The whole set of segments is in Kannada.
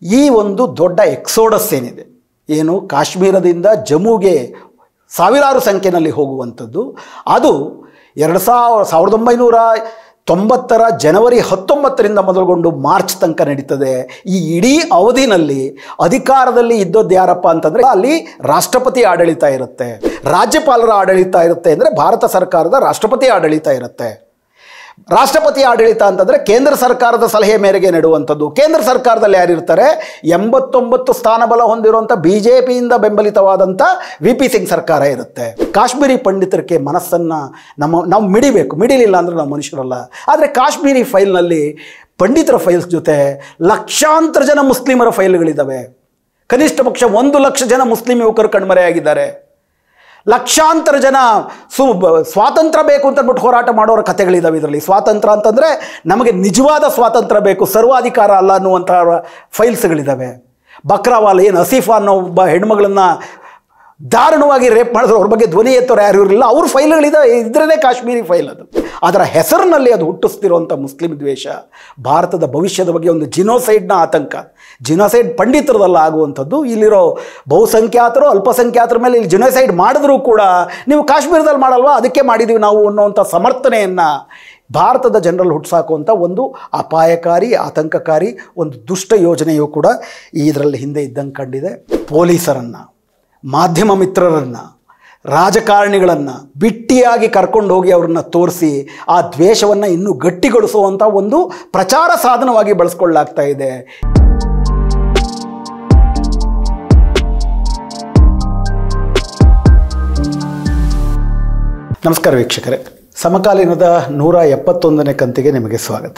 ಈ ಒಂದು ದೊಡ್ಡ ಎಕ್ಸೋಡಸ್ ಏನಿದೆ ಏನು ಕಾಶ್ಮೀರದಿಂದ ಜಮ್ಮುಗೆ ಸಾವಿರಾರು ಸಂಖ್ಯೆಯಲ್ಲಿ ಹೋಗುವಂಥದ್ದು ಅದು ಎರಡು ಸಾವಿರ ಸಾವಿರದ ಒಂಬೈನೂರ ತೊಂಬತ್ತರ ಜನವರಿ ಹತ್ತೊಂಬತ್ತರಿಂದ ಮೊದಲುಗೊಂಡು ಮಾರ್ಚ್ ತನಕ ನಡೀತದೆ ಈ ಇಡೀ ಅವಧಿನಲ್ಲಿ ಅಧಿಕಾರದಲ್ಲಿ ಇದ್ದದ್ದು ಯಾರಪ್ಪ ಅಂತಂದರೆ ಅಲ್ಲಿ ರಾಷ್ಟ್ರಪತಿ ಆಡಳಿತ ಇರುತ್ತೆ ರಾಜ್ಯಪಾಲರ ಆಡಳಿತ ಇರುತ್ತೆ ಅಂದರೆ ಭಾರತ ಸರ್ಕಾರದ ರಾಷ್ಟ್ರಪತಿ ಆಡಳಿತ ಇರುತ್ತೆ ರಾಷ್ಟ್ರಪತಿ ಆಡಳಿತ ಅಂತಂದರೆ ಕೇಂದ್ರ ಸರ್ಕಾರದ ಸಲಹೆ ಮೇರೆಗೆ ನೆಡುವಂಥದ್ದು ಕೇಂದ್ರ ಸರ್ಕಾರದಲ್ಲಿ ಯಾರಿರ್ತಾರೆ ಎಂಬತ್ತೊಂಬತ್ತು ಸ್ಥಾನಬಲ ಹೊಂದಿರುವಂಥ ಬಿ ಜೆ ಪಿಯಿಂದ ಬೆಂಬಲಿತವಾದಂಥ ವಿ ಪಿ ಸಿಂಗ್ ಸರ್ಕಾರ ಇರುತ್ತೆ ಕಾಶ್ಮೀರಿ ಪಂಡಿತರಿಗೆ ಮನಸ್ಸನ್ನು ನಮ್ಮ ನಾವು ಮಿಡಿಬೇಕು ಮಿಡಿಲಿಲ್ಲ ಅಂದರೆ ನಾವು ಮನುಷ್ಯರಲ್ಲ ಆದರೆ ಕಾಶ್ಮೀರಿ ಫೈಲ್ನಲ್ಲಿ ಪಂಡಿತರ ಫೈಲ್ಸ್ ಜೊತೆ ಲಕ್ಷಾಂತರ ಜನ ಮುಸ್ಲಿಮರ ಫೈಲ್ಗಳಿದ್ದಾವೆ ಕನಿಷ್ಠ ಪಕ್ಷ ಒಂದು ಲಕ್ಷ ಜನ ಮುಸ್ಲಿಂ ಯುವಕರು ಕಣ್ಮರೆಯಾಗಿದ್ದಾರೆ ಲಕ್ಷಾಂತರ ಜನ ಸು ಬ- ಸ್ವಾತಂತ್ರ್ಯ ಬೇಕು ಅಂತ ಅಂದ್ಬಿಟ್ಟು ಹೋರಾಟ ಮಾಡೋರ ಕಥೆಗಳಿದ್ದಾವೆ ಇದರಲ್ಲಿ ಸ್ವಾತಂತ್ರ್ಯ ಅಂತಂದರೆ ನಮಗೆ ನಿಜವಾದ ಸ್ವಾತಂತ್ರ್ಯ ಬೇಕು ಸರ್ವಾಧಿಕಾರ ಅಲ್ಲ ಅನ್ನುವಂಥ ಫೈಲ್ಸ್ಗಳಿದ್ದಾವೆ ಬಕ್ರಾವಾಲ್ ಏನು ಹಸೀಫಾ ಅನ್ನೋ ಒಬ್ಬ ಹೆಣ್ಮಗಳನ್ನ ದಾರುಣವಾಗಿ ರೇಪ್ ಮಾಡಿದ್ರು ಅವ್ರ ಬಗ್ಗೆ ಧ್ವನಿ ಎತ್ತೋರು ಯಾರು ಇರಲಿಲ್ಲ ಅವ್ರ ಫೈಲ್ಗಳಿದೆ ಇದ್ರದೇ ಕಾಶ್ಮೀರಿ ಫೈಲ್ ಅದು ಅದರ ಹೆಸರಿನಲ್ಲಿ ಅದು ಹುಟ್ಟಿಸ್ತಿರುವಂಥ ಮುಸ್ಲಿಂ ದ್ವೇಷ ಭಾರತದ ಭವಿಷ್ಯದ ಬಗ್ಗೆ ಒಂದು ಜಿನೋಸೈಡ್ನ ಆತಂಕ ಜಿನೋಸೈಡ್ ಪಂಡಿತರದಲ್ಲ ಆಗುವಂಥದ್ದು ಇಲ್ಲಿರೋ ಬಹುಸಂಖ್ಯಾತರು ಅಲ್ಪಸಂಖ್ಯಾತರ ಮೇಲೆ ಇಲ್ಲಿ ಜಿನೋಸೈಡ್ ಮಾಡಿದ್ರೂ ಕೂಡ ನೀವು ಕಾಶ್ಮೀರದಲ್ಲಿ ಮಾಡಲ್ವಾ ಅದಕ್ಕೆ ಮಾಡಿದ್ದೀವಿ ನಾವು ಅನ್ನುವಂಥ ಸಮರ್ಥನೆಯನ್ನು ಭಾರತದ ಜನರಲ್ಲಿ ಹುಟ್ಟಿಸಾಕುವಂಥ ಒಂದು ಅಪಾಯಕಾರಿ ಆತಂಕಕಾರಿ ಒಂದು ದುಷ್ಟ ಯೋಜನೆಯೂ ಕೂಡ ಇದರಲ್ಲಿ ಹಿಂದೆ ಇದ್ದಂಗೆ ಕಂಡಿದೆ ಪೊಲೀಸರನ್ನು ಮಾಧ್ಯಮ ಮಿತ್ರರನ್ನು ರಾಜಕಾರಣಿಗಳನ್ನು ಬಿಟ್ಟಿಯಾಗಿ ಕರ್ಕೊಂಡು ಹೋಗಿ ಅವ್ರನ್ನ ತೋರಿಸಿ ಆ ದ್ವೇಷವನ್ನು ಇನ್ನೂ ಗಟ್ಟಿಗೊಳಿಸುವಂಥ ಒಂದು ಪ್ರಚಾರ ಸಾಧನವಾಗಿ ಬಳಸ್ಕೊಳ್ಳಾಗ್ತಾ ಇದೆ ನಮಸ್ಕಾರ ವೀಕ್ಷಕರೇ ಸಮಕಾಲೀನದ ನೂರ ಎಪ್ಪತ್ತೊಂದನೇ ಕಂತಿಗೆ ನಿಮಗೆ ಸ್ವಾಗತ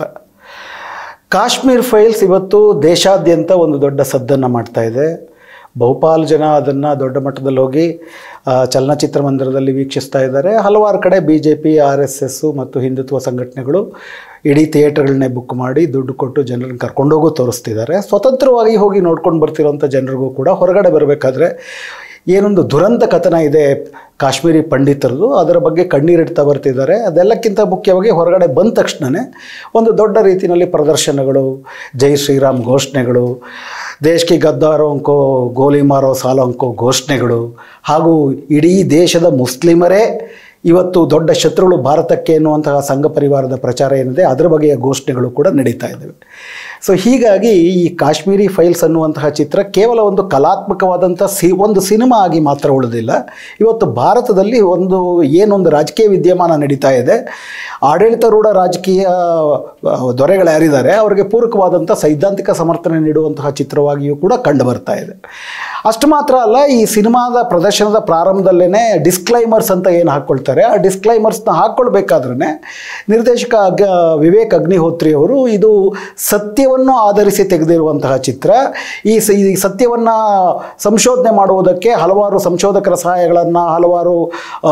ಕಾಶ್ಮೀರ್ ಫೈಲ್ಸ್ ಇವತ್ತು ದೇಶಾದ್ಯಂತ ಒಂದು ದೊಡ್ಡ ಸದ್ದನ್ನು ಮಾಡ್ತಾ ಇದೆ ಬಹುಪಾಲು ಜನ ಅದನ್ನು ದೊಡ್ಡ ಮಟ್ಟದಲ್ಲಿ ಹೋಗಿ ಆ, ಚಲನಚಿತ್ರ ಮಂದಿರದಲ್ಲಿ ವೀಕ್ಷಿಸ್ತಾ ಇದ್ದಾರೆ ಹಲವಾರು ಕಡೆ B J P R S S ಮತ್ತು ಹಿಂದುತ್ವ ಸಂಘಟನೆಗಳು ಇಡೀ ಥಿಯೇಟರ್ಗಳನ್ನೇ ಬುಕ್ ಮಾಡಿ ದುಡ್ಡು ಕೊಟ್ಟು ಜನರನ್ನು ಕರ್ಕೊಂಡೋಗು ತೋರಿಸ್ತಿದ್ದಾರೆ ಸ್ವತಂತ್ರವಾಗಿ ಹೋಗಿ ನೋಡ್ಕೊಂಡು ಬರ್ತಿರೋಂಥ ಜನರಿಗೂ ಕೂಡ ಹೊರಗಡೆ ಬರಬೇಕಾದ್ರೆ ಏನೊಂದು ದುರಂತ ಕಥನ ಇದೆ ಕಾಶ್ಮೀರಿ ಪಂಡಿತರದು ಅದರ ಬಗ್ಗೆ ಕಣ್ಣೀರಿಡ್ತಾ ಬರ್ತಿದ್ದಾರೆ ಅದೆಲ್ಲಕ್ಕಿಂತ ಮುಖ್ಯವಾಗಿ ಹೊರಗಡೆ ಬಂದ ತಕ್ಷಣವೇ ಒಂದು ದೊಡ್ಡ ರೀತಿಯಲ್ಲಿ ಪ್ರದರ್ಶನಗಳು ಜೈ ಶ್ರೀರಾಮ್ ಘೋಷಣೆಗಳು ದೇಶಕ್ಕೆ ಗದ್ದಾರೋ ಅಂಕೋ ಗೋಲಿ ಮಾರೋ ಸಾಲೋ ಅಂಕೋ ಘೋಷಣೆಗಳು ಹಾಗೂ ಇಡೀ ದೇಶದ ಮುಸ್ಲಿಮರೇ ಇವತ್ತು ದೊಡ್ಡ ಶತ್ರುಗಳು ಭಾರತಕ್ಕೆ ಎನ್ನುವಂತಹ ಸಂಘ ಪರಿವಾರದ ಪ್ರಚಾರ ಏನಿದೆ ಅದರ ಬಗೆಯ ಘೋಷಣೆಗಳು ಕೂಡ ನಡೀತಾ ಇದ್ದಾವೆ ಸೊ ಹೀಗಾಗಿ ಈ ಕಾಶ್ಮೀರಿ ಫೈಲ್ಸ್ ಅನ್ನುವಂತಹ ಚಿತ್ರ ಕೇವಲ ಒಂದು ಕಲಾತ್ಮಕವಾದಂಥ ಸಿ ಒಂದು ಸಿನಿಮಾ ಆಗಿ ಮಾತ್ರ ಉಳಿದಿಲ್ಲ ಇವತ್ತು ಭಾರತದಲ್ಲಿ ಒಂದು ಏನೊಂದು ರಾಜಕೀಯ ವಿದ್ಯಮಾನ ನಡೀತಾ ಇದೆ ಆಡಳಿತಾರೂಢ ರಾಜಕೀಯ ಆ, ದೊರೆಗಳು ಯಾರಿದ್ದಾರೆ ಅವರಿಗೆ ಪೂರಕವಾದಂಥ ಸೈದ್ಧಾಂತಿಕ ಸಮರ್ಥನೆ ನೀಡುವಂತಹ ಚಿತ್ರವಾಗಿಯೂ ಕೂಡ ಕಂಡು ಬರ್ತಾ ಇದೆ ಅಷ್ಟು ಮಾತ್ರ ಅಲ್ಲ ಈ ಸಿನಿಮಾದ ಪ್ರದರ್ಶನದ ಪ್ರಾರಂಭದಲ್ಲೇ ಡಿಸ್ಕ್ಲೈಮರ್ಸ್ ಅಂತ ಏನು ಹಾಕ್ಕೊಳ್ತಾರೆ ಆ ಡಿಸ್ಕ್ಲೈಮರ್ಸ್ನ ಹಾಕ್ಕೊಳ್ಬೇಕಾದ್ರೆ ನಿರ್ದೇಶಕ ಅಗ್ ವಿವೇಕ್ ಅಗ್ನಿಹೋತ್ರಿ ಅವರು ಇದು ಸತ್ಯವನ್ನು ಆಧರಿಸಿ ತೆಗೆದಿರುವಂತಹ ಚಿತ್ರ ಈ ಸ- ಈ ಸತ್ಯವನ್ನು ಸಂಶೋಧನೆ ಮಾಡುವುದಕ್ಕೆ ಹಲವಾರು ಸಂಶೋಧಕರ ಸಹಾಯಗಳನ್ನು ಹಲವಾರು ಆ,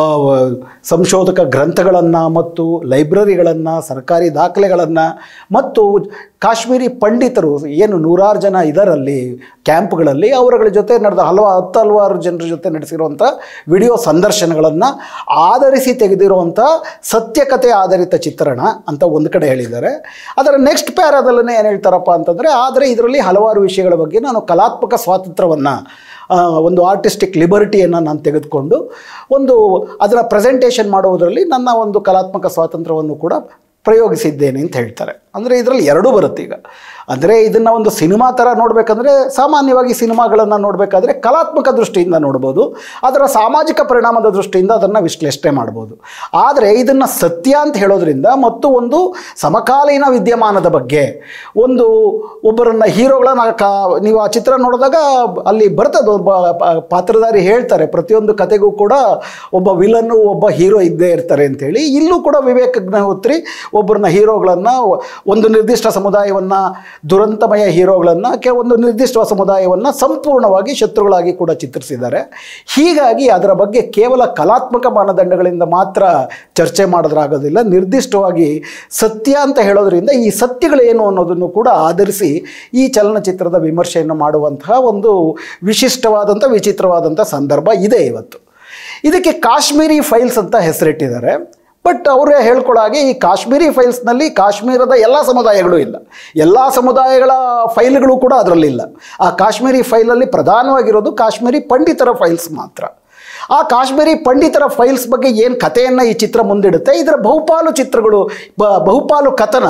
ಸಂಶೋಧಕ ಗ್ರಂಥಗಳನ್ನು ಮತ್ತು ಲೈಬ್ರರಿಗಳನ್ನು ಸರ್ಕಾರಿ ದಾಖಲೆಗಳನ್ನು ಮತ್ತು ಕಾಶ್ಮೀರಿ ಪಂಡಿತರು ಏನು ನೂರಾರು ಜನ ಇದರಲ್ಲಿ ಕ್ಯಾಂಪ್ಗಳಲ್ಲಿ ಅವರುಗಳ ಜೊತೆ ನಡೆದ ಹಲವು ಹತ್ತು ಹಲವಾರು ಜನರ ಜೊತೆ ನಡೆಸಿರುವಂಥ ವಿಡಿಯೋ ಸಂದರ್ಶನಗಳನ್ನು ಆಧರಿಸಿ ತೆಗೆದಿರುವಂಥ ಸತ್ಯಕತೆ ಆಧಾರಿತ ಚಿತ್ರಣ ಅಂತ ಒಂದು ಕಡೆ ಹೇಳಿದ್ದಾರೆ ಅದರ ನೆಕ್ಸ್ಟ್ ಪ್ಯಾರಾದಲ್ಲೇ ಏನು ಹೇಳ್ತಾರಪ್ಪ ಅಂತಂದರೆ ಆದರೆ ಇದರಲ್ಲಿ ಹಲವಾರು ವಿಷಯಗಳ ಬಗ್ಗೆ ನಾನು ಕಲಾತ್ಮಕ ಸ್ವಾತಂತ್ರ್ಯವನ್ನು ಒಂದು ಆರ್ಟಿಸ್ಟಿಕ್ ಲಿಬರ್ಟಿಯನ್ನು ನಾನು ತೆಗೆದುಕೊಂಡು ಒಂದು ಅದರ ಪ್ರೆಸೆಂಟೇಷನ್ ಮಾಡುವುದರಲ್ಲಿ ನನ್ನ ಒಂದು ಕಲಾತ್ಮಕ ಸ್ವಾತಂತ್ರ್ಯವನ್ನು ಕೂಡ ಪ್ರಯೋಗಿಸಿದ್ದೇನೆ ಅಂತ ಹೇಳ್ತಾರೆ ಅಂದರೆ ಇದರಲ್ಲಿ ಎರಡೂ ಬರುತ್ತೆ ಈಗ ಅಂದರೆ ಇದನ್ನು ಒಂದು ಸಿನಿಮಾ ಥರ ನೋಡಬೇಕಂದ್ರೆ ಸಾಮಾನ್ಯವಾಗಿ ಸಿನಿಮಾಗಳನ್ನು ನೋಡಬೇಕಾದ್ರೆ ಕಲಾತ್ಮಕ ದೃಷ್ಟಿಯಿಂದ ನೋಡ್ಬೋದು ಅದರ ಸಾಮಾಜಿಕ ಪರಿಣಾಮದ ದೃಷ್ಟಿಯಿಂದ ಅದನ್ನು ವಿಶ್ಲೇಷಣೆ ಮಾಡ್ಬೋದು ಆದರೆ ಇದನ್ನು ಸತ್ಯ ಅಂತ ಹೇಳೋದ್ರಿಂದ ಮತ್ತು ಒಂದು ಸಮಕಾಲೀನ ವಿದ್ಯಮಾನದ ಬಗ್ಗೆ ಒಂದು ಒಬ್ಬರನ್ನ ಹೀರೋಗಳನ್ನ ಕಾ ನೀವು ಆ ಚಿತ್ರ ನೋಡಿದಾಗ ಅಲ್ಲಿ ಬರ್ತದೆ ಒಬ್ಬ ಪ- ಪಾತ್ರಧಾರಿ ಹೇಳ್ತಾರೆ ಪ್ರತಿಯೊಂದು ಕತೆಗೂ ಕೂಡ ಒಬ್ಬ ವಿಲನ್ನು ಒಬ್ಬ ಹೀರೋ ಇದ್ದೇ ಇರ್ತಾರೆ ಅಂತೇಳಿ ಇಲ್ಲೂ ಕೂಡ ವಿವೇಕ್ ಅಗ್ನಿಹೋತ್ರಿ ಒಬ್ಬರನ್ನ ಹೀರೋಗಳನ್ನು ಒಂದು ನಿರ್ದಿಷ್ಟ ಸಮುದಾಯವನ್ನು ದುರಂತಮಯ ಹೀರೋಗಳನ್ನು ಕೆ ಒಂದು ನಿರ್ದಿಷ್ಟ ಸಮುದಾಯವನ್ನು ಸಂಪೂರ್ಣವಾಗಿ ಶತ್ರುಗಳಾಗಿ ಕೂಡ ಚಿತ್ರಿಸಿದ್ದಾರೆ ಹೀಗಾಗಿ ಅದರ ಬಗ್ಗೆ ಕೇವಲ ಕಲಾತ್ಮಕ ಮಾನದಂಡಗಳಿಂದ ಮಾತ್ರ ಚರ್ಚೆ ಮಾಡೋದ್ರಾಗೋದಿಲ್ಲ ನಿರ್ದಿಷ್ಟವಾಗಿ ಸತ್ಯ ಅಂತ ಹೇಳೋದ್ರಿಂದ ಈ ಸತ್ಯಗಳೇನು ಅನ್ನೋದನ್ನು ಕೂಡ ಆಧರಿಸಿ ಈ ಚಲನಚಿತ್ರದ ವಿಮರ್ಶೆಯನ್ನು ಮಾಡುವಂತಹ ಒಂದು ವಿಶಿಷ್ಟವಾದಂಥ ವಿಚಿತ್ರವಾದಂಥ ಸಂದರ್ಭ ಇದೆ ಇವತ್ತು ಇದಕ್ಕೆ ಕಾಶ್ಮೀರಿ ಫೈಲ್ಸ್ ಅಂತ ಹೆಸರಿಟ್ಟಿದ್ದಾರೆ ಬಟ್ ಅವರೇ ಹೇಳ್ಕೊಳ್ಳೋ ಹಾಗೆ ಈ ಕಾಶ್ಮೀರಿ ಫೈಲ್ಸ್ನಲ್ಲಿ ಕಾಶ್ಮೀರದ ಎಲ್ಲ ಸಮುದಾಯಗಳು ಇಲ್ಲ ಎಲ್ಲ ಸಮುದಾಯಗಳ ಫೈಲ್ಗಳು ಕೂಡ ಅದರಲ್ಲಿಲ್ಲ ಆ ಕಾಶ್ಮೀರಿ ಫೈಲಲ್ಲಿ ಪ್ರಧಾನವಾಗಿರೋದು ಕಾಶ್ಮೀರಿ ಪಂಡಿತರ ಫೈಲ್ಸ್ ಮಾತ್ರ ಆ ಕಾಶ್ಮೀರಿ ಪಂಡಿತರ ಫೈಲ್ಸ್ ಬಗ್ಗೆ ಏನು ಕಥೆಯನ್ನು ಈ ಚಿತ್ರ ಮುಂದಿಡುತ್ತೆ ಇದರ ಬಹುಪಾಲು ಚಿತ್ರಗಳು ಬ ಬಹುಪಾಲು ಕಥನ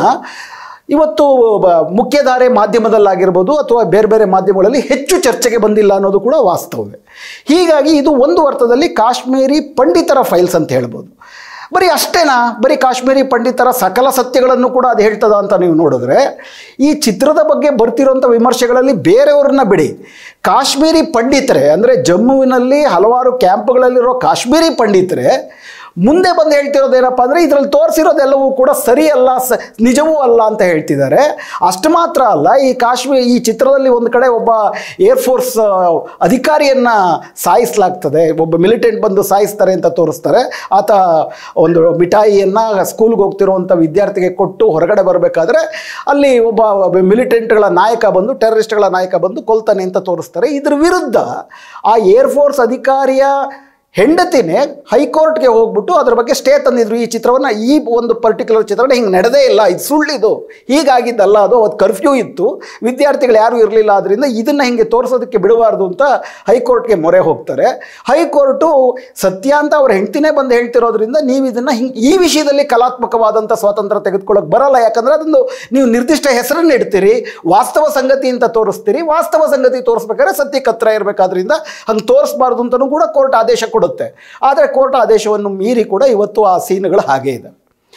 ಇವತ್ತು ಬ- ಮುಖ್ಯಧಾರೆ ಮಾಧ್ಯಮದಲ್ಲಾಗಿರ್ಬೋದು ಅಥವಾ ಬೇರೆ ಬೇರೆ ಮಾಧ್ಯಮಗಳಲ್ಲಿ ಹೆಚ್ಚು ಚರ್ಚೆಗೆ ಬಂದಿಲ್ಲ ಅನ್ನೋದು ಕೂಡ ವಾಸ್ತವವೇ ಹೀಗಾಗಿ ಇದು ಒಂದು ಅರ್ಥದಲ್ಲಿ ಕಾಶ್ಮೀರಿ ಪಂಡಿತರ ಫೈಲ್ಸ್ ಅಂತ ಹೇಳ್ಬೋದು ಬರೀ ಅಷ್ಟೇನಾ ಬರೀ ಕಾಶ್ಮೀರಿ ಪಂಡಿತರ ಸಕಲ ಸತ್ಯಗಳನ್ನು ಕೂಡ ಅದು ಹೇಳ್ತದ ಅಂತ ನೀವು ನೋಡಿದ್ರೆ ಈ ಚಿತ್ರದ ಬಗ್ಗೆ ಬರ್ತಿರೋಂಥ ವಿಮರ್ಶೆಗಳಲ್ಲಿ ಬೇರೆಯವ್ರನ್ನ ಬಿಡಿ ಕಾಶ್ಮೀರಿ ಪಂಡಿತರೆ ಅಂದರೆ ಜಮ್ಮುವಿನಲ್ಲಿ ಹಲವಾರು ಕ್ಯಾಂಪ್ಗಳಲ್ಲಿರೋ ಕಾಶ್ಮೀರಿ ಪಂಡಿತರೆ ಮುಂದೆ ಬಂದು ಹೇಳ್ತಿರೋದೇನಪ್ಪ ಅಂದರೆ ಇದರಲ್ಲಿ ತೋರಿಸಿರೋದೆಲ್ಲವೂ ಕೂಡ ಸರಿಯಲ್ಲ ಸ ನಿಜವೂ ಅಲ್ಲ ಅಂತ ಹೇಳ್ತಿದ್ದಾರೆ ಅಷ್ಟು ಮಾತ್ರ ಅಲ್ಲ ಈ ಕಾಶ್ಮೀರ ಈ ಚಿತ್ರದಲ್ಲಿ ಒಂದು ಕಡೆ ಒಬ್ಬ ಏರ್ಫೋರ್ಸ್ ಅಧಿಕಾರಿಯನ್ನು ಸಾಯಿಸಲಾಗ್ತದೆ ಒಬ್ಬ ಮಿಲಿಟೆಂಟ್ ಬಂದು ಸಾಯಿಸ್ತಾರೆ ಅಂತ ತೋರಿಸ್ತಾರೆ ಆತ ಒಂದು ಮಿಠಾಯಿಯನ್ನು ಸ್ಕೂಲ್ಗೆ ಹೋಗ್ತಿರುವಂಥ ವಿದ್ಯಾರ್ಥಿಗೆ ಕೊಟ್ಟು ಹೊರಗಡೆ ಬರಬೇಕಾದ್ರೆ ಅಲ್ಲಿ ಒಬ್ಬ ಮಿಲಿಟೆಂಟ್ಗಳ ನಾಯಕ ಬಂದು ಟೆರರಿಸ್ಟ್ಗಳ ನಾಯಕ ಬಂದು ಕೊಲ್ತಾನೆ ಅಂತ ತೋರಿಸ್ತಾರೆ ಇದ್ರ ವಿರುದ್ಧ ಆ ಏರ್ಫೋರ್ಸ್ ಅಧಿಕಾರಿಯ ಹೆಂಡತಿನೇ ಹೈಕೋರ್ಟ್ಗೆ ಹೋಗ್ಬಿಟ್ಟು ಅದ್ರ ಬಗ್ಗೆ ಸ್ಟೇ ತಂದಿದ್ರು ಈ ಚಿತ್ರವನ್ನು ಈ ಒಂದು ಪರ್ಟಿಕ್ಯುಲರ್ ಚಿತ್ರಣ ಹಿಂಗೆ ನಡೆದೇ ಇಲ್ಲ ಇದು ಸುಳ್ಳಿದು ಹೀಗಾಗಿದ್ದಲ್ಲ ಅದು ಅವತ್ತು ಕರ್ಫ್ಯೂ ಇತ್ತು ವಿದ್ಯಾರ್ಥಿಗಳು ಯಾರೂ ಇರಲಿಲ್ಲ ಆದ್ದರಿಂದ ಇದನ್ನು ಹಿಂಗೆ ತೋರಿಸೋದಕ್ಕೆ ಬಿಡಬಾರ್ದು ಅಂತ ಹೈಕೋರ್ಟ್ಗೆ ಮೊರೆ ಹೋಗ್ತಾರೆ ಹೈಕೋರ್ಟು ಸತ್ಯ ಅಂತ ಅವ್ರ ಹೆಂಡ್ತಿನೇ ಬಂದು ಹೇಳ್ತಿರೋದ್ರಿಂದ ನೀವು ಇದನ್ನು ಹಿಂಗೆ ಈ ವಿಷಯದಲ್ಲಿ ಕಲಾತ್ಮಕವಾದಂಥ ಸ್ವಾತಂತ್ರ್ಯ ತೆಗೆದುಕೊಳ್ಳೋಕೆ ಬರಲ್ಲ ಯಾಕಂದರೆ ಅದೊಂದು ನೀವು ನಿರ್ದಿಷ್ಟ ಹೆಸರನ್ನು ಇಡ್ತೀರಿ ವಾಸ್ತವ ಸಂಗತಿ ಅಂತ ತೋರಿಸ್ತೀರಿ ವಾಸ್ತವ ಸಂಗತಿ ತೋರಿಸ್ಬೇಕಾದ್ರೆ ಸತ್ಯಕ್ಕೆ ಹತ್ರ ಇರಬೇಕಾದ್ರಿಂದ ಹಂಗೆ ತೋರಿಸ್ಬಾರ್ದು ಅಂತಲೂ ಕೂಡ ಕೋರ್ಟ್ ಆದೇಶ ಕೊಡುತ್ತೆ ಆದರೆ ಕೋರ್ಟ್ ಆದೇಶವನ್ನು ಮೀರಿ ಕೂಡ ಇವತ್ತು ಆ ಸೀನ್ಗಳು ಹಾಗೇ ಇದೆ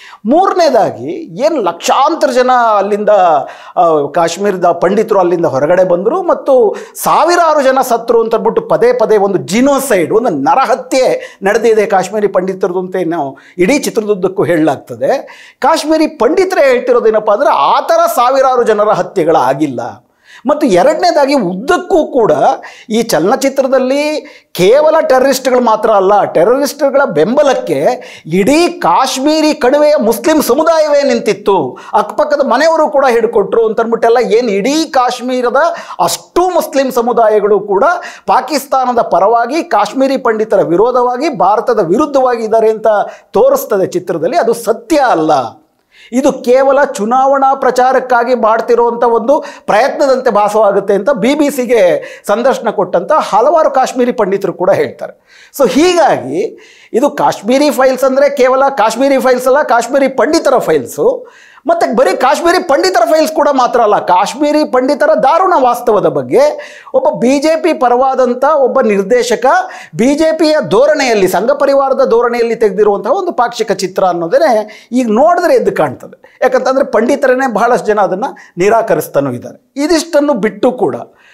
ಮೂರನೇದಾಗಿ ಏನು ಲಕ್ಷಾಂತರ ಜನ ಅಲ್ಲಿಂದ ಆ, ಕಾಶ್ಮೀರದ ಪಂಡಿತರು ಅಲ್ಲಿಂದ ಹೊರಗಡೆ ಬಂದರು ಮತ್ತು ಸಾವಿರಾರು ಜನ ಸತ್ರು ಅಂತ ಅಂದ್ಬಿಟ್ಟು ಪದೇ ಪದೇ ಒಂದು ಜಿನೋಸೈಡ್ ಒಂದು ನರಹತ್ಯೆ ನಡೆದಿದೆ ಕಾಶ್ಮೀರಿ ಪಂಡಿತರದು ಅಂತ ನಾವು ಇಡೀ ಚಿತ್ರದುದ್ದಕ್ಕೂ ಹೇಳಲಾಗ್ತದೆ ಕಾಶ್ಮೀರಿ ಪಂಡಿತರೇ ಹೇಳ್ತಿರೋದೇನಪ್ಪ ಅಂದರೆ ಆ ಥರ ಸಾವಿರಾರು ಜನರ ಹತ್ಯೆಗಳಾಗಿಲ್ಲ ಮತ್ತು ಎರಡನೇದಾಗಿ ಉದ್ದಕ್ಕೂ ಕೂಡ ಈ ಚಲನಚಿತ್ರದಲ್ಲಿ ಕೇವಲ ಟೆರರಿಸ್ಟ್ಗಳು ಮಾತ್ರ ಅಲ್ಲ ಟೆರರಿಸ್ಟ್ಗಳ ಬೆಂಬಲಕ್ಕೆ ಇಡೀ ಕಾಶ್ಮೀರಿ ಕಣಿವೆಯ ಮುಸ್ಲಿಂ ಸಮುದಾಯವೇ ನಿಂತಿತ್ತು ಅಕ್ಕಪಕ್ಕದ ಮನೆಯವರು ಕೂಡ ಹಿಡ್ಕೊಟ್ರು ಅಂತ ಅಂದ್ಬಿಟ್ಟೆಲ್ಲ ಏನು ಇಡೀ ಕಾಶ್ಮೀರದ ಅಷ್ಟು ಮುಸ್ಲಿಂ ಸಮುದಾಯಗಳು ಕೂಡ ಪಾಕಿಸ್ತಾನದ ಪರವಾಗಿ ಕಾಶ್ಮೀರಿ ಪಂಡಿತರ ವಿರೋಧವಾಗಿ ಭಾರತದ ವಿರುದ್ಧವಾಗಿ ಇದ್ದಾರೆ ಅಂತ ತೋರಿಸ್ತದೆ ಚಿತ್ರದಲ್ಲಿ ಅದು ಸತ್ಯ ಅಲ್ಲ ಇದು ಕೇವಲ ಚುನಾವಣಾ ಪ್ರಚಾರಕ್ಕಾಗಿ ಮಾಡ್ತಿರುವಂಥ ಒಂದು ಪ್ರಯತ್ನದಂತೆ ಭಾಸವಾಗುತ್ತೆ ಅಂತ ಬಿ ಬಿ ಸಿಗೆ ಸಂದರ್ಶನ ಕೊಟ್ಟಂಥ ಹಲವಾರು ಕಾಶ್ಮೀರಿ ಪಂಡಿತರು ಕೂಡ ಹೇಳ್ತಾರೆ ಸೊ ಹೀಗಾಗಿ ಇದು ಕಾಶ್ಮೀರಿ ಫೈಲ್ಸ್ ಅಂದರೆ ಕೇವಲ ಕಾಶ್ಮೀರಿ ಫೈಲ್ಸ್ ಅಲ್ಲ ಕಾಶ್ಮೀರಿ ಪಂಡಿತರ ಫೈಲ್ಸು ಮತ್ತು ಬರೀ ಕಾಶ್ಮೀರಿ ಪಂಡಿತರ ಫೈಲ್ಸ್ ಕೂಡ ಮಾತ್ರ ಅಲ್ಲ ಕಾಶ್ಮೀರಿ ಪಂಡಿತರ ದಾರುಣ ವಾಸ್ತವದ ಬಗ್ಗೆ ಒಬ್ಬ ಬಿ ಜೆ ಪಿ ಪರವಾದಂಥ ಒಬ್ಬ ನಿರ್ದೇಶಕ ಬಿ ಜೆ ಪಿಯ ಧೋರಣೆಯಲ್ಲಿ ಸಂಘ ಪರಿವಾರದ ಧೋರಣೆಯಲ್ಲಿ ತೆಗೆದಿರುವಂತಹ ಒಂದು ಪಾಕ್ಷಿಕ ಚಿತ್ರ ಅನ್ನೋದೇ ಈಗ ನೋಡಿದ್ರೆ ಎದ್ದು ಕಾಣ್ತದೆ ಯಾಕಂತಂದರೆ ಪಂಡಿತರನ್ನೇ ಬಹಳಷ್ಟು ಜನ ಅದನ್ನು ನಿರಾಕರಿಸ್ತಾನೂ ಇದ್ದಾರೆ ಇದಿಷ್ಟನ್ನು ಬಿಟ್ಟು ಕೂಡ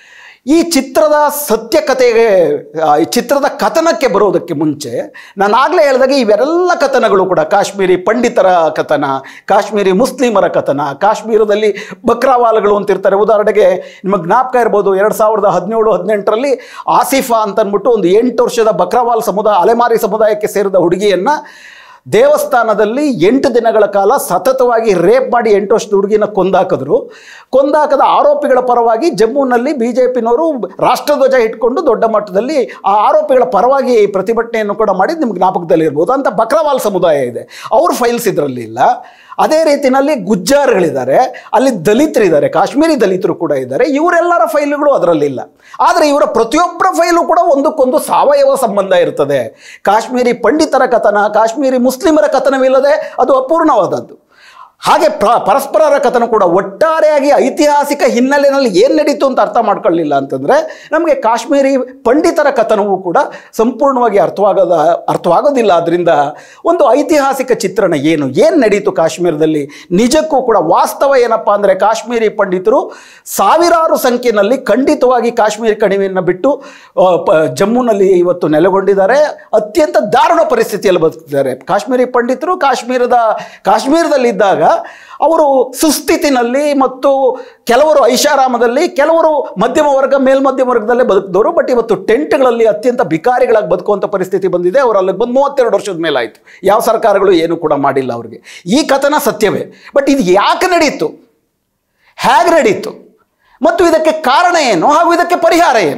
ಈ ಚಿತ್ರದ ಸತ್ಯಕತೆಗೆ ಆ, ಈ ಚಿತ್ರದ ಕಥನಕ್ಕೆ ಬರೋದಕ್ಕೆ ಮುಂಚೆ ನಾನು ಆಗಲೇ ಹೇಳಿದಾಗ ಇವೆಲ್ಲ ಕಥನಗಳು ಕೂಡ ಕಾಶ್ಮೀರಿ ಪಂಡಿತರ ಕಥನ ಕಾಶ್ಮೀರಿ ಮುಸ್ಲಿಮರ ಕಥನ ಕಾಶ್ಮೀರದಲ್ಲಿ ಬಕ್ರಾವಾಲ್ಗಳು ಅಂತಿರ್ತಾರೆ ಉದಾಹರಣೆಗೆ ನಿಮಗೆ ಜ್ಞಾಪಕ ಇರ್ಬೋದು ಎರಡು ಸಾವಿರದ ಹದಿನೇಳು ಹದಿನೆಂಟರಲ್ಲಿ ಆಸಿಫಾ ಅಂತ ಅಂದ್ಬಿಟ್ಟು ಒಂದು ಎಂಟು ವರ್ಷದ ಬಕ್ರಾವಾಲ್ ಸಮುದಾಯ ಅಲೆಮಾರಿ ಸಮುದಾಯಕ್ಕೆ ಸೇರಿದ ಹುಡುಗಿಯನ್ನು ದೇವಸ್ಥಾನದಲ್ಲಿ ಎಂಟು ದಿನಗಳ ಕಾಲ ಸತತವಾಗಿ ರೇಪ್ ಮಾಡಿ ಎಂಟು ವರ್ಷದ ಹುಡುಗಿನ ಕೊಂದಾಕಿದ್ರು ಕೊಂದಾಕದ ಆರೋಪಿಗಳ ಪರವಾಗಿ ಜಮ್ಮುನಲ್ಲಿ ಬಿ ಜೆ ಪಿನವರು ರಾಷ್ಟ್ರಧ್ವಜ ಇಟ್ಕೊಂಡು ದೊಡ್ಡ ಮಟ್ಟದಲ್ಲಿ ಆ ಆರೋಪಿಗಳ ಪರವಾಗಿ ಪ್ರತಿಭಟನೆಯನ್ನು ಕೂಡ ಮಾಡಿ ನಿಮ್ಗೆ ಜ್ಞಾಪಕದಲ್ಲಿ ಇರ್ಬೋದು ಅಂತ ಬಕ್ರವಾಲ್ ಸಮುದಾಯ ಇದೆ ಅವ್ರ ಫೈಲ್ಸ್ ಇದರಲ್ಲಿ ಇಲ್ಲ ಅದೇ ರೀತಿಯಲ್ಲಿ ಗುಜ್ಜಾರ್ಗಳಿದ್ದಾರೆ ಅಲ್ಲಿ ದಲಿತರಿದ್ದಾರೆ ಕಾಶ್ಮೀರಿ ದಲಿತರು ಕೂಡ ಇದ್ದಾರೆ ಇವರೆಲ್ಲರ ಫೈಲ್ಗಳು ಅದರಲ್ಲಿಲ್ಲ ಆದರೆ ಇವರ ಪ್ರತಿಯೊಬ್ಬರ ಫೈಲು ಕೂಡ ಒಂದಕ್ಕೊಂದು ಸಾವಯವ ಸಂಬಂಧ ಇರ್ತದೆ ಕಾಶ್ಮೀರಿ ಪಂಡಿತರ ಕಥನ ಕಾಶ್ಮೀರಿ ಮುಸ್ಲಿಮರ ಕಥನವಿಲ್ಲದೆ ಅದು ಅಪೂರ್ಣವಾದದ್ದು ಹಾಗೆ ಪ್ರ ಪರಸ್ಪರರ ಕಥನ ಕೂಡ ಒಟ್ಟಾರೆಯಾಗಿ ಐತಿಹಾಸಿಕ ಹಿನ್ನೆಲೆಯಲ್ಲಿ ಏನು ನಡೀತು ಅಂತ ಅರ್ಥ ಮಾಡ್ಕೊಳ್ಳಿಲ್ಲ ಅಂತಂದರೆ ನಮಗೆ ಕಾಶ್ಮೀರಿ ಪಂಡಿತರ ಕಥನವೂ ಕೂಡ ಸಂಪೂರ್ಣವಾಗಿ ಅರ್ಥವಾಗದ ಅರ್ಥವಾಗೋದಿಲ್ಲ ಅದರಿಂದ ಒಂದು ಐತಿಹಾಸಿಕ ಚಿತ್ರಣ ಏನು ಏನು ನಡೀತು ಕಾಶ್ಮೀರದಲ್ಲಿ ನಿಜಕ್ಕೂ ಕೂಡ ವಾಸ್ತವ ಏನಪ್ಪ ಅಂದರೆ ಕಾಶ್ಮೀರಿ ಪಂಡಿತರು ಸಾವಿರಾರು ಸಂಖ್ಯೆಯಲ್ಲಿ ಖಂಡಿತವಾಗಿ ಕಾಶ್ಮೀರಿ ಕಣಿವೆಯನ್ನು ಬಿಟ್ಟು ಆ, ಪ ಜಮ್ಮುನಲ್ಲಿ ಇವತ್ತು ನೆಲೆಗೊಂಡಿದ್ದಾರೆ ಅತ್ಯಂತ ದಾರುಣ ಪರಿಸ್ಥಿತಿಯಲ್ಲಿ ಬದುಕ್ತಿದ್ದಾರೆ ಕಾಶ್ಮೀರಿ ಪಂಡಿತರು ಕಾಶ್ಮೀರದ ಕಾಶ್ಮೀರದಲ್ಲಿದ್ದಾಗ ಅವರು ಸುಸ್ಥಿತಿನಲ್ಲಿ ಮತ್ತು ಕೆಲವರು ಐಷಾರಾಮದಲ್ಲಿ ಕೆಲವರು ಮಧ್ಯಮ ವರ್ಗ ಮೇಲ್ಮಧ್ಯಮ ವರ್ಗದಲ್ಲೇ ಬದುಕಿದವರು ಬಟ್ ಇವತ್ತು ಟೆಂಟ್ಗಳಲ್ಲಿ ಅತ್ಯಂತ ಬಿಕಾರಿಗಳಾಗಿ ಬದುಕುವಂಥ ಪರಿಸ್ಥಿತಿ ಬಂದಿದೆ ಅವರು ಅಲ್ಲಿಗೆ ಬಂದು ಮೂವತ್ತೆರಡು ವರ್ಷದ ಮೇಲೆ ಆಯಿತು ಯಾವ ಸರ್ಕಾರಗಳು ಏನು ಕೂಡ ಮಾಡಿಲ್ಲ ಅವ್ರಿಗೆ ಈ ಕಥನ ಸತ್ಯವೇ ಬಟ್ ಇದು ಯಾಕೆ ನಡೀತು ಹೇಗೆ ನಡೀತು ಮತ್ತು ಇದಕ್ಕೆ ಕಾರಣ ಏನು ಹಾಗೂ ಇದಕ್ಕೆ ಪರಿಹಾರ ಏನು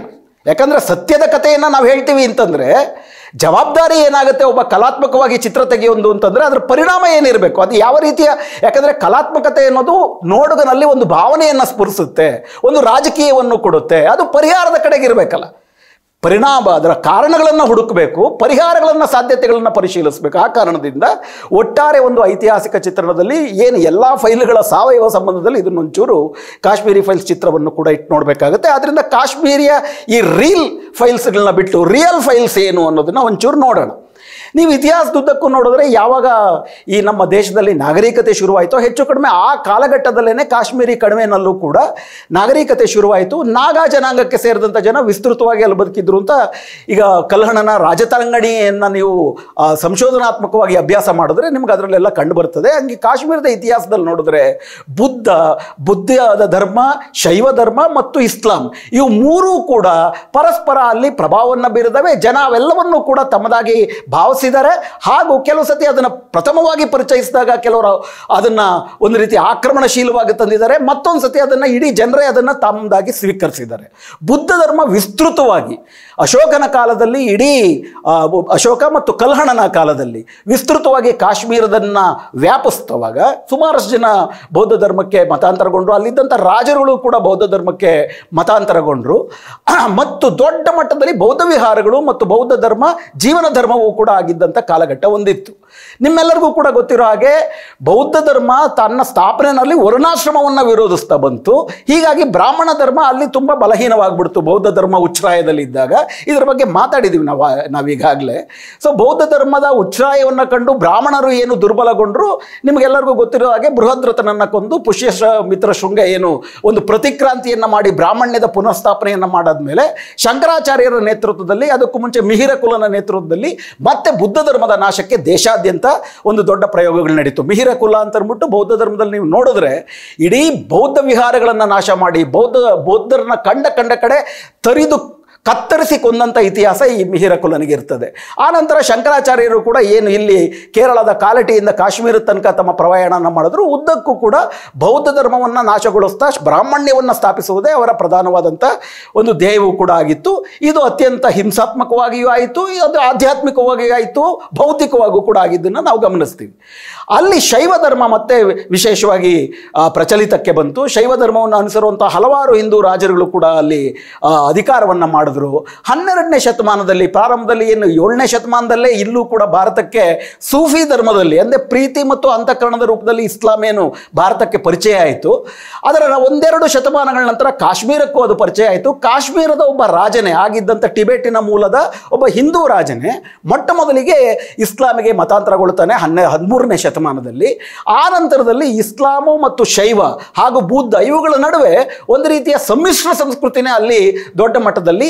ಯಾಕಂದರೆ ಸತ್ಯದ ಕಥೆಯನ್ನು ನಾವು ಹೇಳ್ತೀವಿ ಅಂತಂದರೆ ಜವಾಬ್ದಾರಿ ಏನಾಗುತ್ತೆ ಒಬ್ಬ ಕಲಾತ್ಮಕವಾಗಿ ಚಿತ್ರ ತೆಗೆಯೊಂದು ಅಂತಂದರೆ ಅದರ ಪರಿಣಾಮ ಏನಿರಬೇಕು ಅದು ಯಾವ ರೀತಿಯ ಯಾಕಂದರೆ ಕಲಾತ್ಮಕತೆ ಅನ್ನೋದು ನೋಡುಗನಲ್ಲಿ ಒಂದು ಭಾವನೆಯನ್ನು ಸ್ಫುರಿಸುತ್ತೆ ಒಂದು ರಾಜಕೀಯವನ್ನು ಕೊಡುತ್ತೆ ಅದು ಪರಿಹಾರದ ಕಡೆಗೆ ಇರಬೇಕಲ್ಲ ಪರಿಣಾಮ ಅದರ ಕಾರಣಗಳನ್ನು ಹುಡುಕಬೇಕು ಪರಿಹಾರಗಳನ್ನು ಸಾಧ್ಯತೆಗಳನ್ನು ಪರಿಶೀಲಿಸಬೇಕು ಆ ಕಾರಣದಿಂದ ಒಟ್ಟಾರೆ ಒಂದು ಐತಿಹಾಸಿಕ ಚಿತ್ರಣದಲ್ಲಿ ಏನು ಎಲ್ಲ ಫೈಲ್ಗಳ ಸಾವಯವ ಸಂಬಂಧದಲ್ಲಿ ಇದನ್ನೊಂಚೂರು ಕಾಶ್ಮೀರಿ ಫೈಲ್ಸ್ ಚಿತ್ರವನ್ನು ಕೂಡ ಇಟ್ಟು ನೋಡಬೇಕಾಗುತ್ತೆ ಆದ್ದರಿಂದ ಕಾಶ್ಮೀರಿಯ ಈ ರೀಲ್ ಫೈಲ್ಸ್ಗಳನ್ನ ಬಿಟ್ಟು ರಿಯಲ್ ಫೈಲ್ಸ್ ಏನು ಅನ್ನೋದನ್ನು ಒಂಚೂರು ನೋಡೋಣ ನೀವು ಇತಿಹಾಸದುದ್ದಕ್ಕೂ ನೋಡಿದ್ರೆ ಯಾವಾಗ ಈ ನಮ್ಮ ದೇಶದಲ್ಲಿ ನಾಗರಿಕತೆ ಶುರುವಾಯಿತೋ ಹೆಚ್ಚು ಕಡಿಮೆ ಆ ಕಾಲಘಟ್ಟದಲ್ಲೇ ಕಾಶ್ಮೀರಿ ಕಣಿವೆನಲ್ಲೂ ಕೂಡ ನಾಗರಿಕತೆ ಶುರುವಾಯಿತು ನಾಗಾ ಜನಾಂಗಕ್ಕೆ ಸೇರಿದಂಥ ಜನ ವಿಸ್ತೃತವಾಗಿ ಅಲ್ಲಿ ಬದುಕಿದ್ರು ಅಂತ ಈಗ ಕಲ್ಹಣನ ರಾಜತರಂಗಣಿಯನ್ನು ನೀವು ಆ, ಸಂಶೋಧನಾತ್ಮಕವಾಗಿ ಅಭ್ಯಾಸ ಮಾಡಿದ್ರೆ ನಿಮ್ಗೆ ಅದರಲ್ಲೆಲ್ಲ ಕಂಡು ಬರ್ತದೆ ಹಂಗೆ ಕಾಶ್ಮೀರದ ಇತಿಹಾಸದಲ್ಲಿ ನೋಡಿದ್ರೆ ಬುದ್ಧ ಬುದ್ಧದ ಧರ್ಮ ಶೈವ ಧರ್ಮ ಮತ್ತು ಇಸ್ಲಾಂ ಇವು ಮೂರೂ ಕೂಡ ಪರಸ್ಪರ ಅಲ್ಲಿ ಪ್ರಭಾವವನ್ನು ಬೀರಿದವೆ ಜನ ಅವೆಲ್ಲವನ್ನೂ ಕೂಡ ತಮ್ಮದಾಗಿ ಭಾವಿಸಿದ್ದಾರೆ ಹಾಗೂ ಕೆಲವು ಸತಿ ಅದನ್ನು ಪ್ರಥಮವಾಗಿ ಪರಿಚಯಿಸಿದಾಗ ಕೆಲವರು ಅದನ್ನು ಒಂದು ರೀತಿ ಆಕ್ರಮಣಶೀಲವಾಗಿ ತಂದಿದ್ದಾರೆ ಮತ್ತೊಂದು ಸತಿ ಅದನ್ನು ಇಡೀ ಜನರೇ ಅದನ್ನು ತಮ್ಮದಾಗಿ ಸ್ವೀಕರಿಸಿದ್ದಾರೆ ಬುದ್ಧ ಧರ್ಮ ವಿಸ್ತೃತವಾಗಿ ಅಶೋಕನ ಕಾಲದಲ್ಲಿ ಇಡೀ ಆ, ಅಶೋಕ ಮತ್ತು ಕಲ್ಹಣನ ಕಾಲದಲ್ಲಿ ವಿಸ್ತೃತವಾಗಿ ಕಾಶ್ಮೀರದನ್ನ ವ್ಯಾಪಿಸ್ತವಾಗ ಸುಮಾರಷ್ಟು ಜನ ಬೌದ್ಧ ಧರ್ಮಕ್ಕೆ ಮತಾಂತರಗೊಂಡ್ರು ಅಲ್ಲಿದ್ದಂಥ ರಾಜರುಗಳು ಕೂಡ ಬೌದ್ಧ ಧರ್ಮಕ್ಕೆ ಮತಾಂತರಗೊಂಡ್ರು ಮತ್ತು ದೊಡ್ಡ ಮಟ್ಟದಲ್ಲಿ ಬೌದ್ಧ ವಿಹಾರಗಳು ಮತ್ತು ಬೌದ್ಧ ಧರ್ಮ ಜೀವನ ಧರ್ಮವೂ ಕೂಡ ಆಗಿದ್ದಂಥ ಕಾಲಘಟ್ಟ ಒಂದಿತ್ತು ನಿಮ್ಮೆಲ್ಲರಿಗೂ ಕೂಡ ಗೊತ್ತಿರೋ ಹಾಗೆ ಬೌದ್ಧ ಧರ್ಮ ತನ್ನ ಸ್ಥಾಪನೆಯಲ್ಲಿ ವರ್ಣಾಶ್ರಮವನ್ನು ವಿರೋಧಿಸ್ತಾ ಬಂತು ಹೀಗಾಗಿ ಬ್ರಾಹ್ಮಣ ಧರ್ಮ ಅಲ್ಲಿ ತುಂಬ ಬಲಹೀನವಾಗ್ಬಿಡ್ತು ಬೌದ್ಧ ಧರ್ಮ ಉಚ್ಛ್ರಾಯದಲ್ಲಿ ಇದ್ದಾಗ ಇದ್ರ ಬಗ್ಗೆ ಮಾತಾಡಿದ್ದೀವಿ ನಾವು ನಾವೀಗಾಗಲೇ ಸೊ ಬೌದ್ಧ ಧರ್ಮದ ಉಚ್ಛ್ರಾಯವನ್ನು ಕಂಡು ಬ್ರಾಹ್ಮಣರು ಏನು ದುರ್ಬಲಗೊಂಡ್ರು ನಿಮಗೆಲ್ಲರಿಗೂ ಗೊತ್ತಿರೋ ಹಾಗೆ ಬೃಹದ್ರಥನನ್ನು ಕೊಂದು ಪುಷ್ಯ ಮಿತ್ರ ಶೃಂಗ ಏನು ಒಂದು ಪ್ರತಿಕ್ರಾಂತಿಯನ್ನು ಮಾಡಿ ಬ್ರಾಹ್ಮಣ್ಯದ ಪುನಃಸ್ಥಾಪನೆಯನ್ನು ಮಾಡಾದ್ಮೇಲೆ ಶಂಕರಾಚಾರ್ಯರ ನೇತೃತ್ವದಲ್ಲಿ ಅದಕ್ಕೂ ಮುಂಚೆ ಮಿಹಿರ ಕುಲನ ನೇತೃತ್ವದಲ್ಲಿ ಮತ್ತೆ ಬುದ್ಧ ಧರ್ಮದ ನಾಶಕ್ಕೆ ದೇಶಾದ್ಯಂತ ಒಂದು ದೊಡ್ಡ ಪ್ರಯೋಗಗಳು ನಡೀತು ಮಿಹಿರ ಕುಲ ಅಂತ ಅಂದ್ಬಿಟ್ಟು ಬೌದ್ಧ ಧರ್ಮದಲ್ಲಿ ನೀವು ನೋಡಿದ್ರೆ ಇಡೀ ಬೌದ್ಧ ವಿಹಾರಗಳನ್ನು ನಾಶ ಮಾಡಿ ಬೌದ್ಧ ಬೌದ್ಧರನ್ನ ಕಂಡ ಕಂಡ ಕಡೆ ತರಿದು ಕತ್ತರಿಸಿ ಕೊಂದಂಥ ಇತಿಹಾಸ ಈ ಮಿಹಿರ ಕುಲನಿಗೆ ಇರ್ತದೆ ಆನಂತರ ಶಂಕರಾಚಾರ್ಯರು ಕೂಡ ಏನು ಇಲ್ಲಿ ಕೇರಳದ ಕಾಲಟಿಯಿಂದ ಕಾಶ್ಮೀರದ ತನಕ ತಮ್ಮ ಪ್ರಯಾಣನ ಮಾಡಿದ್ರು ಉದ್ದಕ್ಕೂ ಕೂಡ ಬೌದ್ಧ ಧರ್ಮವನ್ನು ನಾಶಗೊಳಿಸ್ತಾ ಬ್ರಾಹ್ಮಣ್ಯವನ್ನು ಸ್ಥಾಪಿಸುವುದೇ ಅವರ ಪ್ರಧಾನವಾದಂಥ ಒಂದು ಧ್ಯೇಯವೂ ಕೂಡ ಆಗಿತ್ತು ಇದು ಅತ್ಯಂತ ಹಿಂಸಾತ್ಮಕವಾಗಿಯೂ ಆಯಿತು ಅದು ಆಧ್ಯಾತ್ಮಿಕವಾಗಿಯೂ ಆಯಿತು ಭೌತಿಕವಾಗೂ ಕೂಡ ಆಗಿದ್ದನ್ನು ನಾವು ಗಮನಿಸ್ತೀವಿ ಅಲ್ಲಿ ಶೈವ ಧರ್ಮ ಮತ್ತೆ ವಿಶೇಷವಾಗಿ ಆ, ಪ್ರಚಲಿತಕ್ಕೆ ಬಂತು ಶೈವ ಧರ್ಮವನ್ನು ಅನುಸರುವಂಥ ಹಲವಾರು ಹಿಂದೂ ರಾಜರುಗಳು ಕೂಡ ಅಲ್ಲಿ ಆ, ಅಧಿಕಾರವನ್ನು ಮಾಡಿದ್ರು ಹನ್ನೆರಡನೇ ಶತಮಾನದಲ್ಲಿ ಪ್ರಾರಂಭದಲ್ಲಿ ಏನು ಏಳನೇ ಶತಮಾನದಲ್ಲೇ ಇಲ್ಲೂ ಕೂಡ ಭಾರತಕ್ಕೆ ಸೂಫಿ ಧರ್ಮದಲ್ಲಿ ಅಂದರೆ ಪ್ರೀತಿ ಮತ್ತು ಅಂತಃಕರಣದ ರೂಪದಲ್ಲಿ ಇಸ್ಲಾಂ ಏನು ಭಾರತಕ್ಕೆ ಪರಿಚಯ ಆಯಿತು ಅದರ ಒಂದೆರಡು ಶತಮಾನಗಳ ನಂತರ ಕಾಶ್ಮೀರಕ್ಕೂ ಅದು ಪರಿಚಯ ಆಯಿತು ಕಾಶ್ಮೀರದ ಒಬ್ಬ ರಾಜನೇ ಆಗಿದ್ದಂಥ ಟಿಬೆಟಿನ ಮೂಲದ ಒಬ್ಬ ಹಿಂದೂ ರಾಜನೇ ಮೊಟ್ಟ ಮೊದಲಿಗೆ ಇಸ್ಲಾಮಿಗೆ ಮತಾಂತರಗೊಳ್ತಾನೆ ಹನ್ನೆ ಹದಿಮೂರನೇ ಶತಮಾನದಲ್ಲಿ ಆ ನಂತರದಲ್ಲಿ ಇಸ್ಲಾಮು ಮತ್ತು ಶೈವ ಹಾಗೂ ಬುದ್ಧ ಇವುಗಳ ನಡುವೆ ಒಂದು ರೀತಿಯ ಸಮ್ಮಿಶ್ರ ಸಂಸ್ಕೃತಿನೇ ಅಲ್ಲಿ ದೊಡ್ಡ ಮಟ್ಟದಲ್ಲಿ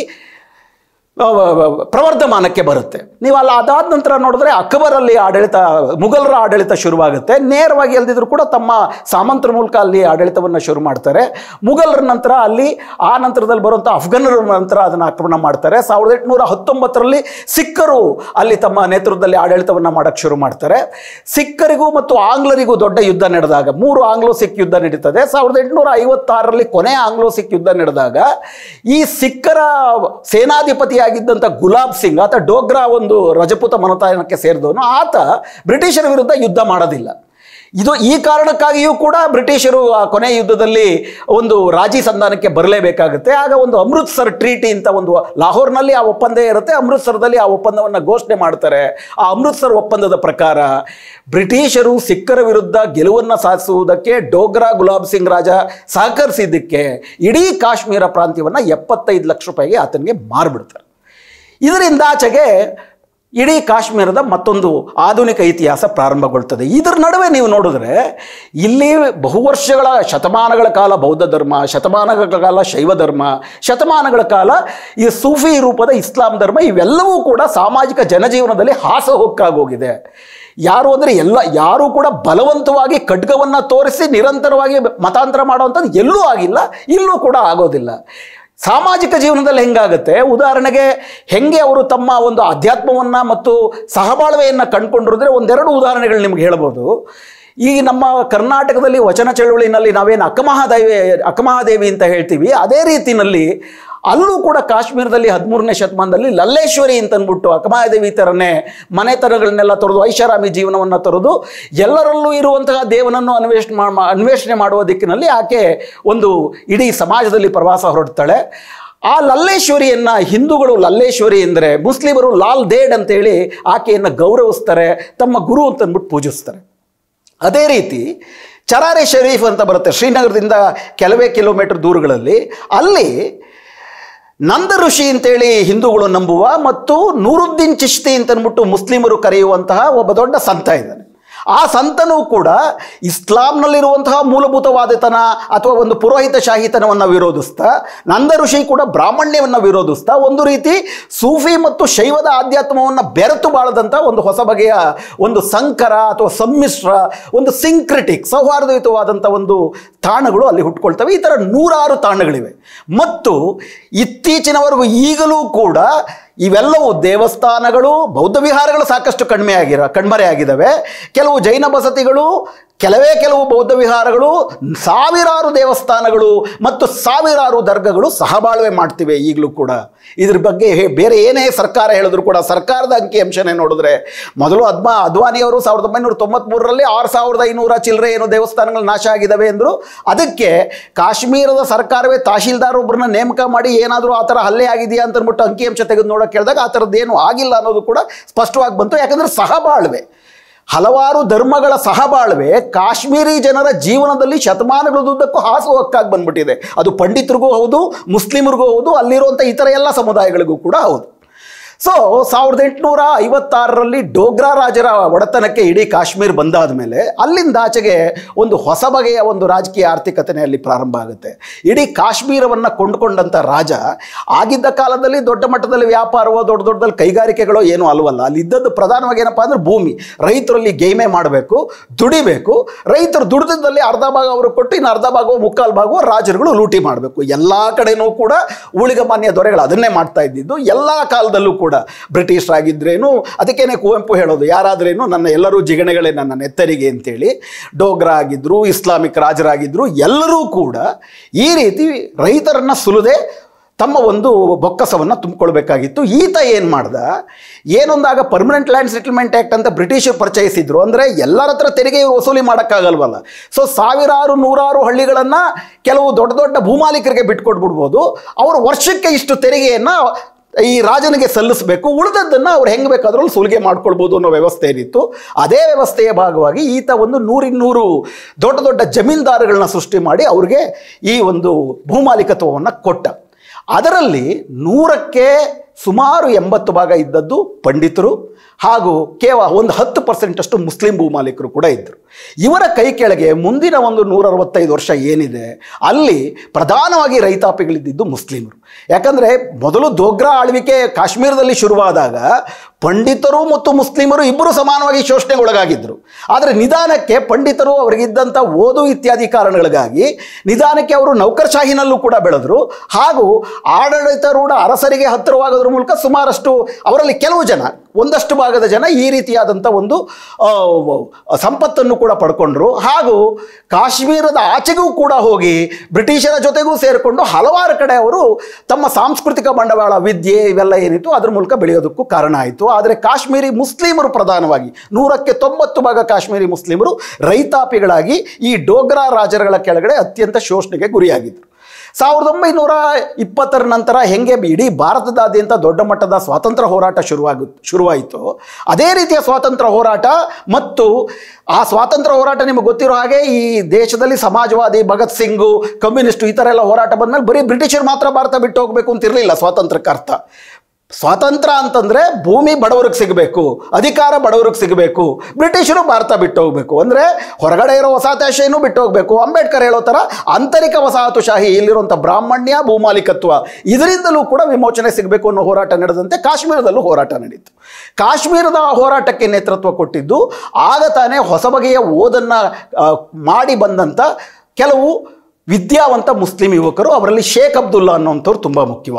ಆ, ಪ್ರವರ್ಧಮಾನಕ್ಕೆ ಬರುತ್ತೆ ನೀವು ಅಲ್ಲಿ ಅದಾದ ನಂತರ ನೋಡಿದ್ರೆ ಅಕ್ಬರಲ್ಲಿ ಆಡಳಿತ ಮುಘಲರ ಆಡಳಿತ ಶುರುವಾಗುತ್ತೆ ನೇರವಾಗಿ ಅಲ್ದಿದ್ರು ಕೂಡ ತಮ್ಮ ಸಾಮಂತರ ಮೂಲಕ ಅಲ್ಲಿ ಆಡಳಿತವನ್ನು ಶುರು ಮಾಡ್ತಾರೆ ಮುಘಲರ ನಂತರ ಅಲ್ಲಿ ಆ ನಂತರದಲ್ಲಿ ಬರುವಂಥ ಅಫ್ಘಾನರ ನಂತರ ಅದನ್ನು ಆಕ್ರಮಣ ಮಾಡ್ತಾರೆ ಸಾವಿರದ ಎಂಟುನೂರ ಹತ್ತೊಂಬತ್ತರಲ್ಲಿ ಸಿಖ್ಖರು ಅಲ್ಲಿ ತಮ್ಮ ನೇತೃತ್ವದಲ್ಲಿ ಆಡಳಿತವನ್ನು ಮಾಡೋಕ್ಕೆ ಶುರು ಮಾಡ್ತಾರೆ ಸಿಖ್ಖರಿಗೂ ಮತ್ತು ಆಂಗ್ಲರಿಗೂ ದೊಡ್ಡ ಯುದ್ಧ ನಡೆದಾಗ ಮೂರು ಆಂಗ್ಲೋ ಸಿಖ್ ಯುದ್ಧ ನಡೀತದೆ ಸಾವಿರದ ಎಂಟುನೂರ ಐವತ್ತಾರರಲ್ಲಿ ಕೊನೆಯ ಆಂಗ್ಲೋ ಸಿಖ್ ಯುದ್ಧ ನಡೆದಾಗ ಈ ಸಿಖ್ಖರ ಸೇನಾಧಿಪತಿಯಾಗಿದ್ದಂಥ ಗುಲಾಬ್ ಸಿಂಗ್ ಆತ ಡೋಗ್ರಾ ಒಂದು ರಜಪೂತ ಮನತಾಯನಕ್ಕೆ ಸೇರಿದವನು ಆತ ಬ್ರಿಟಿಷರ ವಿರುದ್ಧ ಯುದ್ಧ ಮಾಡೋದಿಲ್ಲ ಇದು ಈ ಕಾರಣಕ್ಕಾಗಿಯೂ ಕೂಡ ಬ್ರಿಟಿಷರು ಆ ಕೊನೆಯ ಯುದ್ಧದಲ್ಲಿ ಒಂದು ರಾಜಿ ಸಂಧಾನಕ್ಕೆ ಬರಲೇಬೇಕಾಗುತ್ತೆ ಆಗ ಒಂದು ಅಮೃತ್ಸರ್ ಟ್ರೀಟಿ ಅಂತ ಒಂದು ಲಾಹೋರ್ನಲ್ಲಿ ಆ ಒಪ್ಪಂದ ಇರುತ್ತೆ ಅಮೃತ್ಸರದಲ್ಲಿ ಆ ಒಪ್ಪಂದವನ್ನು ಘೋಷಣೆ ಮಾಡ್ತಾರೆ ಆ ಅಮೃತ್ಸರ್ ಒಪ್ಪಂದದ ಪ್ರಕಾರ ಬ್ರಿಟಿಷರು ಸಿಖ್ಖರ ವಿರುದ್ಧ ಗೆಲುವನ್ನು ಸಾಧಿಸುವುದಕ್ಕೆ ಡೋಗ್ರಾ ಗುಲಾಬ್ ಸಿಂಗ್ ರಾಜ ಸಹಕರಿಸಿದ್ದಕ್ಕೆ ಇಡೀ ಕಾಶ್ಮೀರ ಪ್ರಾಂತ್ಯವನ್ನು ಎಪ್ಪತ್ತೈದು ಲಕ್ಷ ರೂಪಾಯಿಗೆ ಆತನಿಗೆ ಮಾರ್ಬಿಡ್ತಾರೆ ಇದರಿಂದ ಆಚೆಗೆ ಇಡೀ ಕಾಶ್ಮೀರದ ಮತ್ತೊಂದು ಆಧುನಿಕ ಇತಿಹಾಸ ಪ್ರಾರಂಭಗೊಳ್ತದೆ ಇದರ ನಡುವೆ ನೀವು ನೋಡಿದ್ರೆ ಇಲ್ಲಿ ಬಹುವರ್ಷಗಳ ಶತಮಾನಗಳ ಕಾಲ ಬೌದ್ಧ ಧರ್ಮ ಶತಮಾನಗಳ ಕಾಲ ಶೈವ ಧರ್ಮ ಶತಮಾನಗಳ ಕಾಲ ಈ ಸೂಫಿ ರೂಪದ ಇಸ್ಲಾಂ ಧರ್ಮ ಇವೆಲ್ಲವೂ ಕೂಡ ಸಾಮಾಜಿಕ ಜನಜೀವನದಲ್ಲಿ ಹಾಸಹೊಕ್ಕಾಗೋಗಿದೆ ಯಾರು ಅಂದರೆ ಎಲ್ಲ ಯಾರೂ ಕೂಡ ಬಲವಂತವಾಗಿ ಖಡ್ಗವನ್ನು ತೋರಿಸಿ ನಿರಂತರವಾಗಿ ಮತಾಂತರ ಮಾಡುವಂಥದ್ದು ಎಲ್ಲೂ ಆಗಿಲ್ಲ ಇಲ್ಲೂ ಕೂಡ ಆಗೋದಿಲ್ಲ ಸಾಮಾಜಿಕ ಜೀವನದಲ್ಲಿ ಹೆಂಗಾಗುತ್ತೆ ಉದಾಹರಣೆಗೆ ಹೆಂಗೆ ಅವರು ತಮ್ಮ ಒಂದು ಅಧ್ಯಾತ್ಮವನ್ನು ಮತ್ತು ಸಹಬಾಳ್ವೆಯನ್ನು ಕಂಡುಕೊಂಡಿರಿದ್ರೆ ಒಂದೆರಡು ಉದಾಹರಣೆಗಳು ನಿಮ್ಗೆ ಹೇಳ್ಬೋದು ಈ ನಮ್ಮ ಕರ್ನಾಟಕದಲ್ಲಿ ವಚನ ಚಳುವಳಿನಲ್ಲಿ ನಾವೇನು ಅಕ್ಕಮಹಾದೇವಿ ಅಕ್ಕಮಹಾದೇವಿ ಅಂತ ಹೇಳ್ತೀವಿ ಅದೇ ರೀತಿನಲ್ಲಿ ಅಲ್ಲೂ ಕೂಡ ಕಾಶ್ಮೀರದಲ್ಲಿ ಹದಿಮೂರನೇ ಶತಮಾನದಲ್ಲಿ ಲಲ್ಲೇಶ್ವರಿ ಅಂತ ಅಂದ್ಬಿಟ್ಟು ಅಕಮಾಯದೇವಿ ಥರನೇ ಮನೆತನಗಳನ್ನೆಲ್ಲ ತೊರೆದು ಐಷಾರಾಮಿ ಜೀವನವನ್ನು ತೊರೆದು ಎಲ್ಲರಲ್ಲೂ ಇರುವಂತಹ ದೇವನನ್ನು ಅನ್ವೇಷಣೆ ಮಾ ಅನ್ವೇಷಣೆ ಮಾಡುವ ದಿಕ್ಕಿನಲ್ಲಿ ಆಕೆ ಒಂದು ಇಡೀ ಸಮಾಜದಲ್ಲಿ ಪ್ರವಾಸ ಹೊರಡ್ತಾಳೆ ಆ ಲಲ್ಲೇಶ್ವರಿಯನ್ನ ಹಿಂದೂಗಳು ಲಲ್ಲೇಶ್ವರಿ ಅಂದರೆ ಮುಸ್ಲಿಮರು ಲಾಲ್ ದೇಡ್ ಅಂತೇಳಿ ಆಕೆಯನ್ನು ಗೌರವಿಸ್ತಾರೆ ತಮ್ಮ ಗುರು ಅಂತ ಅಂದ್ಬಿಟ್ಟು ಪೂಜಿಸ್ತಾರೆ ಅದೇ ರೀತಿ ಚರಾರೆ ಶರೀಫ್ ಅಂತ ಬರುತ್ತೆ ಶ್ರೀನಗರದಿಂದ ಕೆಲವೇ ಕಿಲೋಮೀಟರ್ ದೂರಗಳಲ್ಲಿ ಅಲ್ಲಿ ನಂದ ಋಷಿ ಅಂತೇಳಿ ಹಿಂದೂಗಳು ನಂಬುವ ಮತ್ತು ನೂರುದ್ದೀನ್ ಚಿಶ್ತಿ ಅಂತ ಅಂದ್ಬಿಟ್ಟು ಮುಸ್ಲಿಮರು ಕರೆಯುವಂತಹ ಒಬ್ಬ ದೊಡ್ಡ ಸಂತ ಇದ್ದಾನೆ ಆ ಸಂತನೂ ಕೂಡ ಇಸ್ಲಾಂನಲ್ಲಿರುವಂತಹ ಮೂಲಭೂತವಾದಿತನ ಅಥವಾ ಒಂದು ಪುರೋಹಿತ ಶಾಹಿತನವನ್ನು ವಿರೋಧಿಸ್ತಾ ನಂದ ಋಷಿ ಕೂಡ ಬ್ರಾಹ್ಮಣ್ಯವನ್ನು ವಿರೋಧಿಸ್ತಾ ಒಂದು ರೀತಿ ಸೂಫಿ ಮತ್ತು ಶೈವದ ಆಧ್ಯಾತ್ಮವನ್ನು ಬೆರೆತು ಬಾಳದಂಥ ಒಂದು ಹೊಸ ಬಗೆಯ ಒಂದು ಸಂಕರ ಅಥವಾ ಸಮ್ಮಿಶ್ರ ಒಂದು ಸಿಂಕ್ರಿಟಿಕ್ ಸೌಹಾರ್ದಯುತವಾದಂಥ ಒಂದು ತಾಣಗಳು ಅಲ್ಲಿ ಹುಟ್ಕೊಳ್ತವೆ ಈ ಥರ ನೂರಾರು ತಾಣಗಳಿವೆ ಮತ್ತು ಇತ್ತೀಚಿನವರೆಗೂ ಈಗಲೂ ಕೂಡ ಇವೆಲ್ಲವೂ ದೇವಸ್ಥಾನಗಳು ಬೌದ್ಧ ವಿಹಾರಗಳು ಸಾಕಷ್ಟು ಕಡಿಮೆ ಆಗಿರ ಕಣ್ಮರೆ ಆಗಿದ್ದಾವೆ ಕೆಲವು ಜೈನ ಬಸತಿಗಳು ಕೆಲವೇ ಕೆಲವು ಬೌದ್ಧ ವಿಹಾರಗಳು ಸಾವಿರಾರು ದೇವಸ್ಥಾನಗಳು ಮತ್ತು ಸಾವಿರಾರು ದರ್ಗಗಳು ಸಹಬಾಳ್ವೆ ಮಾಡ್ತಿವೆ ಈಗಲೂ ಕೂಡ ಇದ್ರ ಬಗ್ಗೆ ಹೇ- ಬೇರೆ ಏನೇ ಸರ್ಕಾರ ಹೇಳಿದ್ರು ಕೂಡ ಸರ್ಕಾರದ ಅಂಕಿಅಂಶನೇ ನೋಡಿದ್ರೆ ಮೊದಲು ಅದ್ಮ ಅದ್ವಾನಿಯವರು ಸಾವಿರದ ಒಂಬೈನೂರ ತೊಂಬತ್ಮೂರರಲ್ಲಿ ಆರು ಸಾವಿರದ ಐನೂರ ಚಿಲ್ಲರೆ ಏನೋ ದೇವಸ್ಥಾನಗಳು ನಾಶ ಆಗಿದ್ದಾವೆ ಎಂದರು ಅದಕ್ಕೆ ಕಾಶ್ಮೀರದ ಸರ್ಕಾರವೇ ತಹಶೀಲ್ದಾರ್ ಒಬ್ಬರನ್ನ ನೇಮಕ ಮಾಡಿ ಏನಾದರೂ ಆ ಥರ ಹಲ್ಲೆ ಆಗಿದೆಯಾ ಅಂತ ಅಂದ್ಬಿಟ್ಟು ಅಂಕಿಅಂಶ ತೆಗೆದು ನೋಡೋಕೆ ಕೇಳಿದಾಗ ಆ ಥರದ್ದೇನು ಆಗಿಲ್ಲ ಅನ್ನೋದು ಕೂಡ ಸ್ಪಷ್ಟವಾಗಿ ಬಂತು ಯಾಕಂದರೆ ಸಹಬಾಳ್ವೆ ಹಲವಾರು ಧರ್ಮಗಳ ಸಹಬಾಳ್ವೆ ಕಾಶ್ಮೀರಿ ಜನರ ಜೀವನದಲ್ಲಿ ಶತಮಾನಗಳುದ್ದಕ್ಕೂ ಹಾಸುಹಕ್ಕಾಗಿ ಬಂದ್ಬಿಟ್ಟಿದೆ ಅದು ಪಂಡಿತರಿಗೂ ಹೌದು ಮುಸ್ಲಿಮರಿಗೂ ಹೌದು ಅಲ್ಲಿರುವಂಥ ಇತರ ಎಲ್ಲ ಸಮುದಾಯಗಳಿಗೂ ಕೂಡ ಹೌದು ಸೊ ಸಾವಿರದ ಎಂಟುನೂರ ಐವತ್ತಾರರಲ್ಲಿ ಡೋಗ್ರಾ ರಾಜರ ಒಡೆತನಕ್ಕೆ ಇಡೀ ಕಾಶ್ಮೀರ ಬಂದಾದ ಮೇಲೆ ಅಲ್ಲಿಂದ ಆಚೆಗೆ ಒಂದು ಹೊಸ ಬಗೆಯ ಒಂದು ರಾಜಕೀಯ ಆರ್ಥಿಕತೆನೇ ಅಲ್ಲಿ ಪ್ರಾರಂಭ ಆಗುತ್ತೆ ಇಡೀ ಕಾಶ್ಮೀರವನ್ನು ಕೊಂಡುಕೊಂಡಂಥ ರಾಜ ಆಗಿದ್ದ ಕಾಲದಲ್ಲಿ ದೊಡ್ಡ ಮಟ್ಟದಲ್ಲಿ ವ್ಯಾಪಾರವೋ ದೊಡ್ಡ ದೊಡ್ಡದಲ್ಲಿ ಕೈಗಾರಿಕೆಗಳೋ ಏನೂ ಅಲ್ವಲ್ಲ ಅಲ್ಲಿ ಇದ್ದದ್ದು ಪ್ರಧಾನವಾಗಿ ಏನಪ್ಪ ಅಂದ್ರೆ ಭೂಮಿ ರೈತರಲ್ಲಿ ಗೇಮೆ ಮಾಡಬೇಕು ದುಡಿಬೇಕು ರೈತರು ದುಡಿದಲ್ಲಿ ಅರ್ಧ ಭಾಗ ಅವರು ಕೊಟ್ಟು ಇನ್ನು ಅರ್ಧ ಭಾಗವೋ ಮುಕ್ಕಾಲು ಭಾಗವೋ ರಾಜರುಗಳು ಲೂಟಿ ಮಾಡಬೇಕು ಎಲ್ಲ ಕಡೆನೂ ಕೂಡ ಊಳಿಗಮಾನ್ಯ ದೊರೆಗಳು ಅದನ್ನೇ ಮಾಡ್ತಾ ಇದ್ದಿದ್ದು ಎಲ್ಲ ಕಾಲದಲ್ಲೂ ಕೂಡ ಬ್ರಿಟಿಷರಾಗಿದ್ರೇನು ಅದಕ್ಕೇನೆ ಕುವೆಂಪು ಹೇಳೋದು ಯಾರಾದ್ರೇನು ನನ್ನ ಎಲ್ಲರೂ ಜಿಗಣೆಗಳೇ ನನ್ನ ನೆತ್ತರಿಗೆ ಅಂತೇಳಿ ಡೋಗ್ರಾ ಆಗಿದ್ರು ಇಸ್ಲಾಮಿಕ್ ರಾಜರಾಗಿದ್ರು ಎಲ್ಲರೂ ಕೂಡ ಈ ರೀತಿ ರೈತರನ್ನ ಸುಲಿದೆ ತಮ್ಮ ಒಂದು ಬೊಕ್ಕಸವನ್ನು ತುಂಬಿಕೊಳ್ಬೇಕಾಗಿತ್ತು ಈತ ಏನು ಮಾಡ್ದ ಏನೊಂದಾಗ ಪರ್ಮನೆಂಟ್ ಲ್ಯಾಂಡ್ ಸೆಟಲ್ಮೆಂಟ್ ಆ್ಯಕ್ಟ್ ಅಂತ ಬ್ರಿಟಿಷರು ಪರಿಚಯಿಸಿದ್ರು ಅಂದರೆ ಎಲ್ಲರ ಹತ್ರ ತೆರಿಗೆ ಇವ್ರು ವಸೂಲಿ ಮಾಡೋಕ್ಕಾಗಲ್ವಲ್ಲ ಸೊ ಸಾವಿರಾರು ನೂರಾರು ಹಳ್ಳಿಗಳನ್ನು ಕೆಲವು ದೊಡ್ಡ ದೊಡ್ಡ ಭೂಮಾಲೀಕರಿಗೆ ಬಿಟ್ಕೊಟ್ಬಿಡ್ಬೋದು ಅವರು ವರ್ಷಕ್ಕೆ ಇಷ್ಟು ತೆರಿಗೆಯನ್ನು ಈ ರಾಜನಿಗೆ ಸಲ್ಲಿಸಬೇಕು ಉಳಿದದ್ದನ್ನು ಅವ್ರು ಹೆಂಗೆ ಬೇಕಾದ್ರೂ ಸುಲಿಗೆ ಮಾಡ್ಕೊಳ್ಬೋದು ಅನ್ನೋ ವ್ಯವಸ್ಥೆ ಏನಿತ್ತು ಅದೇ ವ್ಯವಸ್ಥೆಯ ಭಾಗವಾಗಿ ಈತ ಒಂದು ನೂರಿನ್ನೂರು ದೊಡ್ಡ ದೊಡ್ಡ ಜಮೀನ್ದಾರುಗಳನ್ನ ಸೃಷ್ಟಿ ಮಾಡಿ ಅವ್ರಿಗೆ ಈ ಒಂದು ಭೂಮಾಲೀಕತ್ವವನ್ನು ಕೊಟ್ಟ ಅದರಲ್ಲಿ ನೂರಕ್ಕೆ ಸುಮಾರು ಎಂಬತ್ತು ಭಾಗ ಇದ್ದದ್ದು ಪಂಡಿತರು ಹಾಗೂ ಕೇವಲ ಒಂದು ಹತ್ತು ಪರ್ಸೆಂಟಷ್ಟು ಮುಸ್ಲಿಂ ಭೂಮಾಲೀಕರು ಕೂಡ ಇದ್ದರು ಇವರ ಕೈ ಕೆಳಗೆ ಮುಂದಿನ ಒಂದು ನೂರ ಅರವತ್ತೈದು ವರ್ಷ ಏನಿದೆ ಅಲ್ಲಿ ಪ್ರಧಾನವಾಗಿ ರೈತಾಪಿಗಳಿದ್ದಿದ್ದು ಮುಸ್ಲಿಮರು ಯಾಕಂದರೆ ಮೊದಲು ದೋಗ್ರಾ ಆಳ್ವಿಕೆ ಕಾಶ್ಮೀರದಲ್ಲಿ ಶುರುವಾದಾಗ ಪಂಡಿತರು ಮತ್ತು ಮುಸ್ಲಿಮರು ಇಬ್ಬರು ಸಮಾನವಾಗಿ ಶೋಷಣೆಗೊಳಗಾಗಿದ್ದರು ಆದರೆ ನಿಧಾನಕ್ಕೆ ಪಂಡಿತರು ಅವರಿಗಿದ್ದಂಥ ಓದು ಇತ್ಯಾದಿ ಕಾರಣಗಳಿಗಾಗಿ ನಿಧಾನಕ್ಕೆ ಅವರು ನೌಕರಶಾಹಿನಲ್ಲೂ ಕೂಡ ಬೆಳೆದರು ಹಾಗೂ ಆಡಳಿತಾರೂಢ ಅರಸರಿಗೆ ಹತ್ತಿರವಾಗೋದ್ರ ಮೂಲಕ ಸುಮಾರಷ್ಟು ಅವರಲ್ಲಿ ಕೆಲವು ಜನ ಒಂದಷ್ಟು ಭಾಗದ ಜನ ಈ ರೀತಿಯಾದಂಥ ಒಂದು ಆ, ಸಂಪತ್ತನ್ನು ಕೂಡ ಪಡ್ಕೊಂಡ್ರು ಹಾಗೂ ಕಾಶ್ಮೀರದ ಆಚೆಗೂ ಕೂಡ ಹೋಗಿ ಬ್ರಿಟಿಷರ ಜೊತೆಗೂ ಸೇರಿಕೊಂಡು ಹಲವಾರು ಕಡೆ ಅವರು ತಮ್ಮ ಸಾಂಸ್ಕೃತಿಕ ಬಂಡವಾಳ ವಿದ್ಯೆ ಇವೆಲ್ಲ ಏನಿತ್ತು ಅದ್ರ ಮೂಲಕ ಬೆಳೆಯೋದಕ್ಕೂ ಕಾರಣ ಆಯಿತು ಆದರೆ ಕಾಶ್ಮೀರಿ ಮುಸ್ಲಿಮರು ಪ್ರಧಾನವಾಗಿ ನೂರಕ್ಕೆ ತೊಂಬತ್ತು ಭಾಗ ಕಾಶ್ಮೀರಿ ಮುಸ್ಲಿಮರು ರೈತಾಪಿಗಳಾಗಿ ಈ ಡೋಗ್ರಾ ರಾಜರುಗಳ ಕೆಳಗಡೆ ಅತ್ಯಂತ ಶೋಷಣೆಗೆ ಗುರಿಯಾಗಿದ್ದರು ಸಾವಿರದ ಒಂಬೈನೂರ ಇಪ್ಪತ್ತರ ನಂತರ ಹೆಂಗೆ ಇಡೀ ಭಾರತದಾದ್ಯಂತ ದೊಡ್ಡ ಮಟ್ಟದ ಸ್ವಾತಂತ್ರ್ಯ ಹೋರಾಟ ಶುರುವಾಗು ಶುರುವಾಯಿತು ಅದೇ ರೀತಿಯ ಸ್ವಾತಂತ್ರ್ಯ ಹೋರಾಟ ಮತ್ತು ಆ ಸ್ವಾತಂತ್ರ್ಯ ಹೋರಾಟ ನಿಮಗೆ ಗೊತ್ತಿರೋ ಹಾಗೆ ಈ ದೇಶದಲ್ಲಿ ಸಮಾಜವಾದಿ ಭಗತ್ ಸಿಂಗು ಕಮ್ಯುನಿಸ್ಟು ಈ ಥರ ಎಲ್ಲ ಹೋರಾಟ ಬಂದಮೇಲೆ ಬರೀ ಬ್ರಿಟಿಷರು ಮಾತ್ರ ಭಾರತ ಬಿಟ್ಟು ಹೋಗಬೇಕು ಅಂತ ಇರಲಿಲ್ಲ ಸ್ವಾತಂತ್ರ್ಯಕ್ಕೆ ಅರ್ಥ ಸ್ವಾತಂತ್ರ್ಯ ಅಂತಂದ್ರೆ ಭೂಮಿ ಬಡವರಿಗೆ ಸಿಗಬೇಕು ಅಧಿಕಾರ ಬಡವರಿಗೆ ಸಿಗಬೇಕು ಬ್ರಿಟಿಷರು ಭಾರತ ಬಿಟ್ಟು ಹೋಗಬೇಕು ಅಂದರೆ ಹೊರಗಡೆ ಇರೋ ವಸಾಹತುಶಾಹಿನೂ ಬಿಟ್ಟು ಹೋಗಬೇಕು ಅಂಬೇಡ್ಕರ್ ಹೇಳೋ ಥರ ಆಂತರಿಕ ವಸಾಹತುಶಾಹಿ ಇಲ್ಲಿರುವಂಥ ಬ್ರಾಹ್ಮಣ್ಯ ಭೂಮಾಲೀಕತ್ವ ಇದರಿಂದಲೂ ಕೂಡ ವಿಮೋಚನೆ ಸಿಗಬೇಕು ಅನ್ನೋ ಹೋರಾಟ ನಡೆದಂತೆ ಕಾಶ್ಮೀರದಲ್ಲೂ ಹೋರಾಟ ನಡೀತು ಕಾಶ್ಮೀರದ ಆ ಹೋರಾಟಕ್ಕೆ ನೇತೃತ್ವ ಕೊಟ್ಟಿದ್ದು ಆಗ ತಾನೇ ಹೊಸ ಬಗೆಯ ಓದನ್ನು ಆ, ಮಾಡಿ ಬಂದಂಥ ಕೆಲವು ವಿದ್ಯಾವಂತ ಮುಸ್ಲಿಂ ಯುವಕರು ಅವರಲ್ಲಿ ಶೇಖ್ ಅಬ್ದುಲ್ಲಾ ಅನ್ನುವಂಥವ್ರು ತುಂಬ ಮುಖ್ಯವಾದವರು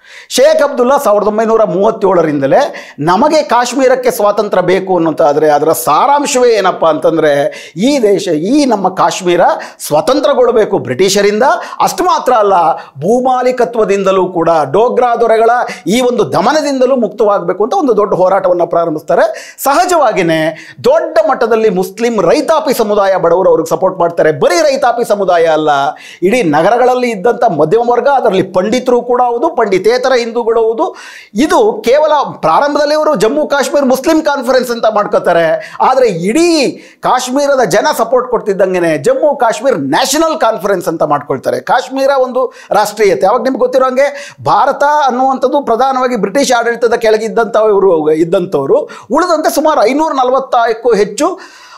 ಶೇಖ್ ಅಬ್ದುಲ್ಲಾ ಸಾವಿರದ ಒಂಬೈನೂರ ಮೂವತ್ತೇಳರಿಂದಲೇ ನಮಗೆ ಕಾಶ್ಮೀರಕ್ಕೆ ಸ್ವಾತಂತ್ರ್ಯ ಬೇಕು ಅನ್ನೋಂತಾದರೆ ಅದರ ಸಾರಾಂಶವೇ ಏನಪ್ಪ ಅಂತಂದರೆ ಈ ದೇಶ ಈ ನಮ್ಮ ಕಾಶ್ಮೀರ ಸ್ವತಂತ್ರಗೊಳ್ಳಬೇಕು ಬ್ರಿಟಿಷರಿಂದ ಅಷ್ಟು ಮಾತ್ರ ಅಲ್ಲ ಭೂಮಾಲೀಕತ್ವದಿಂದಲೂ ಕೂಡ ಡೋಗ್ರಾ ದೊರೆಗಳ ಈ ಒಂದು ದಮನದಿಂದಲೂ ಮುಕ್ತವಾಗಬೇಕು ಅಂತ ಒಂದು ದೊಡ್ಡ ಹೋರಾಟವನ್ನು ಪ್ರಾರಂಭಿಸ್ತಾರೆ ಸಹಜವಾಗಿಯೇ ದೊಡ್ಡ ಮಟ್ಟದಲ್ಲಿ ಮುಸ್ಲಿಂ ರೈತಾಪಿ ಸಮುದಾಯ ಬಡವರು ಅವ್ರಿಗೆ ಸಪೋರ್ಟ್ ಮಾಡ್ತಾರೆ ಬರೀ ರೈತಾಪಿ ಸಮುದಾಯ ಅಲ್ಲ ಇಡೀ ನಗರಗಳಲ್ಲಿ ಇದ್ದಂಥ ಮಧ್ಯಮ ವರ್ಗ ಅದರಲ್ಲಿ ಪಂಡಿತರು ಕೂಡ ಹೌದು ಪಂಡಿತೇತರ ಹಿಂದೂಗಳು ಹೌದು ಇದು ಕೇವಲ ಪ್ರಾರಂಭದಲ್ಲಿ ಅವರು ಜಮ್ಮು ಕಾಶ್ಮೀರ ಮುಸ್ಲಿಂ ಕಾನ್ಫರೆನ್ಸ್ ಅಂತ ಮಾಡ್ಕೋತಾರೆ ಆದರೆ ಇಡೀ ಕಾಶ್ಮೀರದ ಜನ ಸಪೋರ್ಟ್ ಕೊಡ್ತಿದ್ದಂಗೆ ಜಮ್ಮು ಕಾಶ್ಮೀರ್ ನ್ಯಾಷನಲ್ ಕಾನ್ಫರೆನ್ಸ್ ಅಂತ ಮಾಡ್ಕೊಳ್ತಾರೆ ಕಾಶ್ಮೀರ ಒಂದು ರಾಷ್ಟ್ರೀಯತೆ ಅವಾಗ ನಿಮ್ಗೆ ಗೊತ್ತಿರೋ ಹಾಗೆ ಭಾರತ ಅನ್ನುವಂಥದ್ದು ಪ್ರಧಾನವಾಗಿ ಬ್ರಿಟಿಷ್ ಆಡಳಿತದ ಕೆಳಗಿದ್ದಂಥ ಇವರು ಇದ್ದಂಥವ್ರು ಉಳಿದಂತೆ ಸುಮಾರು ಐನೂರ ನಲವತ್ತಕ್ಕೂ ಹೆಚ್ಚು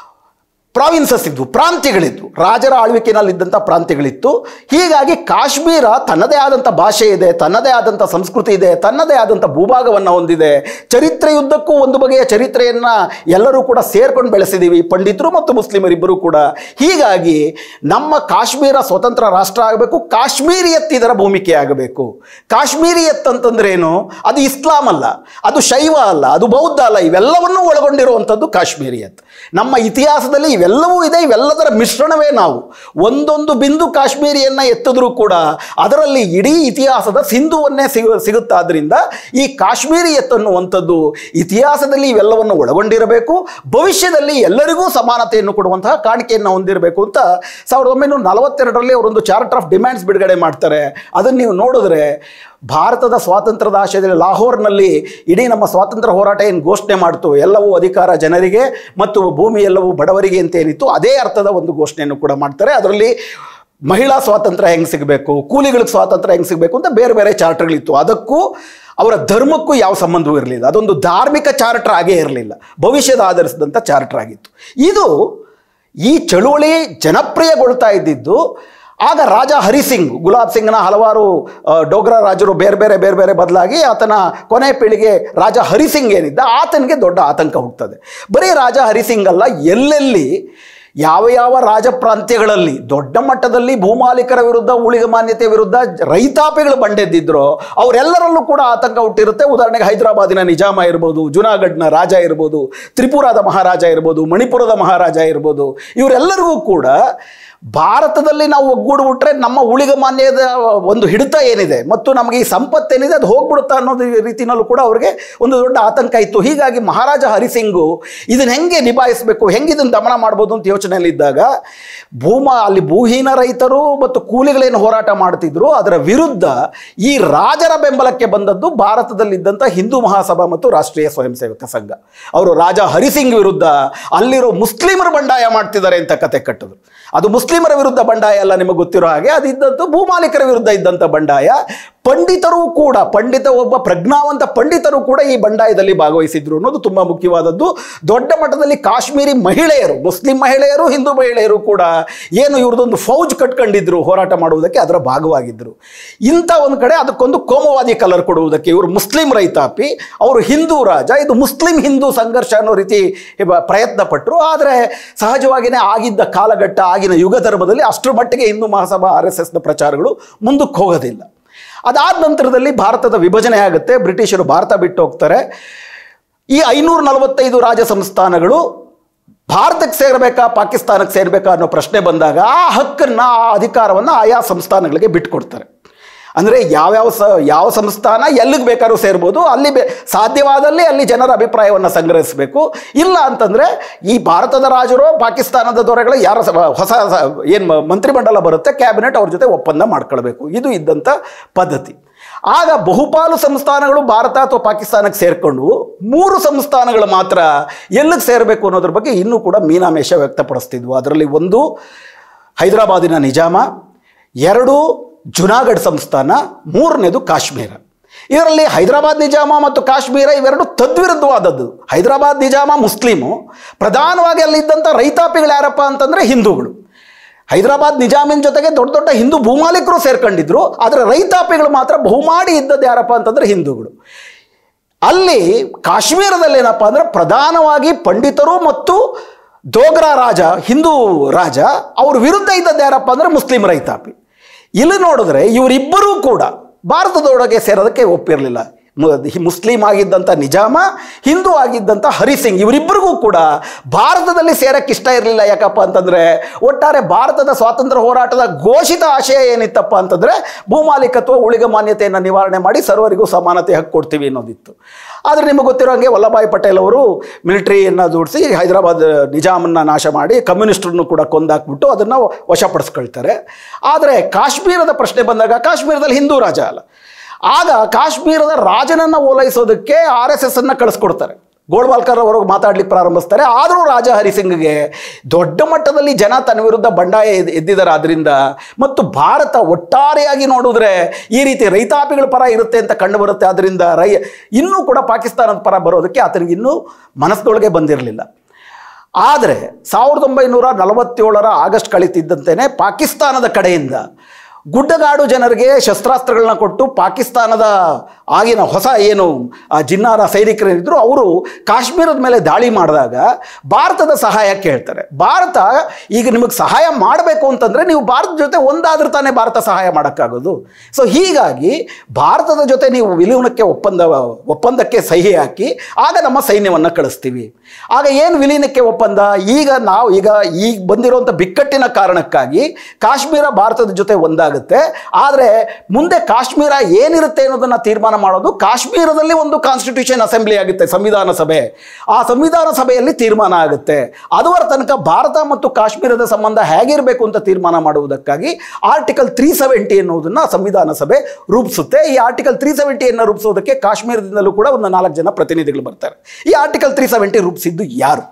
ಪ್ರಾವಿನ್ಸಸ್ ಇದ್ವು ಪ್ರಾಂತ್ಯಗಳಿದ್ವು ರಾಜರ ಆಳ್ವಿಕೆಯಲ್ಲಿದ್ದಂಥ ಪ್ರಾಂತ್ಯಗಳಿತ್ತು ಹೀಗಾಗಿ ಕಾಶ್ಮೀರ ತನ್ನದೇ ಆದಂಥ ಭಾಷೆ ಇದೆ ತನ್ನದೇ ಆದಂಥ ಸಂಸ್ಕೃತಿ ಇದೆ ತನ್ನದೇ ಆದಂಥ ಭೂಭಾಗವನ್ನು ಹೊಂದಿದೆ ಚರಿತ್ರೆಯುದ್ದಕ್ಕೂ ಒಂದು ಬಗೆಯ ಚರಿತ್ರೆಯನ್ನು ಎಲ್ಲರೂ ಕೂಡ ಸೇರ್ಕೊಂಡು ಬೆಳೆಸಿದ್ದೀವಿ ಪಂಡಿತರು ಮತ್ತು ಮುಸ್ಲಿಮರಿಬ್ಬರು ಕೂಡ ಹೀಗಾಗಿ ನಮ್ಮ ಕಾಶ್ಮೀರ ಸ್ವತಂತ್ರ ರಾಷ್ಟ್ರ ಆಗಬೇಕು ಕಾಶ್ಮೀರಿಯತ್ ಇದರ ಭೂಮಿಕೆ ಆಗಬೇಕು ಕಾಶ್ಮೀರಿಯತ್ ಅಂತಂದ್ರೇನು ಅದು ಇಸ್ಲಾಂ ಅಲ್ಲ ಅದು ಶೈವ ಅಲ್ಲ ಅದು ಬೌದ್ಧ ಅಲ್ಲ ಇವೆಲ್ಲವನ್ನೂ ಒಳಗೊಂಡಿರುವಂಥದ್ದು ಕಾಶ್ಮೀರಿಯತ್ ನಮ್ಮ ಇತಿಹಾಸದಲ್ಲಿ ಇವೆಲ್ಲವೂ ಇದೆ ಇವೆಲ್ಲದರ ಮಿಶ್ರಣವೇ ನಾವು ಒಂದೊಂದು ಬಿಂದು ಕಾಶ್ಮೀರಿಯನ್ನ ಎತ್ತಿದ್ರೂ ಕೂಡ ಅದರಲ್ಲಿ ಇಡೀ ಇತಿಹಾಸದ ಸಿಂಧುವನ್ನೇ ಸಿಗ ಸಿಗುತ್ತಾದ್ರಿಂದ ಈ ಕಾಶ್ಮೀರಿಯತ್ ಅನ್ನುವಂಥದ್ದು ಇತಿಹಾಸದಲ್ಲಿ ಇವೆಲ್ಲವನ್ನು ಒಳಗೊಂಡಿರಬೇಕು ಭವಿಷ್ಯದಲ್ಲಿ ಎಲ್ಲರಿಗೂ ಸಮಾನತೆಯನ್ನು ಕೊಡುವಂತಹ ಕಾಣಿಕೆಯನ್ನು ಹೊಂದಿರಬೇಕು ಅಂತ ಸಾವಿರದ ಒಂಬೈನೂರ ನಲವತ್ತೆರಡರಲ್ಲಿ ಅವರೊಂದು ಚಾರ್ಟರ್ ಆಫ್ ಡಿಮ್ಯಾಂಡ್ಸ್ ಬಿಡುಗಡೆ ಮಾಡ್ತಾರೆ ಅದನ್ನು ನೀವು ನೋಡಿದ್ರೆ ಭಾರತದ ಸ್ವಾತಂತ್ರ್ಯದ ಆಶಯದಲ್ಲಿ ಲಾಹೋರ್ನಲ್ಲಿ ಇಡೀ ನಮ್ಮ ಸ್ವಾತಂತ್ರ್ಯ ಹೋರಾಟ ಏನು ಘೋಷಣೆ ಮಾಡ್ತು ಎಲ್ಲವೂ ಅಧಿಕಾರ ಜನರಿಗೆ ಮತ್ತು ಭೂಮಿ ಎಲ್ಲವೂ ಬಡವರಿಗೆ ಅಂತ ಏನಿತ್ತು ಅದೇ ಅರ್ಥದ ಒಂದು ಘೋಷಣೆಯನ್ನು ಕೂಡ ಮಾಡ್ತಾರೆ ಅದರಲ್ಲಿ ಮಹಿಳಾ ಸ್ವಾತಂತ್ರ್ಯ ಹೆಂಗೆ ಸಿಗಬೇಕು ಕೂಲಿಗಳಿಗೆ ಸ್ವಾತಂತ್ರ್ಯ ಹೆಂಗೆ ಸಿಗಬೇಕು ಅಂತ ಬೇರೆ ಬೇರೆ ಚಾರ್ಟರ್ಗಳಿತ್ತು ಅದಕ್ಕೂ ಅವರ ಧರ್ಮಕ್ಕೂ ಯಾವ ಸಂಬಂಧವೂ ಇರಲಿಲ್ಲ ಅದೊಂದು ಧಾರ್ಮಿಕ ಚಾರ್ಟರ್ ಆಗೇ ಇರಲಿಲ್ಲ ಭವಿಷ್ಯದ ಆಧರಿಸಿದಂಥ ಚಾರ್ಟರ್ ಆಗಿತ್ತು ಇದು ಈ ಚಳುವಳಿ ಜನಪ್ರಿಯಗೊಳ್ತಾ ಇದ್ದಿದ್ದು ಆಗ ರಾಜ ಹರಿಸಿಂಗ್ ಗುಲಾಬ್ ಸಿಂಗ್ನ ಹಲವಾರು ಆ, ಡೋಗ್ರಾ ರಾಜರು ಬೇರೆ ಬೇರೆ ಬೇರೆ ಬೇರೆ ಬದಲಾಗಿ ಆತನ ಕೊನೆ ಪೀಳಿಗೆ ರಾಜ ಹರಿಸಿಂಗ್ ಏನಿದ್ದ ಆತನಿಗೆ ದೊಡ್ಡ ಆತಂಕ ಹುಟ್ಟುತ್ತದೆ ಬರೀ ರಾಜ ಹರಿಸಿಂಗ್ ಅಲ್ಲ ಎಲ್ಲೆಲ್ಲಿ ಯಾವ ಯಾವ ರಾಜ ಪ್ರಾಂತ್ಯಗಳಲ್ಲಿ ದೊಡ್ಡ ಮಟ್ಟದಲ್ಲಿ ಭೂಮಾಲೀಕರ ವಿರುದ್ಧ ಊಳಿಗೆ ಮಾನ್ಯತೆ ವಿರುದ್ಧ ರೈತಾಪಿಗಳು ಬಂಡೆದ್ದಿದ್ರು ಅವರೆಲ್ಲರಲ್ಲೂ ಕೂಡ ಆತಂಕ ಹುಟ್ಟಿರುತ್ತೆ ಉದಾಹರಣೆಗೆ ಹೈದರಾಬಾದಿನ ನಿಜಾಮ ಇರ್ಬೋದು ಜುನಾಗಢ್ನ ರಾಜ ಇರ್ಬೋದು ತ್ರಿಪುರಾದ ಮಹಾರಾಜ ಇರ್ಬೋದು ಮಣಿಪುರದ ಮಹಾರಾಜ ಇರ್ಬೋದು ಇವರೆಲ್ಲರಿಗೂ ಕೂಡ ಭಾರತದಲ್ಲಿ ನಾವು ಒಗ್ಗೂಡ್ಬಿಟ್ರೆ ನಮ್ಮ ಉಳಿಗ ಮಾನ್ಯದ ಒಂದು ಹಿಡಿತ ಏನಿದೆ ಮತ್ತು ನಮಗೆ ಈ ಸಂಪತ್ತೇನಿದೆ ಅದು ಹೋಗ್ಬಿಡುತ್ತಾ ಅನ್ನೋದು ರೀತಿನಲ್ಲೂ ಕೂಡ ಅವರಿಗೆ ಒಂದು ದೊಡ್ಡ ಆತಂಕ ಇತ್ತು ಹೀಗಾಗಿ ಮಹಾರಾಜ ಹರಿಸಿಂಗು ಇದನ್ನ ಹೆಂಗೆ ನಿಭಾಯಿಸಬೇಕು ಹೆಂಗೆ ಇದನ್ನು ದಮನ ಮಾಡ್ಬೋದು ಅಂತ ಯೋಚನೆಯಲ್ಲಿದ್ದಾಗ ಭೂಮ ಅಲ್ಲಿ ಭೂಹೀನ ರೈತರು ಮತ್ತು ಕೂಲಿಗಳೇನು ಹೋರಾಟ ಮಾಡ್ತಿದ್ರು ಅದರ ವಿರುದ್ಧ ಈ ರಾಜರ ಬೆಂಬಲಕ್ಕೆ ಬಂದದ್ದು ಭಾರತದಲ್ಲಿದ್ದಂಥ ಹಿಂದೂ ಮಹಾಸಭಾ ಮತ್ತು ರಾಷ್ಟ್ರೀಯ ಸ್ವಯಂ ಸೇವಕ ಸಂಘ ಅವರು ರಾಜ ಹರಿಸಿಂಗ್ ವಿರುದ್ಧ ಅಲ್ಲಿರೋ ಮುಸ್ಲಿಮರು ಬಂಡಾಯ ಮಾಡ್ತಿದ್ದಾರೆ ಅಂತ ಕತೆ ಕಟ್ಟಿದ್ರು ಅದು ಮುಸ್ಲಿಮರ ವಿರುದ್ಧ ಬಂಡಾಯ ಅಲ್ಲ ನಿಮಗೆ ಗೊತ್ತಿರೋ ಹಾಗೆ ಅದು ಇದ್ದಂಥ ಭೂಮಾಲೀಕರ ವಿರುದ್ಧ ಇದ್ದಂಥ ಬಂಡಾಯ ಪಂಡಿತರು ಕೂಡ ಪಂಡಿತ ಒಬ್ಬ ಪ್ರಜ್ಞಾವಂತ ಪಂಡಿತರು ಕೂಡ ಈ ಬಂಡಾಯದಲ್ಲಿ ಭಾಗವಹಿಸಿದ್ರು ಅನ್ನೋದು ತುಂಬ ಮುಖ್ಯವಾದದ್ದು ದೊಡ್ಡ ಮಟ್ಟದಲ್ಲಿ ಕಾಶ್ಮೀರಿ ಮಹಿಳೆಯರು ಮುಸ್ಲಿಂ ಮಹಿಳೆಯರು ಹಿಂದೂ ಮಹಿಳೆಯರು ಕೂಡ ಏನು ಇವ್ರದ್ದೊಂದು ಫೌಜ್ ಕಟ್ಕೊಂಡಿದ್ರು ಹೋರಾಟ ಮಾಡುವುದಕ್ಕೆ ಅದರ ಭಾಗವಾಗಿದ್ದರು ಇಂಥ ಒಂದು ಕಡೆ ಅದಕ್ಕೊಂದು ಕೋಮವಾದಿ ಕಲರ್ ಕೊಡುವುದಕ್ಕೆ ಇವರು ಮುಸ್ಲಿಂ ರೈತಾಪಿ ಅವರು ಹಿಂದೂ ರಾಜ ಇದು ಮುಸ್ಲಿಂ ಹಿಂದೂ ಸಂಘರ್ಷ ಅನ್ನೋ ರೀತಿ ಇವ- ಪ್ರಯತ್ನ ಪಟ್ಟರು ಆದರೆ ಸಹಜವಾಗಿಯೇ ಆಗಿದ್ದ ಕಾಲಘಟ್ಟ ಆಗಿನ ಯುಗ ಧರ್ಮದಲ್ಲಿ ಅಷ್ಟರ ಮಟ್ಟಿಗೆ ಹಿಂದೂ ಮಹಾಸಭಾ ಆರ್ ಎಸ್ ಎಸ್ನ ಪ್ರಚಾರಗಳು ಮುಂದಕ್ಕೆ ಹೋಗೋದಿಲ್ಲ ಅದಾದ ನಂತರದಲ್ಲಿ ಭಾರತದ ವಿಭಜನೆ ಆಗುತ್ತೆ ಬ್ರಿಟಿಷರು ಭಾರತ ಬಿಟ್ಟು ಹೋಗ್ತಾರೆ ಈ ಐನೂರ ನಲವತ್ತೈದು ರಾಜ ಸಂಸ್ಥಾನಗಳು ಭಾರತಕ್ಕೆ ಸೇರಬೇಕಾ ಪಾಕಿಸ್ತಾನಕ್ಕೆ ಸೇರಬೇಕಾ ಅನ್ನೋ ಪ್ರಶ್ನೆ ಬಂದಾಗ ಆ ಹಕ್ಕನ್ನು ಆ ಅಧಿಕಾರವನ್ನು ಆಯಾ ಸಂಸ್ಥಾನಗಳಿಗೆ ಬಿಟ್ಕೊಡ್ತಾರೆ ಅಂದರೆ ಯಾವ್ಯಾವ ಸ ಯಾವ ಸಂಸ್ಥಾನ ಎಲ್ಲಿಗೆ ಬೇಕಾದ್ರೂ ಸೇರ್ಬೋದು ಅಲ್ಲಿ ಬೆ ಸಾಧ್ಯವಾದಲ್ಲಿ ಅಲ್ಲಿ ಜನರ ಅಭಿಪ್ರಾಯವನ್ನು ಸಂಗ್ರಹಿಸಬೇಕು ಇಲ್ಲ ಅಂತಂದರೆ ಈ ಭಾರತದ ರಾಜರು ಪಾಕಿಸ್ತಾನದ ದೊರೆಗಳು ಯಾರ ಸ- ಹೊಸ ಏನು ಮಂತ್ರಿಮಂಡಲ ಬರುತ್ತೆ ಕ್ಯಾಬಿನೆಟ್ ಅವ್ರ ಜೊತೆ ಒಪ್ಪಂದ ಮಾಡ್ಕೊಳ್ಬೇಕು ಇದು ಇದ್ದಂಥ ಪದ್ಧತಿ ಆಗ ಬಹುಪಾಲು ಸಂಸ್ಥಾನಗಳು ಭಾರತ ಅಥವಾ ಪಾಕಿಸ್ತಾನಕ್ಕೆ ಸೇರ್ಕೊಂಡು ಮೂರು ಸಂಸ್ಥಾನಗಳು ಮಾತ್ರ ಎಲ್ಲಿಗೆ ಸೇರಬೇಕು ಅನ್ನೋದ್ರ ಬಗ್ಗೆ ಇನ್ನೂ ಕೂಡ ಮೀನಾಮೇಷ ವ್ಯಕ್ತಪಡಿಸ್ತಿದ್ವು ಅದರಲ್ಲಿ ಒಂದು ಹೈದರಾಬಾದಿನ ನಿಜಾಮ ಎರಡು ಜುನಾಗಢ್ ಸಂಸ್ಥಾನ ಮೂರನೇದು ಕಾಶ್ಮೀರ ಇದರಲ್ಲಿ ಹೈದರಾಬಾದ್ ನಿಜಾಮ ಮತ್ತು ಕಾಶ್ಮೀರ ಇವೆರಡು ತದ್ವಿರುದ್ಧವಾದದ್ದು ಹೈದರಾಬಾದ್ ನಿಜಾಮ ಮುಸ್ಲಿಮು ಪ್ರಧಾನವಾಗಿ ಅಲ್ಲಿದ್ದಂಥ ರೈತಾಪಿಗಳು ಯಾರಪ್ಪ ಅಂತಂದರೆ ಹಿಂದೂಗಳು ಹೈದರಾಬಾದ್ ನಿಜಾಮಿನ ಜೊತೆಗೆ ದೊಡ್ಡ ದೊಡ್ಡ ಹಿಂದೂ ಭೂಮಾಲೀಕರು ಸೇರ್ಕೊಂಡಿದ್ರು ಆದರೆ ರೈತಾಪಿಗಳು ಮಾತ್ರ ಬಹುಮಾಡಿ ಇದ್ದದ್ದು ಯಾರಪ್ಪ ಅಂತಂದರೆ ಹಿಂದೂಗಳು ಅಲ್ಲಿ ಕಾಶ್ಮೀರದಲ್ಲಿ ಏನಪ್ಪ ಅಂದರೆ ಪ್ರಧಾನವಾಗಿ ಪಂಡಿತರು ಮತ್ತು ದೋಗ್ರಾ ರಾಜ ಹಿಂದೂ ರಾಜ ಅವ್ರ ವಿರುದ್ಧ ಇದ್ದದ್ದು ಯಾರಪ್ಪ ಅಂದರೆ ಮುಸ್ಲಿಂ ರೈತಾಪಿ ಇಲ್ಲಿ ನೋಡಿದ್ರೆ ಇವರಿಬ್ಬರೂ ಕೂಡ ಭಾರತದೊಳಗೆ ಸೇರೋದಕ್ಕೆ ಒಪ್ಪಿರಲಿಲ್ಲ ಮು- ಹಿ- ಮುಸ್ಲಿಂ ಆಗಿದ್ದಂಥ ನಿಜಾಮ ಹಿಂದೂ ಆಗಿದ್ದಂಥ ಹರಿಸಿಂಗ್ ಇವರಿಬ್ಬರಿಗೂ ಕೂಡ ಭಾರತದಲ್ಲಿ ಸೇರಕ್ಕೆ ಇಷ್ಟ ಇರಲಿಲ್ಲ ಯಾಕಪ್ಪ ಅಂತಂದರೆ ಒಟ್ಟಾರೆ ಭಾರತದ ಸ್ವಾತಂತ್ರ್ಯ ಹೋರಾಟದ ಘೋಷಿತ ಆಶಯ ಏನಿತ್ತಪ್ಪ ಅಂತಂದರೆ ಭೂಮಾಲೀಕತ್ವ ಉಳಿಗ ಮಾನ್ಯತೆಯನ್ನು ನಿವಾರಣೆ ಮಾಡಿ ಸರ್ವರಿಗೂ ಸಮಾನತೆ ಹಕ್ಕು ಕೊಡ್ತೀವಿ ಅನ್ನೋದಿತ್ತು ಆದರೆ ನಿಮಗೆ ಗೊತ್ತಿರೋ ಹಾಗೆ ವಲ್ಲಭಾಯ್ ಪಟೇಲ್ ಅವರು ಮಿಲಿಟರಿಯನ್ನು ಜೋಡಿಸಿ ಹೈದರಾಬಾದ್ ನಿಜಾಮನ್ನ ನಾಶ ಮಾಡಿ ಕಮ್ಯುನಿಸ್ಟರನ್ನು ಕೂಡ ಕೊಂದಾಕ್ಬಿಟ್ಟು ಅದನ್ನು ವಶಪಡಿಸ್ಕೊಳ್ತಾರೆ ಆದರೆ ಕಾಶ್ಮೀರದ ಪ್ರಶ್ನೆ ಬಂದಾಗ ಕಾಶ್ಮೀರದಲ್ಲಿ ಹಿಂದೂ ರಾಜ ಅಲ್ಲ ಆಗ ಕಾಶ್ಮೀರದ ರಾಜನನ್ನು ಓಲೈಸೋದಕ್ಕೆ ಆರ್ ಎಸ್ ಎಸ್ ಅನ್ನು ಕಳಿಸ್ಕೊಡ್ತಾರೆ ಗೋಳ್ವಾಲ್ಕರ್ ಅವರು ಮಾತಾಡ್ಲಿಕ್ಕೆ ಪ್ರಾರಂಭಿಸ್ತಾರೆ ಆದರೂ ರಾಜ ಹರಿಸಿಂಗ್ಗೆ ದೊಡ್ಡ ಮಟ್ಟದಲ್ಲಿ ಜನ ತನ್ನ ವಿರುದ್ಧ ಬಂಡಾಯ ಎದ್- ಎದ್ದಿದ್ದಾರೆ ಆದ್ದರಿಂದ ಮತ್ತು ಭಾರತ ಒಟ್ಟಾರೆಯಾಗಿ ನೋಡಿದ್ರೆ ಈ ರೀತಿ ರೈತಾಪಿಗಳ ಪರ ಇರುತ್ತೆ ಅಂತ ಕಂಡು ಬರುತ್ತೆ ಆದ್ದರಿಂದ ರೈ ಇನ್ನೂ ಕೂಡ ಪಾಕಿಸ್ತಾನದ ಪರ ಬರೋದಕ್ಕೆ ಆತನಿಗೆ ಇನ್ನೂ ಮನಸ್ಸೊಳಗೆ ಬಂದಿರಲಿಲ್ಲ ಆದರೆ ಸಾವಿರದ ಒಂಬೈನೂರ ನಲವತ್ತೇಳರ ಆಗಸ್ಟ್ ಕಳೀತಿದ್ದಂತೆಯೇ ಪಾಕಿಸ್ತಾನದ ಕಡೆಯಿಂದ ಗುಡ್ಡಗಾಡು ಜನರಿಗೆ ಶಸ್ತ್ರಾಸ್ತ್ರಗಳನ್ನ ಕೊಟ್ಟು ಪಾಕಿಸ್ತಾನದ ಆಗಿನ ಹೊಸ ಏನು ಆ ಜಿನ್ನಾರ ಸೈನಿಕರೇನಿದ್ರು ಅವರು ಕಾಶ್ಮೀರದ ಮೇಲೆ ದಾಳಿ ಮಾಡಿದಾಗ ಭಾರತದ ಸಹಾಯ ಕೇಳ್ತಾರೆ ಭಾರತ ಈಗ ನಿಮಗೆ ಸಹಾಯ ಮಾಡಬೇಕು ಅಂತಂದರೆ ನೀವು ಭಾರತದ ಜೊತೆ ಒಂದಾದ್ರೂ ತಾನೇ ಭಾರತ ಸಹಾಯ ಮಾಡೋಕ್ಕಾಗೋದು ಸೊ ಹೀಗಾಗಿ ಭಾರತದ ಜೊತೆ ನೀವು ವಿಲೀನಕ್ಕೆ ಒಪ್ಪಂದ ಒಪ್ಪಂದಕ್ಕೆ ಸಹಿ ಹಾಕಿ ಆಗ ನಮ್ಮ ಸೈನ್ಯವನ್ನು ಕಳಿಸ್ತೀವಿ ಆಗ ಏನು ವಿಲೀನಕ್ಕೆ ಒಪ್ಪಂದ ಈಗ ನಾವು ಈಗ ಈಗ ಬಂದಿರುವಂಥ ಬಿಕ್ಕಟ್ಟಿನ ಕಾರಣಕ್ಕಾಗಿ ಕಾಶ್ಮೀರ ಭಾರತದ ಜೊತೆ ಒಂದಾಗುತ್ತೆ ಆದರೆ ಮುಂದೆ ಕಾಶ್ಮೀರ ಏನಿರುತ್ತೆ ಅನ್ನೋದನ್ನು ತೀರ್ಮಾನ ಮಾಡೋದು ಕಾಶ್ಮೀರದಲ್ಲಿ ಒಂದು ಕಾನ್ಸ್ಟಿಟ್ಯೂಷನ್ ಅಸೆಂಬ್ಲಿ ಆಗುತ್ತೆ ಸಂವಿಧಾನ ಸಭೆ ಆ ಸಂವಿಧಾನ ಸಭೆಯಲ್ಲಿ ತೀರ್ಮಾನ ಆಗುತ್ತೆ ಅದುವರ ತನಕ ಭಾರತ ಮತ್ತು ಕಾಶ್ಮೀರದ ಸಂಬಂಧ ಹೇಗಿರಬೇಕು ಅಂತ ತೀರ್ಮಾನ ಮಾಡುವುದಕ್ಕಾಗಿ ಆರ್ಟಿಕಲ್ ತ್ರೀ ಸೆವೆಂಟಿ ಎನ್ನುವುದನ್ನು ಸಂವಿಧಾನ ಸಭೆ ರೂಪಿಸುತ್ತೆ ಈ ಆರ್ಟಿಕಲ್ ತ್ರೀ ಸೆವೆಂಟಿಯನ್ನು ರೂಪಿಸೋದಕ್ಕೆ ಕಾಶ್ಮೀರದಿಂದಲೂ ಕೂಡ ಒಂದು ನಾಲ್ಕು ಜನ ಪ್ರತಿನಿಧಿಗಳು ಬರ್ತಾರೆ ಈ ಆರ್ಟಿಕಲ್ ತ್ರೀ ಸೆವೆಂಟಿ ರೂಪಿಸಿದ್ದು ಯಾರು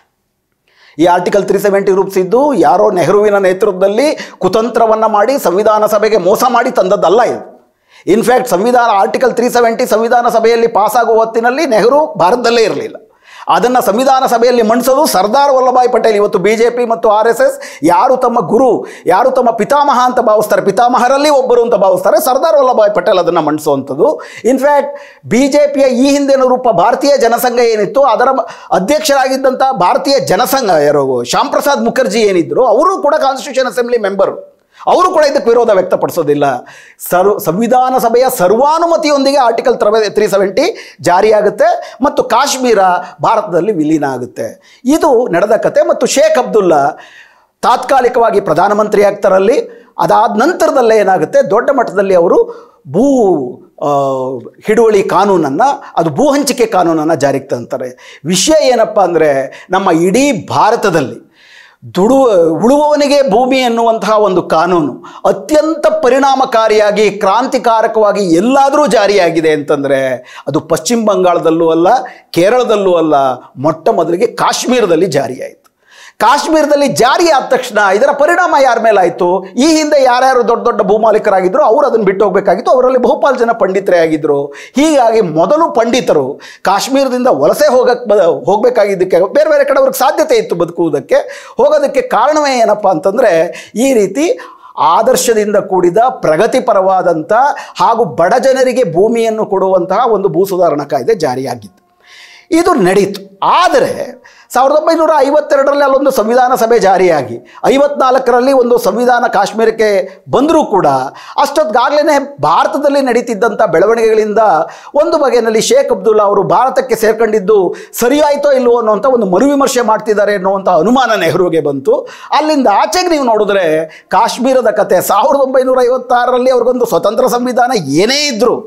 ಈ ಆರ್ಟಿಕಲ್ ತ್ರೀ ಸೆವೆಂಟಿ ರೂಪಿಸಿದ್ದು ಯಾರೋ ನೆಹರುವಿನ ನೇತೃತ್ವದಲ್ಲಿ ಕುತಂತ್ರವನ್ನು ಮಾಡಿ ಸಂವಿಧಾನ ಸಭೆಗೆ ಮೋಸ ಮಾಡಿ ತಂದದ್ದಲ್ಲ ಇದು ಇನ್ಫ್ಯಾಕ್ಟ್ ಸಂವಿಧಾನ ಆರ್ಟಿಕಲ್ ತ್ರೀ ಸೆವೆಂಟಿ ಸಂವಿಧಾನ ಸಭೆಯಲ್ಲಿ ಪಾಸಾಗುವ ಹೊತ್ತಿನಲ್ಲಿ ನೆಹರು ಭಾರತದಲ್ಲೇ ಇರಲಿಲ್ಲ ಅದನ್ನು ಸಂವಿಧಾನ ಸಭೆಯಲ್ಲಿ ಮಂಡಿಸೋದು ಸರ್ದಾರ್ ವಲ್ಲಭಾಯ್ ಪಟೇಲ್ ಇವತ್ತು ಬಿ ಜೆ ಪಿ ಮತ್ತು ಆರ್ ಎಸ್ ಎಸ್ ಯಾರು ತಮ್ಮ ಗುರು ಯಾರು ತಮ್ಮ ಪಿತಾಮಹ ಅಂತ ಭಾವಿಸ್ತಾರೆ ಪಿತಾಮಹರಲ್ಲಿ ಒಬ್ಬರು ಅಂತ ಭಾವಿಸ್ತಾರೆ ಸರ್ದಾರ್ ವಲ್ಲಭಾಯ್ ಪಟೇಲ್ ಅದನ್ನು ಮಂಡಿಸುವಂಥದ್ದು ಇನ್ಫ್ಯಾಕ್ಟ್ ಬಿ ಜೆ ಪಿಯ ಈ ಹಿಂದಿನ ರೂಪ ಭಾರತೀಯ ಜನಸಂಘ ಏನಿತ್ತು ಅದರ ಅಧ್ಯಕ್ಷರಾಗಿದ್ದಂಥ ಭಾರತೀಯ ಜನಸಂಘ ಯಾರು ಶ್ಯಾಮ್ ಪ್ರಸಾದ್ ಮುಖರ್ಜಿ ಏನಿದ್ರು ಅವರು ಕೂಡ ಕಾನ್ಸ್ಟಿಟ್ಯೂಷನ್ ಅಸೆಂಬ್ಲಿ ಮೆಂಬರು ಅವರು ಕೂಡ ಇದಕ್ಕೆ ವಿರೋಧ ವ್ಯಕ್ತಪಡಿಸೋದಿಲ್ಲ ಸರ್ವ ಸಂವಿಧಾನ ಸಭೆಯ ಸರ್ವಾನುಮತಿಯೊಂದಿಗೆ ಆರ್ಟಿಕಲ್ ತ್ರೀ ಸೆವೆಂಟಿ ಜಾರಿಯಾಗುತ್ತೆ ಮತ್ತು ಕಾಶ್ಮೀರ ಭಾರತದಲ್ಲಿ ವಿಲೀನ ಆಗುತ್ತೆ ಇದು ನಡೆದ ಕತೆ ಮತ್ತು ಶೇಖ್ ಅಬ್ದುಲ್ಲಾ ತಾತ್ಕಾಲಿಕವಾಗಿ ಪ್ರಧಾನಮಂತ್ರಿ ಆಗ್ತಾರಲ್ಲಿ ಅದಾದ ನಂತರದಲ್ಲೇ ಏನಾಗುತ್ತೆ ದೊಡ್ಡ ಮಟ್ಟದಲ್ಲಿ ಅವರು ಭೂ ಆ, ಹಿಡುವಳಿ ಕಾನೂನನ್ನು ಅದು ಭೂ ಹಂಚಿಕೆ ಕಾನೂನನ್ನು ಜಾರಿಗೆ ತಂತಾರೆ ವಿಷಯ ಏನಪ್ಪ ಅಂದರೆ ನಮ್ಮ ಇಡೀ ಭಾರತದಲ್ಲಿ ದುಡು ಉಳುವವನಿಗೆ ಭೂಮಿ ಎನ್ನುವಂತಹ ಒಂದು ಕಾನೂನು ಅತ್ಯಂತ ಪರಿಣಾಮಕಾರಿಯಾಗಿ ಕ್ರಾಂತಿಕಾರಕವಾಗಿ ಎಲ್ಲಾದರೂ ಜಾರಿಯಾಗಿದೆ ಅಂತಂದರೆ ಅದು ಪಶ್ಚಿಮ ಬಂಗಾಳದಲ್ಲೂ ಅಲ್ಲ ಕೇರಳದಲ್ಲೂ ಅಲ್ಲ ಮೊಟ್ಟ ಮೊದಲಿಗೆ ಕಾಶ್ಮೀರದಲ್ಲಿ ಜಾರಿಯಾಯಿತು ಕಾಶ್ಮೀರದಲ್ಲಿ ಜಾರಿ ಆದ ತಕ್ಷಣ ಇದರ ಪರಿಣಾಮ ಯಾರ ಮೇಲಾಯಿತು ಈ ಹಿಂದೆ ಯಾರ್ಯಾರು ದೊಡ್ಡ ದೊಡ್ಡ ಭೂಮಾಲೀಕರಾಗಿದ್ರು ಅವರು ಅದನ್ನು ಬಿಟ್ಟು ಹೋಗಬೇಕಾಗಿತ್ತು ಅವರಲ್ಲಿ ಬಹುಪಾಲು ಜನ ಪಂಡಿತರೇ ಆಗಿದ್ದರು ಹೀಗಾಗಿ ಮೊದಲು ಪಂಡಿತರು ಕಾಶ್ಮೀರದಿಂದ ವಲಸೆ ಹೋಗಕ್ಕೆ ಬ ಹೋಗಬೇಕಾಗಿದ್ದಕ್ಕೆ ಬೇರೆ ಬೇರೆ ಕಡೆ ಅವ್ರಿಗೆ ಸಾಧ್ಯತೆ ಇತ್ತು ಬದುಕುವುದಕ್ಕೆ ಹೋಗೋದಕ್ಕೆ ಕಾರಣವೇ ಏನಪ್ಪ ಅಂತಂದರೆ ಈ ರೀತಿ ಆದರ್ಶದಿಂದ ಕೂಡಿದ ಪ್ರಗತಿಪರವಾದಂಥ ಹಾಗೂ ಬಡ ಜನರಿಗೆ ಭೂಮಿಯನ್ನು ಕೊಡುವಂತಹ ಒಂದು ಭೂ ಸುಧಾರಣಾ ಕಾಯ್ದೆ ಜಾರಿಯಾಗಿತ್ತು ಇದು ನಡೀತು ಆದರೆ ಸಾವಿರದ ಒಂಬೈನೂರ ಐವತ್ತೆರಡರಲ್ಲಿ ಅಲ್ಲೊಂದು ಸಂವಿಧಾನ ಸಭೆ ಜಾರಿಯಾಗಿ ಐವತ್ನಾಲ್ಕರಲ್ಲಿ ಒಂದು ಸಂವಿಧಾನ ಕಾಶ್ಮೀರಕ್ಕೆ ಬಂದರೂ ಕೂಡ ಅಷ್ಟೊತ್ತಿಗಾಗಲೇ ಭಾರತದಲ್ಲಿ ನಡೀತಿದ್ದಂಥ ಬೆಳವಣಿಗೆಗಳಿಂದ ಒಂದು ಬಗೆಯಲ್ಲಿ ಶೇಖ್ ಅಬ್ದುಲ್ಲಾ ಅವರು ಭಾರತಕ್ಕೆ ಸೇರ್ಕೊಂಡಿದ್ದು ಸರಿಯಾಯಿತೋ ಇಲ್ವೋ ಅನ್ನೋಂಥ ಒಂದು ಮರುವಿಮರ್ಶೆ ಮಾಡ್ತಿದ್ದಾರೆ ಅನ್ನುವಂಥ ಅನುಮಾನ ನೆಹರುಗೆ ಬಂತು ಅಲ್ಲಿಂದ ಆಚೆಗೆ ನೀವು ನೋಡಿದ್ರೆ ಕಾಶ್ಮೀರದ ಕತೆ ಸಾವಿರದ ಒಂಬೈನೂರ ಐವತ್ತಾರರಲ್ಲಿ ಅವ್ರಿಗೊಂದು ಸ್ವತಂತ್ರ ಸಂವಿಧಾನ ಏನೇ ಇದ್ದರೂ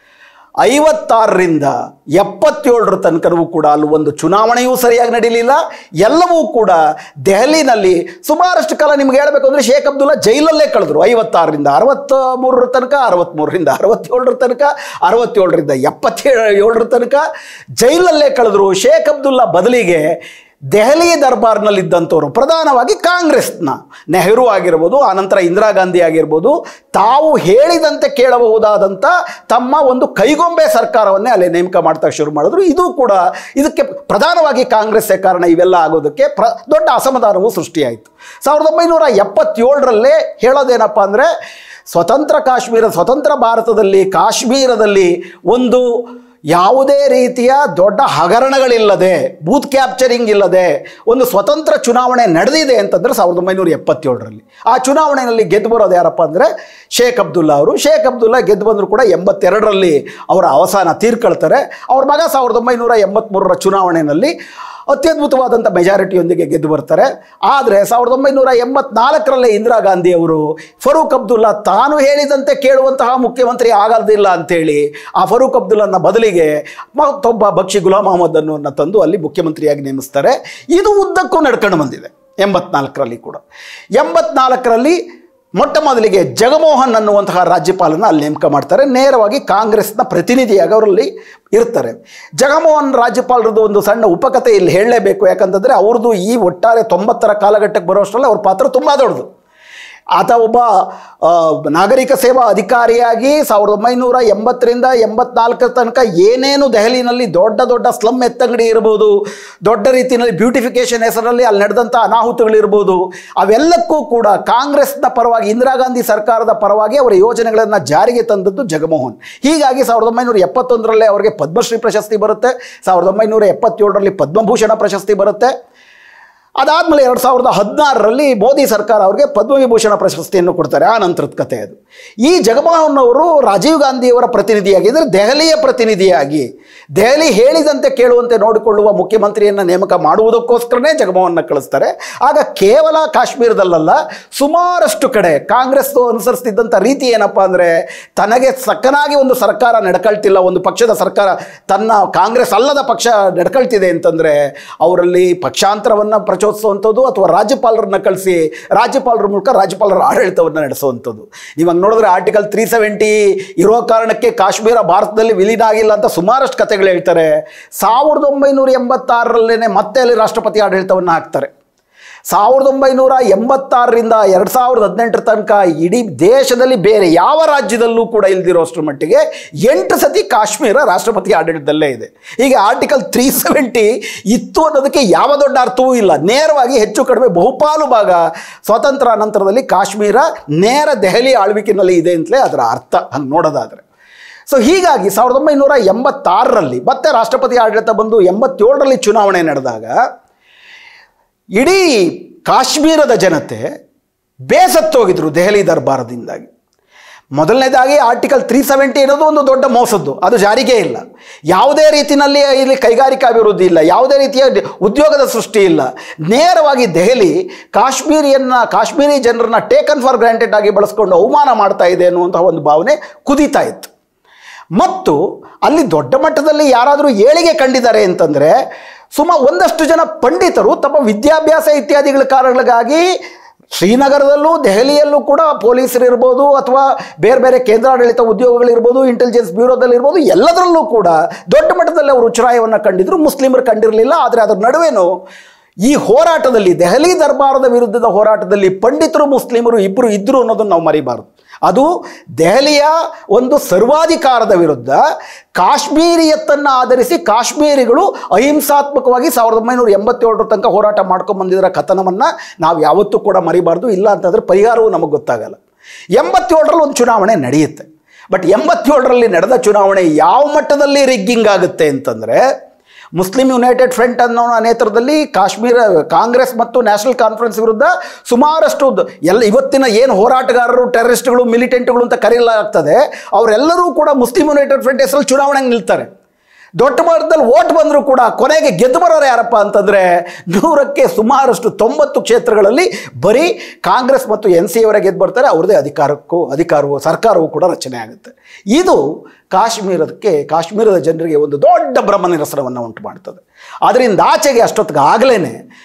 ಐವತ್ತಾರರಿಂದ ಎಪ್ಪತ್ತೇಳರ ತನಕವೂ ಕೂಡ ಅಲ್ಲಿ ಒಂದು ಚುನಾವಣೆಯೂ ಸರಿಯಾಗಿ ನಡೀಲಿಲ್ಲ ಎಲ್ಲವೂ ಕೂಡ ದೆಹಲಿನಲ್ಲಿ ಸುಮಾರಷ್ಟು ಕಾಲ ನಿಮ್ಗೆ ಹೇಳಬೇಕು ಅಂದರೆ ಶೇಖ್ ಅಬ್ದುಲ್ಲಾ ಜೈಲಲ್ಲೇ ಕಳೆದ್ರು ಐವತ್ತಾರರಿಂದ ಅರವತ್ತ ಮೂರರ ತನಕ ಅರವತ್ತ್ಮೂರರಿಂದ ಅರವತ್ತೇಳರ ತನಕ ಅರವತ್ತೇಳರಿಂದ ಎಪ್ಪತ್ತೇಳು ಏಳರ ತನಕ ಜೈಲಲ್ಲೇ ಕಳೆದ್ರು ಶೇಖ್ ಅಬ್ದುಲ್ಲಾ ಬದಲಿಗೆ ದೆಹಲಿ ದರ್ಬಾರ್ನಲ್ಲಿದ್ದಂಥವ್ರು ಪ್ರಧಾನವಾಗಿ ಕಾಂಗ್ರೆಸ್ನ ನೆಹರು ಆಗಿರ್ಬೋದು ಆನಂತರ ಇಂದಿರಾ ಗಾಂಧಿ ಆಗಿರ್ಬೋದು ತಾವು ಹೇಳಿದಂತೆ ಕೇಳಬಹುದಾದಂಥ ತಮ್ಮ ಒಂದು ಕೈಗೊಂಬೆ ಸರ್ಕಾರವನ್ನೇ ಅಲ್ಲಿ ನೇಮಕ ಮಾಡ್ತಾ ಶುರು ಮಾಡಿದ್ರು ಇದು ಕೂಡ ಇದಕ್ಕೆ ಪ್ರಧಾನವಾಗಿ ಕಾಂಗ್ರೆಸ್ಸೇ ಕಾರಣ ಇವೆಲ್ಲ ಆಗೋದಕ್ಕೆ ಪ್ರ ದೊಡ್ಡ ಅಸಮಾಧಾನವು ಸೃಷ್ಟಿಯಾಯಿತು ಸಾವಿರದ ಒಂಬೈನೂರ ಎಪ್ಪತ್ತೇಳರಲ್ಲೇ ಹೇಳೋದೇನಪ್ಪ ಅಂದರೆ ಸ್ವತಂತ್ರ ಕಾಶ್ಮೀರ ಸ್ವತಂತ್ರ ಭಾರತದಲ್ಲಿ ಕಾಶ್ಮೀರದಲ್ಲಿ ಒಂದು ಯಾವುದೇ ರೀತಿಯ ದೊಡ್ಡ ಹಗರಣಗಳಿಲ್ಲದೆ ಬೂತ್ ಕ್ಯಾಪ್ಚರಿಂಗ್ ಇಲ್ಲದೆ ಒಂದು ಸ್ವತಂತ್ರ ಚುನಾವಣೆ ನಡೆದಿದೆ ಅಂತಂದರೆ ಸಾವಿರದ ಒಂಬೈನೂರ ಎಪ್ಪತ್ತೇಳರಲ್ಲಿ ಆ ಚುನಾವಣೆಯಲ್ಲಿ ಗೆದ್ದು ಬರೋದು ಯಾರಪ್ಪ ಅಂದರೆ ಶೇಖ್ ಅಬ್ದುಲ್ಲಾ ಅವರು ಶೇಖ್ ಅಬ್ದುಲ್ಲಾ ಗೆದ್ದು ಬಂದರೂ ಕೂಡ ಎಂಬತ್ತೆರಡರಲ್ಲಿ ಅವರ ಅವಸಾನ ತೀರ್ಕೊಳ್ತಾರೆ ಅವ್ರ ಮಗ ಸಾವಿರದ ಒಂಬೈನೂರ ಎಂಬತ್ತ್ಮೂರರ ಚುನಾವಣೆಯಲ್ಲಿ ಅತ್ಯದ್ಭುತವಾದಂಥ ಮೆಜಾರಿಟಿಯೊಂದಿಗೆ ಗೆದ್ದು ಬರ್ತಾರೆ ಆದರೆ ಸಾವಿರದ ಒಂಬೈನೂರ ಎಂಬತ್ನಾಲ್ಕರಲ್ಲೇ ಇಂದಿರಾ ಗಾಂಧಿ ಅವರು ಫರೂಕ್ ಅಬ್ದುಲ್ಲಾ ತಾನು ಹೇಳಿದಂತೆ ಕೇಳುವಂತಹ ಮುಖ್ಯಮಂತ್ರಿ ಆಗೋದಿಲ್ಲ ಅಂತೇಳಿ ಆ ಫರೂಕ್ ಅಬ್ದುಲ್ಲನ ಬದಲಿಗೆ ಮತ್ತೊಬ್ಬ ಬಕ್ಷಿ ಗುಲಾಮ್ ಅಹಮದ್ ಅನ್ನೋನ್ನ ತಂದು ಅಲ್ಲಿ ಮುಖ್ಯಮಂತ್ರಿಯಾಗಿ ನೇಮಿಸ್ತಾರೆ ಇದು ಉದ್ದಕ್ಕೂ ನಡ್ಕೊಂಡು ಬಂದಿದೆ ಎಂಬತ್ನಾಲ್ಕರಲ್ಲಿ ಕೂಡ ಎಂಬತ್ನಾಲ್ಕರಲ್ಲಿ ಮೊಟ್ಟ ಮೊದಲಿಗೆ ಜಗಮೋಹನ್ ಅನ್ನುವಂತಹ ರಾಜ್ಯಪಾಲನ ಅಲ್ಲಿ ನೇಮಕ ಮಾಡ್ತಾರೆ ನೇರವಾಗಿ ಕಾಂಗ್ರೆಸ್ನ ಪ್ರತಿನಿಧಿಯಾಗಿ ಅವರಲ್ಲಿ ಇರ್ತಾರೆ ಜಗಮೋಹನ್ ರಾಜ್ಯಪಾಲರದ್ದು ಒಂದು ಸಣ್ಣ ಉಪಕಥೆ ಇಲ್ಲಿ ಹೇಳಲೇಬೇಕು ಯಾಕಂತಂದರೆ ಅವ್ರದ್ದು ಈ ಒಟ್ಟಾರೆ ತೊಂಬತ್ತರ ಕಾಲಘಟ್ಟಕ್ಕೆ ಬರೋಷ್ಟರಲ್ಲಿ ಅವ್ರ ಪಾತ್ರ ತುಂಬ ದೊಡ್ಡದು ಆತ ಒಬ್ಬ ಆ, ನಾಗರಿಕ ಸೇವಾ ಅಧಿಕಾರಿಯಾಗಿ ಸಾವಿರದ ಒಂಬೈನೂರ ಎಂಬತ್ತರಿಂದ ಎಂಬತ್ನಾಲ್ಕರ ತನಕ ಏನೇನು ದೆಹಲಿನಲ್ಲಿ ದೊಡ್ಡ ದೊಡ್ಡ ಸ್ಲಮ್ ಎತ್ತಂಗಡಿ ಇರ್ಬೋದು ದೊಡ್ಡ ರೀತಿಯಲ್ಲಿ ಬ್ಯೂಟಿಫಿಕೇಷನ್ ಹೆಸರಲ್ಲಿ ಅಲ್ಲಿ ನಡೆದಂಥ ಅನಾಹುತಗಳಿರ್ಬೋದು ಅವೆಲ್ಲಕ್ಕೂ ಕೂಡ ಕಾಂಗ್ರೆಸ್ನ ಪರವಾಗಿ ಇಂದಿರಾ ಗಾಂಧಿ ಸರ್ಕಾರದ ಪರವಾಗಿ ಅವರ ಯೋಜನೆಗಳನ್ನು ಜಾರಿಗೆ ತಂದದ್ದು ಜಗಮೋಹನ್ ಹೀಗಾಗಿ ಸಾವಿರದ ಒಂಬೈನೂರ ಎಪ್ಪತ್ತೊಂದರಲ್ಲೇ ಅವರಿಗೆ ಪದ್ಮಶ್ರೀ ಪ್ರಶಸ್ತಿ ಬರುತ್ತೆ ಸಾವಿರದ ಒಂಬೈನೂರ ಎಪ್ಪತ್ತೇಳರಲ್ಲಿ ಪದ್ಮಭೂಷಣ ಪ್ರಶಸ್ತಿ ಬರುತ್ತೆ ಅದಾದಮೇಲೆ ಎರಡು ಸಾವಿರದ ಹದಿನಾರರಲ್ಲಿ ಮೋದಿ ಸರ್ಕಾರ ಅವರಿಗೆ ಪದ್ಮವಿಭೂಷಣ ಪ್ರಶಸ್ತಿಯನ್ನು ಕೊಡ್ತಾರೆ ಆ ನಂತರದ ಕಥೆ ಅದು ಈ ಜಗಮೋಹನ್ ಅವರು ರಾಜೀವ್ ಗಾಂಧಿಯವರ ಪ್ರತಿನಿಧಿಯಾಗಿ ಅಂದರೆ ದೆಹಲಿಯ ಪ್ರತಿನಿಧಿಯಾಗಿ ದೆಹಲಿ ಹೇಳಿದಂತೆ ಕೇಳುವಂತೆ ನೋಡಿಕೊಳ್ಳುವ ಮುಖ್ಯಮಂತ್ರಿಯನ್ನು ನೇಮಕ ಮಾಡುವುದಕ್ಕೋಸ್ಕರನೇ ಜಗಮೋಹನ್ನ ಕಳಿಸ್ತಾರೆ ಆಗ ಕೇವಲ ಕಾಶ್ಮೀರದಲ್ಲಲ್ಲ ಸುಮಾರಷ್ಟು ಕಡೆ ಕಾಂಗ್ರೆಸ್ ಅನುಸರಿಸ್ತಿದ್ದಂಥ ರೀತಿ ಏನಪ್ಪ ಅಂದರೆ ತನಗೆ ಸಕ್ಕನಾಗಿ ಒಂದು ಸರ್ಕಾರ ನಡ್ಕೊಳ್ತಿಲ್ಲ ಒಂದು ಪಕ್ಷದ ಸರ್ಕಾರ ತನ್ನ ಕಾಂಗ್ರೆಸ್ ಅಲ್ಲದ ಪಕ್ಷ ನಡ್ಕೊಳ್ತಿದೆ ಅಂತಂದರೆ ಅವರಲ್ಲಿ ಪಕ್ಷಾಂತರವನ್ನು ಪ್ರಚೋದಿಸುವಂಥದ್ದು ಅಥವಾ ರಾಜ್ಯಪಾಲರನ್ನ ಕಳಿಸಿ ರಾಜ್ಯಪಾಲರ ಮೂಲಕ ರಾಜ್ಯಪಾಲರ ಆಡಳಿತವನ್ನು ನಡೆಸುವಂಥದ್ದು ನೀವು ಹಂಗೆ ನೋಡಿದ್ರೆ ಆರ್ಟಿಕಲ್ ತ್ರೀ ಸೆವೆಂಟಿ ಇರೋ ಕಾರಣಕ್ಕೆ ಕಾಶ್ಮೀರ ಭಾರತದಲ್ಲಿ ವಿಲೀನ ಆಗಿಲ್ಲ ಅಂತ ಸುಮಾರಷ್ಟು ಕಥೆಗಳು ಹೇಳ್ತಾರೆ ಸಾವಿರದ ಒಂಬೈನೂರ ಎಂಬತ್ತಾರರಲ್ಲೇ ಮತ್ತೆ ಅಲ್ಲಿ ರಾಷ್ಟ್ರಪತಿ ಆಡಳಿತವನ್ನು ಹಾಕ್ತಾರೆ ಸಾವಿರದ ಒಂಬೈನೂರ ಎಂಬತ್ತಾರರಿಂದ ಎರಡು ಸಾವಿರದ ಹದಿನೆಂಟರ ತನಕ ಇಡೀ ದೇಶದಲ್ಲಿ ಬೇರೆ ಯಾವ ರಾಜ್ಯದಲ್ಲೂ ಕೂಡ ಇಲ್ದಿರೋಷ್ಟರ ಮಟ್ಟಿಗೆ ಎಂಟು ಸತಿ ಕಾಶ್ಮೀರ ರಾಷ್ಟ್ರಪತಿ ಆಡಳಿತದಲ್ಲೇ ಇದೆ ಹೀಗೆ ಆರ್ಟಿಕಲ್ ತ್ರೀ ಸೆವೆಂಟಿ ಇತ್ತು ಅನ್ನೋದಕ್ಕೆ ಯಾವ ದೊಡ್ಡ ಅರ್ಥವೂ ಇಲ್ಲ ನೇರವಾಗಿ ಹೆಚ್ಚು ಕಡಿಮೆ ಬಹುಪಾಲು ಭಾಗ ಸ್ವಾತಂತ್ರ್ಯ ನಂತರದಲ್ಲಿ ಕಾಶ್ಮೀರ ನೇರ ದೆಹಲಿ ಆಳ್ವಿಕೆಯಲ್ಲಿ ಇದೆ ಅಂತಲೇ ಅದರ ಅರ್ಥ ಹಂಗೆ ನೋಡೋದಾದರೆ ಸೊ ಹೀಗಾಗಿ ಸಾವಿರದ ಒಂಬೈನೂರ ಎಂಬತ್ತಾರರಲ್ಲಿ ಮತ್ತೆ ರಾಷ್ಟ್ರಪತಿ ಆಡಳಿತ ಬಂದು ಎಂಬತ್ತೇಳರಲ್ಲಿ ಚುನಾವಣೆ ನಡೆದಾಗ ಇಡೀ ಕಾಶ್ಮೀರದ ಜನತೆ ಬೇಸತ್ತೋಗಿದ್ರು ದೆಹಲಿ ದರ್ಬಾರದಿಂದಾಗಿ ಮೊದಲನೇದಾಗಿ ಆರ್ಟಿಕಲ್ ತ್ರೀ ಸೆವೆಂಟಿ ಅನ್ನೋದು ಒಂದು ದೊಡ್ಡ ಮೋಸದ್ದು ಅದು ಜಾರಿಗೆ ಇಲ್ಲ ಯಾವುದೇ ರೀತಿಯಲ್ಲಿ ಇಲ್ಲಿ ಕೈಗಾರಿಕಾ ಅಭಿವೃದ್ಧಿ ಇಲ್ಲ ಯಾವುದೇ ರೀತಿಯ ಡಿ- ಉದ್ಯೋಗದ ಸೃಷ್ಟಿ ಇಲ್ಲ ನೇರವಾಗಿ ದೆಹಲಿ ಕಾಶ್ಮೀರಿಯನ್ನ ಕಾಶ್ಮೀರಿ ಜನರನ್ನ ಟೇಕನ್ ಫಾರ್ ಗ್ರಾಂಟೆಡ್ ಆಗಿ ಬಳಸ್ಕೊಂಡು ಅವಮಾನ ಮಾಡ್ತಾ ಇದೆ ಅನ್ನುವಂತಹ ಒಂದು ಭಾವನೆ ಕುದೀತಾ ಇತ್ತು ಮತ್ತು ಅಲ್ಲಿ ದೊಡ್ಡ ಮಟ್ಟದಲ್ಲಿ ಯಾರಾದರೂ ಏಳಿಗೆ ಕಂಡಿದ್ದಾರೆ ಅಂತಂದರೆ ಸುಮ ಒಂದಷ್ಟು ಜನ ಪಂಡಿತರು ತಮ್ಮ ವಿದ್ಯಾಭ್ಯಾಸ ಇತ್ಯಾದಿಗಳ ಕಾರಣಗಳಿಗಾಗಿ ಶ್ರೀನಗರದಲ್ಲೂ ದೆಹಲಿಯಲ್ಲೂ ಕೂಡ ಪೊಲೀಸರು ಇರ್ಬೋದು ಅಥವಾ ಬೇರೆ ಬೇರೆ ಕೇಂದ್ರಾಡಳಿತ ಉದ್ಯೋಗಗಳಿರ್ಬೋದು ಇಂಟೆಲಿಜೆನ್ಸ್ ಬ್ಯೂರೋದಲ್ಲಿರ್ಬೋದು ಎಲ್ಲದರಲ್ಲೂ ಕೂಡ ದೊಡ್ಡ ಮಟ್ಟದಲ್ಲಿ ಅವರು ಉಚ್ಛ್ರಾಯವನ್ನು ಕಂಡಿದ್ರು ಮುಸ್ಲಿಮರು ಕಂಡಿರಲಿಲ್ಲ ಆದರೆ ಅದರ ನಡುವೆನೂ ಈ ಹೋರಾಟದಲ್ಲಿ ದೆಹಲಿ ದರ್ಬಾರದ ವಿರುದ್ಧದ ಹೋರಾಟದಲ್ಲಿ ಪಂಡಿತರು ಮುಸ್ಲಿಮರು ಇಬ್ಬರು ಇದ್ದರು ಅನ್ನೋದನ್ನು ನಾವು ಮರಿಬಾರದು ಅದು ದೆಹಲಿಯ ಒಂದು ಸರ್ವಾಧಿಕಾರದ ವಿರುದ್ಧ ಕಾಶ್ಮೀರಿಯತ್ತನ್ನು ಆಧರಿಸಿ ಕಾಶ್ಮೀರಿಗಳು ಅಹಿಂಸಾತ್ಮಕವಾಗಿ ಸಾವಿರದ ಒಂಬೈನೂರ ಎಂಬತ್ತೇಳರ ತನಕ ಹೋರಾಟ ಮಾಡ್ಕೊಂಡು ಬಂದಿದ್ದರ ಕಥನವನ್ನು ನಾವು ಯಾವತ್ತೂ ಕೂಡ ಮರಿಬಾರ್ದು ಇಲ್ಲ ಅಂತಂದರೆ ಪರಿಹಾರವೂ ನಮಗೆ ಗೊತ್ತಾಗಲ್ಲ ಎಂಬತ್ತೇಳರಲ್ಲಿ ಒಂದು ಚುನಾವಣೆ ನಡೆಯುತ್ತೆ ಬಟ್ ಎಂಬತ್ತೇಳರಲ್ಲಿ ನಡೆದ ಚುನಾವಣೆ ಯಾವ ಮಟ್ಟದಲ್ಲಿ ರಿಗ್ಗಿಂಗ್ ಆಗುತ್ತೆ ಅಂತಂದರೆ ಮುಸ್ಲಿಂ ಯುನೈಟೆಡ್ ಫ್ರಂಟ್ ಅನ್ನೋ ನೇತೃತ್ವದಲ್ಲಿ ಕಾಶ್ಮೀರ ಕಾಂಗ್ರೆಸ್ ಮತ್ತು ನ್ಯಾಷನಲ್ ಕಾನ್ಫರೆನ್ಸ್ ವಿರುದ್ಧ ಸುಮಾರಷ್ಟು ದ- ಎಲ್ಲ ಇವತ್ತಿನ ಏನು ಹೋರಾಟಗಾರರು ಟೆರರಿಸ್ಟ್ಗಳು ಮಿಲಿಟೆಂಟ್ಗಳು ಅಂತ ಕರೆಯಲಾಗ್ತದೆ ಅವರೆಲ್ಲರೂ ಕೂಡ ಮುಸ್ಲಿಂ ಯುನೈಟೆಡ್ ಫ್ರಂಟ್ ಹೆಸರಲ್ಲಿ ಚುನಾವಣೆಗೆ ನಿಲ್ತಾರೆ ದೊಡ್ಡ ಮಟ್ಟದಲ್ಲಿ ಓಟ್ ಬಂದರೂ ಕೂಡ ಕೊನೆಗೆ ಗೆದ್ದು ಬರೋರು ಯಾರಪ್ಪ ಅಂತಂದರೆ ನೂರಕ್ಕೆ ಸುಮಾರಷ್ಟು ತೊಂಬತ್ತು ಕ್ಷೇತ್ರಗಳಲ್ಲಿ ಬರೀ ಕಾಂಗ್ರೆಸ್ ಮತ್ತು ಎನ್ ಸಿ ಅವರೇ ಗೆದ್ದು ಬರ್ತಾರೆ ಅವ್ರದ್ದೇ ಅಧಿಕಾರಕ್ಕೂ ಅಧಿಕಾರವೂ ಸರ್ಕಾರವೂ ಕೂಡ ರಚನೆ ಆಗುತ್ತೆ ಇದು ಕಾಶ್ಮೀರಕ್ಕೆ ಕಾಶ್ಮೀರದ ಜನರಿಗೆ ಒಂದು ದೊಡ್ಡ ಭ್ರಮ ನಿರಸನವನ್ನು ಉಂಟು ಮಾಡ್ತದೆ ಅದರಿಂದ ಆಚೆಗೆ ಅಷ್ಟೊತ್ತಿಗೆ ಆಗಲೇ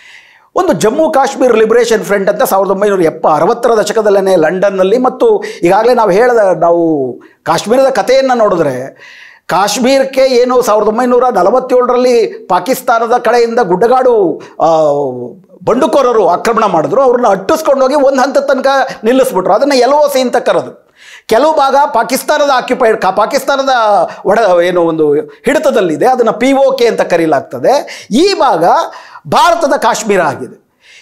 ಒಂದು ಜಮ್ಮು ಕಾಶ್ಮೀರ್ ಲಿಬರೇಷನ್ ಫ್ರಂಟ್ ಅಂತ ಸಾವಿರದ ಒಂಬೈನೂರ ಎಪ್ಪ ಅರವತ್ತರ ದಶಕದಲ್ಲೇ ಲಂಡನ್ನಲ್ಲಿ ಮತ್ತು ಈಗಾಗಲೇ ನಾವು ಹೇಳಿದ ನಾವು ಕಾಶ್ಮೀರದ ಕಥೆಯನ್ನು ನೋಡಿದ್ರೆ ಕಾಶ್ಮೀರಕ್ಕೆ ಏನು ಸಾವಿರದ ಒಂಬೈನೂರ ನಲವತ್ತೇಳರಲ್ಲಿ ಪಾಕಿಸ್ತಾನದ ಕಡೆಯಿಂದ ಗುಡ್ಡಗಾಡು ಆ, ಬಂಡುಕೋರರು ಆಕ್ರಮಣ ಮಾಡಿದ್ರು ಅವ್ರನ್ನ ಅಟ್ಟಿಸ್ಕೊಂಡೋಗಿ ಒಂದು ಹಂತದ ತನಕ ನಿಲ್ಲಿಸ್ಬಿಟ್ರು ಅದನ್ನು ಎಲ್ ಒ ಸಿ ಅಂತ ಕರೆದು ಕೆಲವು ಭಾಗ ಪಾಕಿಸ್ತಾನದ ಆಕ್ಯುಪೈಡ್ ಕಾ ಪಾಕಿಸ್ತಾನದ ಒಡ ಏನು ಒಂದು ಹಿಡಿತದಲ್ಲಿದೆ ಅದನ್ನು ಪಿ ಒ ಕೆ ಅಂತ ಕರೀಲಾಗ್ತದೆ ಈ ಭಾಗ ಭಾರತದ ಕಾಶ್ಮೀರ ಆಗಿದೆ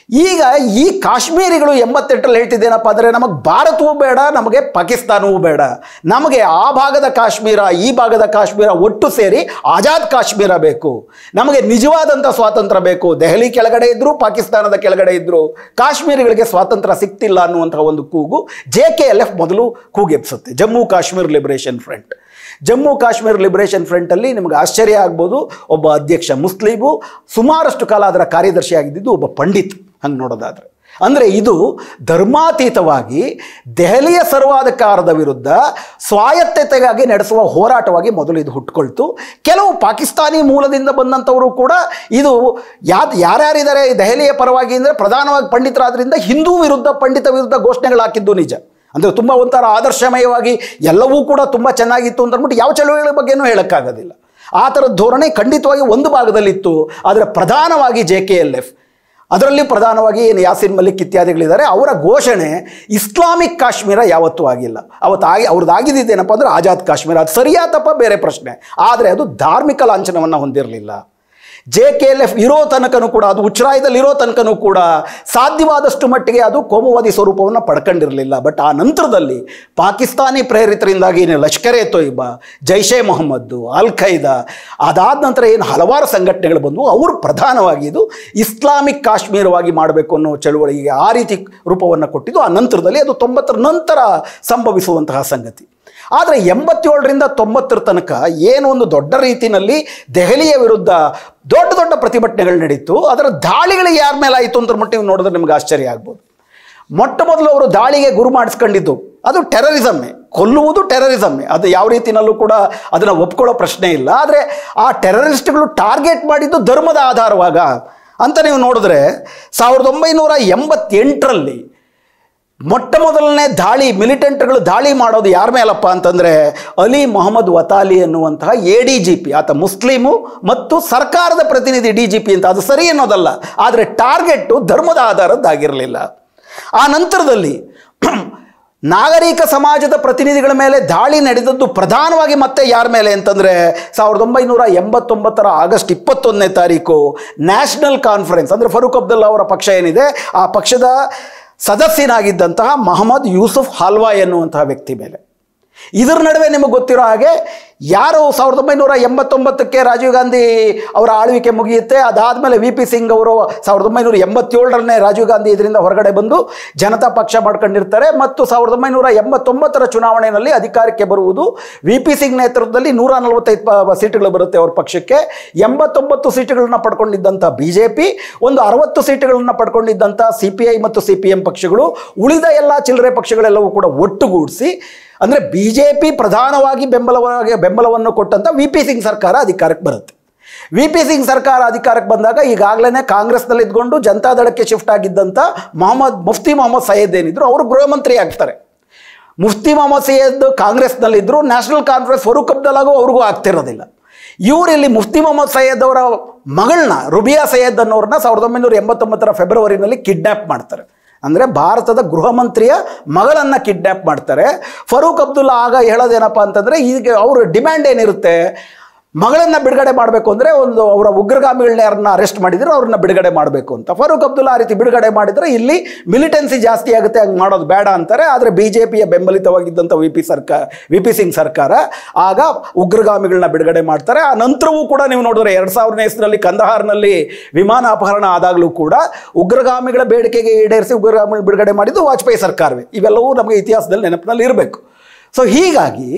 ಈಗ ಈ ಕಾಶ್ಮೀರಿಗಳು ಎಂಬತ್ತೆಂಟರಲ್ಲಿ ಹೇಳ್ತಿದ್ದೇನಪ್ಪ ಅಂದರೆ ನಮಗೆ ಭಾರತವೂ ಬೇಡ ನಮಗೆ ಪಾಕಿಸ್ತಾನವೂ ಬೇಡ ನಮಗೆ ಆ ಭಾಗದ ಕಾಶ್ಮೀರ ಈ ಭಾಗದ ಕಾಶ್ಮೀರ ಒಟ್ಟು ಸೇರಿ ಆಜಾದ್ ಕಾಶ್ಮೀರ ಬೇಕು ನಮಗೆ ನಿಜವಾದಂಥ ಸ್ವಾತಂತ್ರ್ಯ ಬೇಕು ದೆಹಲಿ ಕೆಳಗಡೆ ಇದ್ದರೂ ಪಾಕಿಸ್ತಾನದ ಕೆಳಗಡೆ ಇದ್ದರೂ ಕಾಶ್ಮೀರಿಗಳಿಗೆ ಸ್ವಾತಂತ್ರ್ಯ ಸಿಗ್ತಿಲ್ಲ ಅನ್ನುವಂತಹ ಒಂದು ಕೂಗು ಜೆ ಕೆ ಎಲ್ ಎಫ್ ಮೊದಲು ಕೂಗೆಬ್ಸುತ್ತೆ Jammu Kashmir Liberation Front Jammu Kashmir Liberation ಫ್ರಂಟಲ್ಲಿ ನಿಮಗೆ ಆಶ್ಚರ್ಯ ಆಗ್ಬೋದು ಒಬ್ಬ ಅಧ್ಯಕ್ಷ ಮುಸ್ಲಿಮು ಸುಮಾರಷ್ಟು ಕಾಲ ಅದರ ಕಾರ್ಯದರ್ಶಿ ಆಗಿದ್ದಿದ್ದು ಒಬ್ಬ ಪಂಡಿತ್ ಹಂಗೆ ನೋಡೋದಾದರೆ ಅಂದರೆ ಇದು ಧರ್ಮಾತೀತವಾಗಿ ದೆಹಲಿಯ ಸರ್ವಾಧಿಕಾರದ ವಿರುದ್ಧ ಸ್ವಾಯತ್ತತೆಗಾಗಿ ನಡೆಸುವ ಹೋರಾಟವಾಗಿ ಮೊದಲು ಇದು ಹುಟ್ಕೊಳ್ತು ಕೆಲವು ಪಾಕಿಸ್ತಾನಿ ಮೂಲದಿಂದ ಬಂದಂಥವರು ಕೂಡ ಇದು ಯಾದ್ ಯಾರ್ಯಾರಿದ್ದಾರೆ ಈ ದೆಹಲಿಯ ಪರವಾಗಿ ಅಂದರೆ ಪ್ರಧಾನವಾಗಿ ಪಂಡಿತರಾದ್ರಿಂದ ಹಿಂದೂ ವಿರುದ್ಧ ಪಂಡಿತ ವಿರುದ್ಧ ಘೋಷಣೆಗಳು ಹಾಕಿದ್ದು ನಿಜ ಅಂದರೆ ತುಂಬ ಒಂಥರ ಆದರ್ಶಮಯವಾಗಿ ಎಲ್ಲವೂ ಕೂಡ ತುಂಬ ಚೆನ್ನಾಗಿತ್ತು ಅಂತ ಅಂದ್ಬಿಟ್ಟು ಯಾವ ಚಳುವಳಿಗಳ ಬಗ್ಗೆನೂ ಹೇಳೋಕ್ಕಾಗೋದಿಲ್ಲ ಆ ಥರದ ಧೋರಣೆ ಖಂಡಿತವಾಗಿ ಒಂದು ಭಾಗದಲ್ಲಿತ್ತು ಆದರೆ ಪ್ರಧಾನವಾಗಿ ಜೆ ಕೆ ಎಲ್ ಎಫ್ ಅದರಲ್ಲಿ ಪ್ರಧಾನವಾಗಿ ಏನು ಯಾಸಿನ್ ಮಲಿಕ್ ಇತ್ಯಾದಿಗಳಿದ್ದಾರೆ ಅವರ ಘೋಷಣೆ ಇಸ್ಲಾಮಿಕ್ ಕಾಶ್ಮೀರ ಯಾವತ್ತೂ ಆಗಿಲ್ಲ ಅವತ್ತು ಆಗಿ ಅವ್ರದ್ದು ಆಗಿದ್ದೇನಪ್ಪ ಅಂದರೆ ಆಜಾದ್ ಕಾಶ್ಮೀರ ಅದು ಸರಿಯಾ ತಪ್ಪ ಬೇರೆ ಪ್ರಶ್ನೆ ಆದರೆ ಅದು ಧಾರ್ಮಿಕ ಲಾಂಛನವನ್ನು ಹೊಂದಿರಲಿಲ್ಲ ಜೆ ಕೆ ಎಲ್ ಎಫ್ ಇರೋ ತನಕನೂ ಕೂಡ ಅದು ಉಚ್ಛ್ರಾಯದಲ್ಲಿ ಇರೋ ತನಕನೂ ಕೂಡ ಸಾಧ್ಯವಾದಷ್ಟು ಮಟ್ಟಿಗೆ ಅದು ಕೋಮುವಾದಿ ಸ್ವರೂಪವನ್ನು ಪಡ್ಕೊಂಡಿರಲಿಲ್ಲ ಬಟ್ ಆ ನಂತರದಲ್ಲಿ ಪಾಕಿಸ್ತಾನಿ ಪ್ರೇರಿತರಿಂದಾಗಿ ಏನು ಲಷ್ಕರ್ ಎ ತೊಯ್ಬಾ ಜೈಷೆ ಮೊಹಮ್ಮದ್ದು ಅಲ್ ಖೈದಾ ಅದಾದ ನಂತರ ಏನು ಹಲವಾರು ಸಂಘಟನೆಗಳು ಬಂದವು ಅವರು ಪ್ರಧಾನವಾಗಿ ಇದು ಇಸ್ಲಾಮಿಕ್ ಕಾಶ್ಮೀರವಾಗಿ ಮಾಡಬೇಕು ಅನ್ನೋ ಚಳುವಳಿಗೆ ಆ ರೀತಿ ರೂಪವನ್ನು ಕೊಟ್ಟಿದ್ದು ಆ ನಂತರದಲ್ಲಿ ಅದು ತೊಂಬತ್ತರ ನಂತರ ಸಂಭವಿಸುವಂತಹ ಸಂಗತಿ ಆದರೆ ಎಂಬತ್ತೇಳರಿಂದ ತೊಂಬತ್ತರ ತನಕ ಏನು ಒಂದು ದೊಡ್ಡ ರೀತಿಯಲ್ಲಿ ದೆಹಲಿಯ ವಿರುದ್ಧ ದೊಡ್ಡ ದೊಡ್ಡ ಪ್ರತಿಭಟನೆಗಳು ನಡೀತು ಅದರ ದಾಳಿಗಳಿಗೆ ಯಾರ ಮೇಲೆ ಆಯಿತು ಅಂತ ಮಟ್ಟಿಗೆ ನೋಡಿದ್ರೆ ನಿಮ್ಗೆ ಆಶ್ಚರ್ಯ ಆಗ್ಬೋದು ಮೊಟ್ಟ ಮೊದಲು ಅವರು ದಾಳಿಗೆ ಗುರು ಮಾಡಿಸ್ಕೊಂಡಿದ್ದು ಅದು ಟೆರರಿಸಮ್ಮೇ ಕೊಲ್ಲುವುದು ಟೆರರಿಸಮ್ಮೇ ಅದು ಯಾವ ರೀತಿಯಲ್ಲೂ ಕೂಡ ಅದನ್ನು ಒಪ್ಕೊಳ್ಳೋ ಪ್ರಶ್ನೆ ಇಲ್ಲ ಆದರೆ ಆ ಟೆರರಿಸ್ಟ್ಗಳು ಟಾರ್ಗೆಟ್ ಮಾಡಿದ್ದು ಧರ್ಮದ ಆಧಾರವಾಗ ಅಂತ ನೀವು ನೋಡಿದ್ರೆ ಸಾವಿರದ ಒಂಬೈನೂರ ಎಂಬತ್ತೆಂಟರಲ್ಲಿ ಮೊಟ್ಟ ಮೊದಲನೇ ದಾಳಿ ಮಿಲಿಟೆಂಟ್ಗಳು ದಾಳಿ ಮಾಡೋದು ಯಾರ ಮೇಲಪ್ಪ ಅಂತಂದರೆ ಅಲಿ ಮೊಹಮ್ಮದ್ ವತಾಲಿ ಅನ್ನುವಂತಹ ಎ ಡಿ ಜಿ ಪಿ ಆತ ಮುಸ್ಲಿಮು ಮತ್ತು ಸರ್ಕಾರದ ಪ್ರತಿನಿಧಿ ಡಿ ಜಿ ಪಿ ಅಂತ ಅದು ಸರಿ ಅನ್ನೋದಲ್ಲ ಆದರೆ ಟಾರ್ಗೆಟ್ಟು ಧರ್ಮದ ಆಧಾರದ್ದಾಗಿರಲಿಲ್ಲ ಆ ನಂತರದಲ್ಲಿ ನಾಗರಿಕ ಸಮಾಜದ ಪ್ರತಿನಿಧಿಗಳ ಮೇಲೆ ದಾಳಿ ನಡೆದದ್ದು ಪ್ರಧಾನವಾಗಿ ಮತ್ತೆ ಯಾರ ಮೇಲೆ ಅಂತಂದರೆ ಸಾವಿರದ ಒಂಬೈನೂರ ಎಂಬತ್ತೊಂಬತ್ತರ ಆಗಸ್ಟ್ ಇಪ್ಪತ್ತೊಂದನೇ ತಾರೀಕು ನ್ಯಾಷನಲ್ ಕಾನ್ಫರೆನ್ಸ್ ಅಂದರೆ ಫರೂಕ್ ಅಬ್ದುಲ್ಲಾ ಅವರ ಪಕ್ಷ ಏನಿದೆ ಆ ಪಕ್ಷದ ಸದಸ್ಯನಾಗಿದ್ದಂತಹ ಮಹಮ್ಮದ್ ಯೂಸುಫ್ ಹಾಲ್ವಾಯ್ ಎನ್ನುವಂತಹ ವ್ಯಕ್ತಿ ಮೇಲೆ ಇದರ ನಡುವೆ ನಿಮಗೆ ಗೊತ್ತಿರೋ ಹಾಗೆ ಯಾರು ಸಾವಿರದ ಒಂಬೈನೂರ ಎಂಬತ್ತೊಂಬತ್ತಕ್ಕೆ ರಾಜೀವ್ ಗಾಂಧಿ ಅವರ ಆಳ್ವಿಕೆ ಮುಗಿಯುತ್ತೆ ಅದಾದಮೇಲೆ ವಿ ಪಿ ಸಿಂಗ್ ಅವರು ಸಾವಿರದ ಒಂಬೈನೂರ ಎಂಬತ್ತೇಳರನೇ ರಾಜೀವ್ ಗಾಂಧಿ ಇದರಿಂದ ಹೊರಗಡೆ ಬಂದು ಜನತಾ ಪಕ್ಷ ಮಾಡ್ಕೊಂಡಿರ್ತಾರೆ ಮತ್ತು ಸಾವಿರದ ಒಂಬೈನೂರ ಎಂಬತ್ತೊಂಬತ್ತರ ಚುನಾವಣೆಯಲ್ಲಿ ಅಧಿಕಾರಕ್ಕೆ ಬರುವುದು ವಿ ಪಿ ಸಿಂಗ್ ನೇತೃತ್ವದಲ್ಲಿ ನೂರ ನಲವತ್ತೈದು ಪ- ಸೀಟುಗಳು ಬರುತ್ತೆ ಅವ್ರ ಪಕ್ಷಕ್ಕೆ ಎಂಬತ್ತೊಂಬತ್ತು ಸೀಟುಗಳನ್ನ ಪಡ್ಕೊಂಡಿದ್ದಂಥ ಬಿ ಜೆ ಪಿ ಒಂದು ಅರವತ್ತು ಸೀಟುಗಳನ್ನ ಪಡ್ಕೊಂಡಿದ್ದಂಥ ಸಿ ಪಿ ಐ ಮತ್ತು ಸಿ ಪಿ ಎಂ ಪಕ್ಷಗಳು ಉಳಿದ ಎಲ್ಲ ಚಿಲ್ಲರೆ ಪಕ್ಷಗಳೆಲ್ಲವೂ ಕೂಡ ಒಟ್ಟುಗೂಡಿಸಿ ಅಂದರೆ ಬಿ ಜೆ ಪಿ ಪ್ರಧಾನವಾಗಿ ಬೆಂಬಲವಾಗಿ ಬೆಂಬಲವನ್ನು ಕೊಟ್ಟಂಥ ವಿ ಪಿ ಸಿಂಗ್ ಸರ್ಕಾರ ಅಧಿಕಾರಕ್ಕೆ ಬರುತ್ತೆ ವಿ ಪಿ ಸಿಂಗ್ ಸರ್ಕಾರ ಅಧಿಕಾರಕ್ಕೆ ಬಂದಾಗ ಈಗಾಗಲೇ ಕಾಂಗ್ರೆಸ್ನಲ್ಲಿ ಇದ್ಕೊಂಡು ಜನತಾದಳಕ್ಕೆ ಶಿಫ್ಟ್ ಆಗಿದ್ದಂಥ ಮೊಹಮ್ಮದ್ ಮುಫ್ತಿ ಮೊಹಮ್ಮದ್ ಸಯ್ಯದ್ ಏನಿದ್ರು ಅವರು ಗೃಹ ಮಂತ್ರಿ ಆಗ್ತಾರೆ ಮುಫ್ತಿ ಮೊಹಮ್ಮದ್ ಸಯ್ಯದ್ ಕಾಂಗ್ರೆಸ್ನಲ್ಲಿದ್ದರು ನ್ಯಾಷನಲ್ ಕಾನ್ಫರೆನ್ಸ್ ಫರೂಕ್ ಅಬ್ದಲ್ಲಾಗೂ ಅವ್ರಿಗೂ ಆಗ್ತಿರೋದಿಲ್ಲ ಇವರು ಇಲ್ಲಿ ಮುಫ್ತಿ ಮೊಹಮ್ಮದ್ ಸಯ್ಯದ್ ಅವರ ಮಗಳನ್ನ ರುಬಿಯಾ ಸಯ್ಯದ್ ಅನ್ನೋರನ್ನ ಸಾವಿರದ ಒಂಬೈನೂರ ಎಂಬತ್ತೊಂಬತ್ತರ ಫೆಬ್ರವರಿನಲ್ಲಿ ಕಿಡ್ನ್ಯಾಪ್ ಮಾಡ್ತಾರೆ ಅಂದರೆ ಭಾರತದ ಗೃಹ ಮಂತ್ರಿಯ ಮಗಳನ್ನು ಕಿಡ್ನ್ಯಾಪ್ ಮಾಡ್ತಾರೆ ಫರೂಕ್ ಅಬ್ದುಲ್ಲಾ ಆಗ ಹೇಳೋದೇನಪ್ಪ ಅಂತಂದರೆ ಈಗ ಅವ್ರ ಡಿಮ್ಯಾಂಡ್ ಏನಿರುತ್ತೆ ಮಗಳನ್ನು ಬಿಡುಗಡೆ ಮಾಡಬೇಕು ಅಂದರೆ ಒಂದು ಅವರ ಉಗ್ರಗಾಮಿಗಳನ್ನ ಯಾರನ್ನ ಅರೆಸ್ಟ್ ಮಾಡಿದ್ರು ಅವ್ರನ್ನ ಬಿಡುಗಡೆ ಮಾಡಬೇಕು ಅಂತ ಫರೂಕ್ ಅಬ್ದುಲ್ಲಾ ಆ ರೀತಿ ಬಿಡುಗಡೆ ಮಾಡಿದರೆ ಇಲ್ಲಿ ಮಿಲಿಟೆನ್ಸಿ ಜಾಸ್ತಿ ಆಗುತ್ತೆ ಹಂಗೆ ಮಾಡೋದು ಬೇಡ ಅಂತಾರೆ ಆದರೆ ಬಿ ಜೆ ಪಿಯ ಬೆಂಬಲಿತವಾಗಿದ್ದಂಥ ವಿ ಪಿ ಸರ್ಕಾರ ವಿ ಪಿ ಸಿಂಗ್ ಸರ್ಕಾರ ಆಗ ಉಗ್ರಗಾಮಿಗಳನ್ನ ಬಿಡುಗಡೆ ಮಾಡ್ತಾರೆ ಆ ನಂತರವೂ ಕೂಡ ನೀವು ನೋಡಿದ್ರೆ ಎರಡು ಸಾವಿರನೇ ಇಸ್ರಲ್ಲಿ ಕಂದಹಾರ್ನಲ್ಲಿ ವಿಮಾನ ಅಪಹರಣ ಆದಾಗಲೂ ಕೂಡ ಉಗ್ರಗಾಮಿಗಳ ಬೇಡಿಕೆಗೆ ಈಡೇರಿಸಿ ಉಗ್ರಗಾಮಿಗಳು ಬಿಡುಗಡೆ ಮಾಡಿದ್ದು ವಾಜಪೇಯಿ ಸರ್ಕಾರವೇ ಇವೆಲ್ಲವೂ ನಮಗೆ ಇತಿಹಾಸದಲ್ಲಿ ನೆನಪಿನಲ್ಲಿ ಇರಬೇಕು ಸೊ ಹೀಗಾಗಿ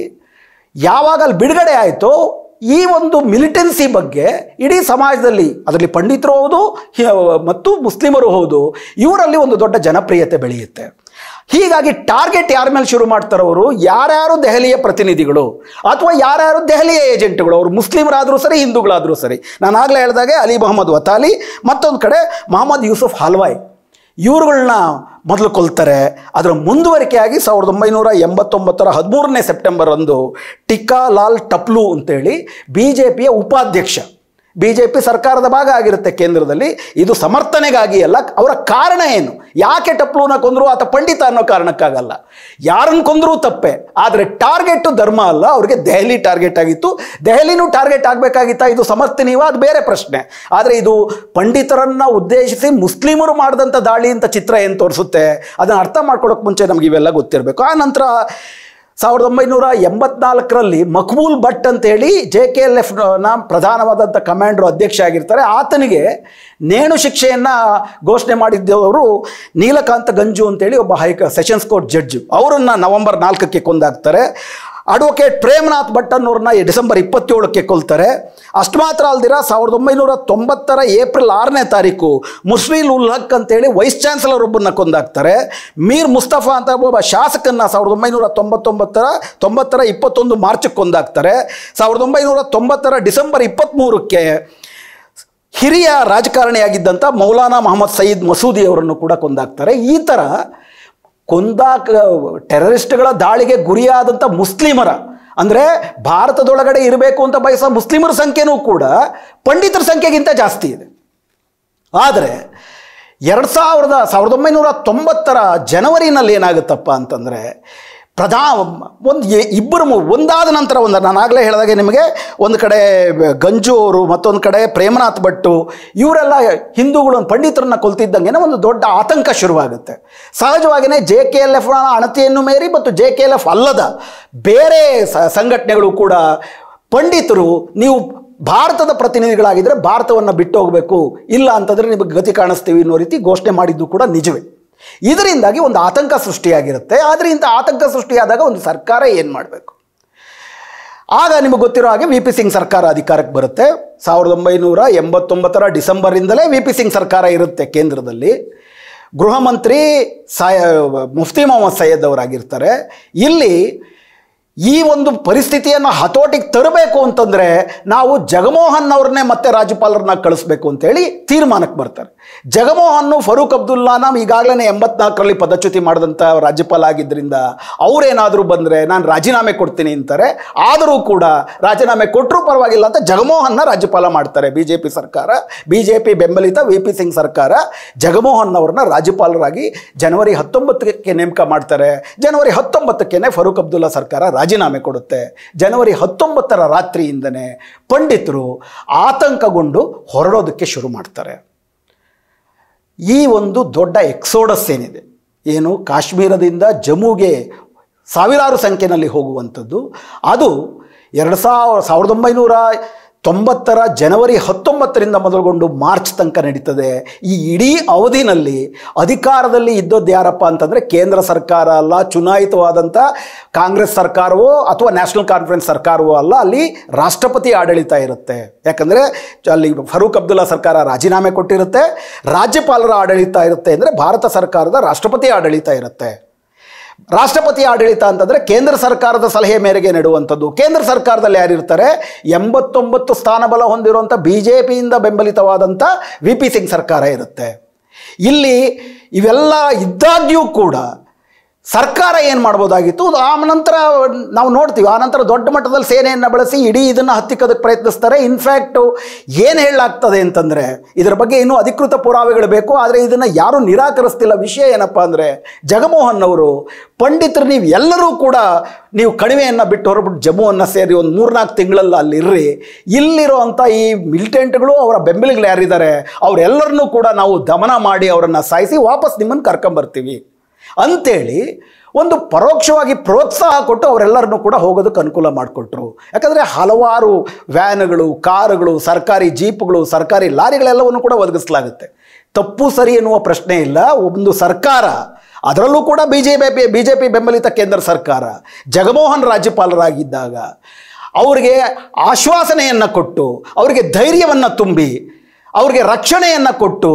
ಯಾವಾಗ ಅಲ್ಲಿ ಬಿಡುಗಡೆ ಆಯಿತೋ ಈ ಒಂದು ಮಿಲಿಟೆನ್ಸಿ ಬಗ್ಗೆ ಇಡೀ ಸಮಾಜದಲ್ಲಿ ಅದರಲ್ಲಿ ಪಂಡಿತರು ಹೌದು ಹಿ- ಮತ್ತು ಮುಸ್ಲಿಮರು ಹೌದು ಇವರಲ್ಲಿ ಒಂದು ದೊಡ್ಡ ಜನಪ್ರಿಯತೆ ಬೆಳೆಯುತ್ತೆ ಹೀಗಾಗಿ ಟಾರ್ಗೆಟ್ ಯಾರ ಮೇಲೆ ಶುರು ಮಾಡ್ತಾರೆ ಅವರು ಯಾರ್ಯಾರು ದೆಹಲಿಯ ಪ್ರತಿನಿಧಿಗಳು ಅಥವಾ ಯಾರ್ಯಾರು ದೆಹಲಿಯ ಏಜೆಂಟ್ಗಳು ಅವರು ಮುಸ್ಲಿಮರಾದರೂ ಸರಿ ಹಿಂದೂಗಳಾದರೂ ಸರಿ ನಾನು ಆಗಲೇ ಹೇಳಿದಾಗೆ ಅಲಿ ಮೊಹಮ್ಮದ್ ವತಾಲಿ ಮತ್ತೊಂದು ಕಡೆ ಮೊಹಮ್ಮದ್ ಯೂಸುಫ್ ಹಾಲ್ವಾಯ್ ಇವ್ರುಗಳನ್ನ ಮೊದಲು ಕೊಲ್ತಾರೆ ಅದರ ಮುಂದುವರಿಕೆಯಾಗಿ ಸಾವಿರದ ಒಂಬೈನೂರ ಎಂಬತ್ತೊಂಬತ್ತರ ಹದಿಮೂರನೇ ಸೆಪ್ಟೆಂಬರ್ ಅಂದು ಟಿಕ್ಕಾ ಲಾಲ್ ಟಪ್ಲು ಅಂತೇಳಿ ಬಿ ಜೆ ಪಿಯ ಉಪಾಧ್ಯಕ್ಷ ಬಿ ಜೆ ಪಿ ಸರ್ಕಾರದ ಭಾಗ ಆಗಿರುತ್ತೆ ಕೇಂದ್ರದಲ್ಲಿ ಇದು ಸಮರ್ಥನೆಗಾಗಿ ಅಲ್ಲ ಅವರ ಕಾರಣ ಏನು ಯಾಕೆ ಟಪ್ಲೂನ ಕೊಂದರು ಆತ ಪಂಡಿತ ಅನ್ನೋ ಕಾರಣಕ್ಕಾಗಲ್ಲ ಯಾರನ್ನು ಕೊಂದರೂ ತಪ್ಪೆ ಆದರೆ ಟಾರ್ಗೆಟ್ ಧರ್ಮ ಅಲ್ಲ ಅವ್ರಿಗೆ ದೆಹಲಿ ಟಾರ್ಗೆಟ್ ಆಗಿತ್ತು ದೆಹಲಿನೂ ಟಾರ್ಗೆಟ್ ಆಗಬೇಕಾಗಿತ್ತಾ ಇದು ಸಮರ್ಥನೀಯ ಅದು ಬೇರೆ ಪ್ರಶ್ನೆ ಆದರೆ ಇದು ಪಂಡಿತರನ್ನ ಉದ್ದೇಶಿಸಿ ಮುಸ್ಲಿಮರು ಮಾಡಿದಂಥ ದಾಳಿ ಅಂತ ಚಿತ್ರ ಏನು ತೋರಿಸುತ್ತೆ ಅದನ್ನು ಅರ್ಥ ಮಾಡ್ಕೊಳ್ಳೋಕೆ ಮುಂಚೆ ನಮ್ಗೆ ಇವೆಲ್ಲ ಗೊತ್ತಿರಬೇಕು ಆ ನಂತರ ಸಾವಿರದ ಒಂಬೈನೂರ ಎಂಬತ್ನಾಲ್ಕರಲ್ಲಿ ಮಕ್ಬೂಲ್ ಭಟ್ ಅಂತೇಳಿ ಜೆ ಕೆ ಎಲ್ ಎಫ್ನ ಪ್ರಧಾನವಾದಂಥ ಕಮಾಂಡರ್ ಅಧ್ಯಕ್ಷ ಆಗಿರ್ತಾರೆ ಆತನಿಗೆ ನೇಣು ಶಿಕ್ಷೆಯನ್ನು ಘೋಷಣೆ ಮಾಡಿದ್ದವರು ನೀಲಕಾಂತ ಗಂಜು ಅಂತೇಳಿ ಒಬ್ಬ ಹೈಕ ಸೆಷನ್ಸ್ ಕೋರ್ಟ್ ಜಡ್ಜ್ ಅವರನ್ನು ನವೆಂಬರ್ ನಾಲ್ಕಕ್ಕೆ ಕೊಂದಾಕ್ತಾರೆ ಅಡ್ವೊಕೇಟ್ ಪ್ರೇಮನಾಥ್ ಭಟ್ ಅನ್ನೋರನ್ನ ಡಿಸೆಂಬರ್ ಇಪ್ಪತ್ತೇಳಕ್ಕೆ ಕೊಲ್ತಾರೆ ಅಷ್ಟು ಮಾತ್ರ ಅಲ್ದಿರ ಸಾವಿರದ ಒಂಬೈನೂರ ತೊಂಬತ್ತರ ಏಪ್ರಿಲ್ ಆರನೇ ತಾರೀಕು ಮುಸ್ಲಿಲ್ ಉಲ್ ಹಕ್ ಅಂತೇಳಿ ವೈಸ್ ಚಾನ್ಸಲರ್ ಒಬ್ಬನ್ನ ಕೊಂದಾಕ್ತಾರೆ ಮೀರ್ ಮುಸ್ತಫಾ ಅಂತ ಒಬ್ಬ ಶಾಸಕನ್ನ ಸಾವಿರದ ಒಂಬೈನೂರ ತೊಂಬತ್ತೊಂಬತ್ತರ ತೊಂಬತ್ತರ ಇಪ್ಪತ್ತೊಂದು ಮಾರ್ಚ್ಗೆ ಕೊಂದಾಕ್ತಾರೆ ಸಾವಿರದ ಒಂಬೈನೂರ ತೊಂಬತ್ತರ ಡಿಸೆಂಬರ್ ಇಪ್ಪತ್ತ್ಮೂರಕ್ಕೆ ಹಿರಿಯ ರಾಜಕಾರಣಿಯಾಗಿದ್ದಂಥ ಮೌಲಾನಾ ಮೊಹಮ್ಮದ್ ಸಯೀದ್ ಮಸೂದಿ ಅವರನ್ನು ಕೂಡ ಕೊಂದಾಕ್ತಾರೆ ಈ ಥರ ಕೊಂದಾಕ ಟೆರರಿಸ್ಟ್ಗಳ ದಾಳಿಗೆ ಗುರಿಯಾದಂಥ ಮುಸ್ಲಿಮರ ಅಂದರೆ ಭಾರತದೊಳಗಡೆ ಇರಬೇಕು ಅಂತ ಬಯಸೋ ಮುಸ್ಲಿಮರ ಸಂಖ್ಯೆನೂ ಕೂಡ ಪಂಡಿತರ ಸಂಖ್ಯೆಗಿಂತ ಜಾಸ್ತಿ ಇದೆ ಆದರೆ ಎರಡು ಸಾವಿರದ ಸಾವಿರದ ಒಂಬೈನೂರ ತೊಂಬತ್ತರ ಜನವರಿನಲ್ಲಿ ಏನಾಗುತ್ತಪ್ಪ ಅಂತಂದರೆ ಪ್ರಧಾ ಒಂದು ಎ- ಇಬ್ಬರು ಮು- ಒಂದಾದ ನಂತರ ಒಂದು ನಾನು ಆಗಲೇ ಹೇಳಿದಾಗೆ ನಿಮಗೆ ಒಂದು ಕಡೆ ಗಂಜು ಅವರು ಮತ್ತೊಂದು ಕಡೆ ಪ್ರೇಮನಾಥ್ ಭಟ್ಟು ಇವರೆಲ್ಲ ಹಿಂದೂಗಳು ಪಂಡಿತರನ್ನ ಕೊಲ್ತಿದ್ದಂಗೆ ಒಂದು ದೊಡ್ಡ ಆತಂಕ ಶುರುವಾಗುತ್ತೆ ಸಹಜವಾಗಿಯೇ ಜೆ ಕೆ ಎಲ್ ಎಫ್ನ ಅಣತಿಯನ್ನು ಮೀರಿ ಮತ್ತು ಜೆ ಕೆ ಎಲ್ ಎಫ್ ಅಲ್ಲದ ಬೇರೆ ಸ- ಸಂಘಟನೆಗಳು ಕೂಡ ಪಂಡಿತರು ನೀವು ಭಾರತದ ಪ್ರತಿನಿಧಿಗಳಾಗಿದ್ದರೆ ಭಾರತವನ್ನು ಬಿಟ್ಟು ಹೋಗಬೇಕು ಇಲ್ಲ ಅಂತಂದರೆ ನಿಮಗೆ ಗತಿ ಕಾಣಿಸ್ತೀವಿ ಅನ್ನೋ ರೀತಿ ಘೋಷಣೆ ಮಾಡಿದ್ದು ಕೂಡ ನಿಜವೇ ಇದರಿಂದಾಗಿ ಒಂದು ಆತಂಕ ಸೃಷ್ಟಿಯಾಗಿರುತ್ತೆ ಆದರೆ ಇಂಥ ಆತಂಕ ಸೃಷ್ಟಿಯಾದಾಗ ಒಂದು ಸರ್ಕಾರ ಏನು ಮಾಡಬೇಕು ಆಗ ನಿಮಗೆ ಗೊತ್ತಿರೋ ಹಾಗೆ ವಿ ಪಿ ಸಿಂಗ್ ಸರ್ಕಾರ ಅಧಿಕಾರಕ್ಕೆ ಬರುತ್ತೆ ಸಾವಿರದ ಒಂಬೈನೂರ ಎಂಬತ್ತೊಂಬತ್ತರ ಡಿಸೆಂಬರಿಂದಲೇ ವಿ ಪಿ ಸಿಂಗ್ ಸರ್ಕಾರ ಇರುತ್ತೆ ಕೇಂದ್ರದಲ್ಲಿ ಗೃಹ ಮಂತ್ರಿ ಸಾಯ ಮುಫ್ತಿ ಮೊಹಮ್ಮದ್ ಸೈಯದ್ ಅವರಾಗಿರ್ತಾರೆ ಇಲ್ಲಿ ಈ ಒಂದು ಪರಿಸ್ಥಿತಿಯನ್ನು ಹತೋಟಿಗೆ ತರಬೇಕು ಅಂತಂದರೆ ನಾವು ಜಗಮೋಹನ್ ಅವ್ರನ್ನೇ ಮತ್ತೆ ರಾಜ್ಯಪಾಲರನ್ನ ಕಳಿಸ್ಬೇಕು ಅಂತೇಳಿ ತೀರ್ಮಾನಕ್ಕೆ ಬರ್ತಾರೆ ಜಗಮೋಹನ್ ಫರೂಕ್ ಅಬ್ದುಲ್ಲಾನ ಈಗಾಗಲೇ ಎಂಬತ್ನಾಲ್ಕರಲ್ಲಿ ಪದಚ್ಯುತಿ ಮಾಡಿದಂಥ ರಾಜ್ಯಪಾಲ ಆಗಿದ್ದರಿಂದ ಅವರೇನಾದರೂ ಬಂದರೆ ನಾನು ರಾಜೀನಾಮೆ ಕೊಡ್ತೀನಿ ಅಂತಾರೆ ಆದರೂ ಕೂಡ ರಾಜೀನಾಮೆ ಕೊಟ್ಟರೂ ಪರವಾಗಿಲ್ಲ ಅಂತ ಜಗಮೋಹನ್ನ ರಾಜ್ಯಪಾಲ ಮಾಡ್ತಾರೆ ಬಿ ಜೆ ಪಿ ಸರ್ಕಾರ ಬಿ ಜೆ ಪಿ ಬೆಂಬಲಿತ ವಿ ಪಿ ಸಿಂಗ್ ಸರ್ಕಾರ ಜಗಮೋಹನ್ ಅವ್ರನ್ನ ರಾಜ್ಯಪಾಲರಾಗಿ ಜನವರಿ ಹತ್ತೊಂಬತ್ತಕ್ಕೆ ನೇಮಕ ಮಾಡ್ತಾರೆ ಜನವರಿ ಹತ್ತೊಂಬತ್ತಕ್ಕೇ ಫರೂಕ್ ಅಬ್ದುಲ್ಲಾ ಸರ್ಕಾರ ರಾಜೀನಾಮೆ ಕೊಡುತ್ತೆ ಜನವರಿ ಹತ್ತೊಂಬತ್ತರ ರಾತ್ರಿಯಿಂದನೇ ಪಂಡಿತರು ಆತಂಕಗೊಂಡು ಹೊರಡೋದಕ್ಕೆ ಶುರು ಮಾಡ್ತಾರೆ ಈ ಒಂದು ದೊಡ್ಡ ಎಕ್ಸೋಡಸ್ ಏನಿದೆ ಏನು ಕಾಶ್ಮೀರದಿಂದ ಜಮ್ಮುಗೆ ಸಾವಿರಾರು ಸಂಖ್ಯೆಯಲ್ಲಿ ಹೋಗುವಂಥದ್ದು ಅದು ಎರಡು ಸಾವಿರ ಸಾವಿರದ ಒಂಬೈನೂರ ತೊಂಬತ್ತರ ಜನವರಿ ಹತ್ತೊಂಬತ್ತರಿಂದ ಮೊದಲುಗೊಂಡು ಮಾರ್ಚ್ ತನಕ ನಡೀತದೆ ಈ ಇಡೀ ಅವಧಿನಲ್ಲಿ ಅಧಿಕಾರದಲ್ಲಿ ಇದ್ದದ್ದು ಯಾರಪ್ಪ ಅಂತಂದರೆ ಕೇಂದ್ರ ಸರ್ಕಾರ ಅಲ್ಲ ಚುನಾಯಿತವಾದಂಥ ಕಾಂಗ್ರೆಸ್ ಸರ್ಕಾರವೋ ಅಥವಾ ನ್ಯಾಷನಲ್ ಕಾನ್ಫರೆನ್ಸ್ ಸರ್ಕಾರವೋ ಅಲ್ಲ ಅಲ್ಲಿ ರಾಷ್ಟ್ರಪತಿ ಆಡಳಿತ ಇರುತ್ತೆ ಯಾಕಂದರೆ ಅಲ್ಲಿ ಫರೂಕ್ ಅಬ್ದುಲ್ಲಾ ಸರ್ಕಾರ ರಾಜೀನಾಮೆ ಕೊಟ್ಟಿರುತ್ತೆ ರಾಜ್ಯಪಾಲರ ಆಡಳಿತ ಇರುತ್ತೆ ಅಂದರೆ ಭಾರತ ಸರ್ಕಾರದ ರಾಷ್ಟ್ರಪತಿ ಆಡಳಿತ ಇರುತ್ತೆ ರಾಷ್ಟ್ರಪತಿ ಆಡಳಿತ ಅಂತಂದರೆ ಕೇಂದ್ರ ಸರ್ಕಾರದ ಸಲಹೆ ಮೇರೆಗೆ ನೆಡುವಂಥದ್ದು ಕೇಂದ್ರ ಸರ್ಕಾರದಲ್ಲಿ ಯಾರಿರ್ತಾರೆ ಎಂಬತ್ತೊಂಬತ್ತು ಸ್ಥಾನಬಲ ಹೊಂದಿರುವಂಥ ಬಿ ಜೆ ಪಿಯಿಂದ ಬೆಂಬಲಿತವಾದಂಥ ವಿ ಪಿ ಸಿಂಗ್ ಸರ್ಕಾರ ಇರುತ್ತೆ ಇಲ್ಲಿ ಇವೆಲ್ಲ ಇದ್ದಾಗ್ಯೂ ಕೂಡ ಸರ್ಕಾರ ಏನು ಮಾಡ್ಬೋದಾಗಿತ್ತು ಆ ನಂತರ ನಾವು ನೋಡ್ತೀವಿ ಆ ನಂತರ ದೊಡ್ಡ ಮಟ್ಟದಲ್ಲಿ ಸೇನೆಯನ್ನು ಬಳಸಿ ಇಡೀ ಇದನ್ನು ಹತ್ತಿಕ್ಕೋದಕ್ಕೆ ಪ್ರಯತ್ನಿಸ್ತಾರೆ ಇನ್ಫ್ಯಾಕ್ಟು ಏನು ಹೇಳಲಾಗ್ತದೆ ಅಂತಂದರೆ ಇದರ ಬಗ್ಗೆ ಇನ್ನೂ ಅಧಿಕೃತ ಪುರಾವೆಗಳು ಬೇಕು ಆದರೆ ಇದನ್ನು ಯಾರೂ ನಿರಾಕರಿಸ್ತಿಲ್ಲ ವಿಷಯ ಏನಪ್ಪ ಅಂದರೆ ಜಗಮೋಹನ್ ಅವರು ಪಂಡಿತರು ನೀವು ಎಲ್ಲರೂ ಕೂಡ ನೀವು ಕಣಿವೆಯನ್ನು ಬಿಟ್ಟು ಹೊರಬಿಟ್ಟು ಜಮ್ಮುವನ್ನು ಸೇರಿ ಒಂದು ಮೂರ್ನಾಲ್ಕು ತಿಂಗಳಲ್ಲಿ ಅಲ್ಲಿರ್ರಿ ಇಲ್ಲಿರುವಂಥ ಈ ಮಿಲಿಟೆಂಟ್ಗಳು ಅವರ ಬೆಂಬಲಿಗಳು ಯಾರಿದ್ದಾರೆ ಅವರೆಲ್ಲರನ್ನೂ ಕೂಡ ನಾವು ದಮನ ಮಾಡಿ ಅವರನ್ನು ಸಾಯಿಸಿ ವಾಪಸ್ ನಿಮ್ಮನ್ನು ಕರ್ಕೊಂಬರ್ತೀವಿ ಅಂತೇಳಿ ಒಂದು ಪರೋಕ್ಷವಾಗಿ ಪ್ರೋತ್ಸಾಹ ಕೊಟ್ಟು ಅವರೆಲ್ಲರನ್ನೂ ಕೂಡ ಹೋಗೋದಕ್ಕೆ ಅನುಕೂಲ ಮಾಡಿಕೊಟ್ರು ಯಾಕಂದರೆ ಹಲವಾರು ವ್ಯಾನ್ಗಳು ಕಾರುಗಳು ಸರ್ಕಾರಿ ಜೀಪ್ಗಳು ಸರ್ಕಾರಿ ಲಾರಿಗಳೆಲ್ಲವನ್ನು ಕೂಡ ಒದಗಿಸಲಾಗುತ್ತೆ ತಪ್ಪು ಸರಿ ಎನ್ನುವ ಪ್ರಶ್ನೆ ಇಲ್ಲ ಒಂದು ಸರ್ಕಾರ ಅದರಲ್ಲೂ ಕೂಡ B J P B J P ಬೆಂಬಲಿತ ಕೇಂದ್ರ ಸರ್ಕಾರ ಜಗಮೋಹನ್ ರಾಜ್ಯಪಾಲರಾಗಿದ್ದಾಗ ಅವರಿಗೆ ಆಶ್ವಾಸನೆಯನ್ನು ಕೊಟ್ಟು ಅವರಿಗೆ ಧೈರ್ಯವನ್ನು ತುಂಬಿ ಅವ್ರಿಗೆ ರಕ್ಷಣೆಯನ್ನು ಕೊಟ್ಟು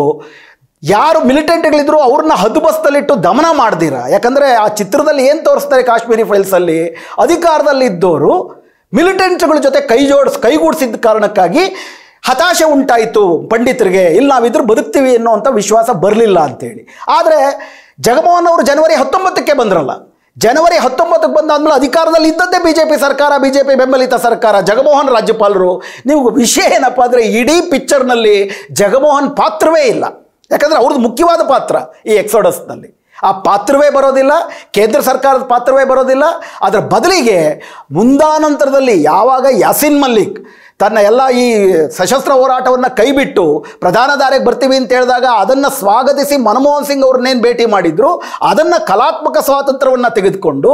ಯಾರು ಮಿಲಿಟೆಂಟ್ಗಳಿದ್ರು ಅವ್ರನ್ನ ಹದ್ದುಬಸ್ತಲ್ಲಿಟ್ಟು ದಮನ ಮಾಡ್ದಿರ ಯಾಕಂದರೆ ಆ ಚಿತ್ರದಲ್ಲಿ ಏನು ತೋರಿಸ್ತಾರೆ ಕಾಶ್ಮೀರಿ ಫೈಲ್ಸಲ್ಲಿ ಅಧಿಕಾರದಲ್ಲಿ ಇದ್ದವರು ಮಿಲಿಟೆಂಟ್ಗಳ ಜೊತೆ ಕೈ ಜೋಡಿಸ್ ಕೈಗೂಡಿಸಿದ ಕಾರಣಕ್ಕಾಗಿ ಹತಾಶೆ ಉಂಟಾಯಿತು ಪಂಡಿತರಿಗೆ ಇಲ್ಲ ನಾವಿದ್ರು ಬದುಕ್ತೀವಿ ಅನ್ನೋವಂಥ ವಿಶ್ವಾಸ ಬರಲಿಲ್ಲ ಅಂತೇಳಿ ಆದರೆ ಜಗಮೋಹನ್ ಅವರು ಜನವರಿ ಹತ್ತೊಂಬತ್ತಕ್ಕೆ ಬಂದ್ರಲ್ಲ ಜನವರಿ ಹತ್ತೊಂಬತ್ತಕ್ಕೆ ಬಂದಾದ್ಮೇಲೆ ಅಧಿಕಾರದಲ್ಲಿ ಇದ್ದದ್ದೇ ಬಿ ಜೆ ಪಿ ಸರ್ಕಾರ ಬಿ ಜೆ ಪಿ ಬೆಂಬಲಿತ ಸರ್ಕಾರ ಜಗಮೋಹನ್ ರಾಜ್ಯಪಾಲರು ನೀವು ವಿಷಯ ಏನಪ್ಪ ಅಂದರೆ ಇಡೀ ಪಿಕ್ಚರ್ನಲ್ಲಿ ಜಗಮೋಹನ್ ಪಾತ್ರವೇ ಇಲ್ಲ ಯಾಕಂದರೆ ಅವ್ರದ್ದು ಮುಖ್ಯವಾದ ಪಾತ್ರ ಈ ಎಕ್ಸೋಡಸ್ನಲ್ಲಿ ಆ ಪಾತ್ರವೇ ಬರೋದಿಲ್ಲ ಕೇಂದ್ರ ಸರ್ಕಾರದ ಪಾತ್ರವೇ ಬರೋದಿಲ್ಲ ಅದರ ಬದಲಿಗೆ ಮುಂದಾನಂತರದಲ್ಲಿ ಯಾವಾಗ ಯಾಸಿನ್ ಮಲ್ಲಿಕ್ ತನ್ನ ಎಲ್ಲ ಈ ಸಶಸ್ತ್ರ ಹೋರಾಟವನ್ನು ಕೈಬಿಟ್ಟು ಪ್ರಧಾನ ದಾರಿಗೆ ಬರ್ತೀವಿ ಅಂತ ಹೇಳಿದಾಗ ಅದನ್ನು ಸ್ವಾಗತಿಸಿ ಮನಮೋಹನ್ ಸಿಂಗ್ ಅವ್ರನ್ನೇನು ಭೇಟಿ ಮಾಡಿದ್ರು ಅದನ್ನು ಕಲಾತ್ಮಕ ಸ್ವಾತಂತ್ರ್ಯವನ್ನು ತೆಗೆದುಕೊಂಡು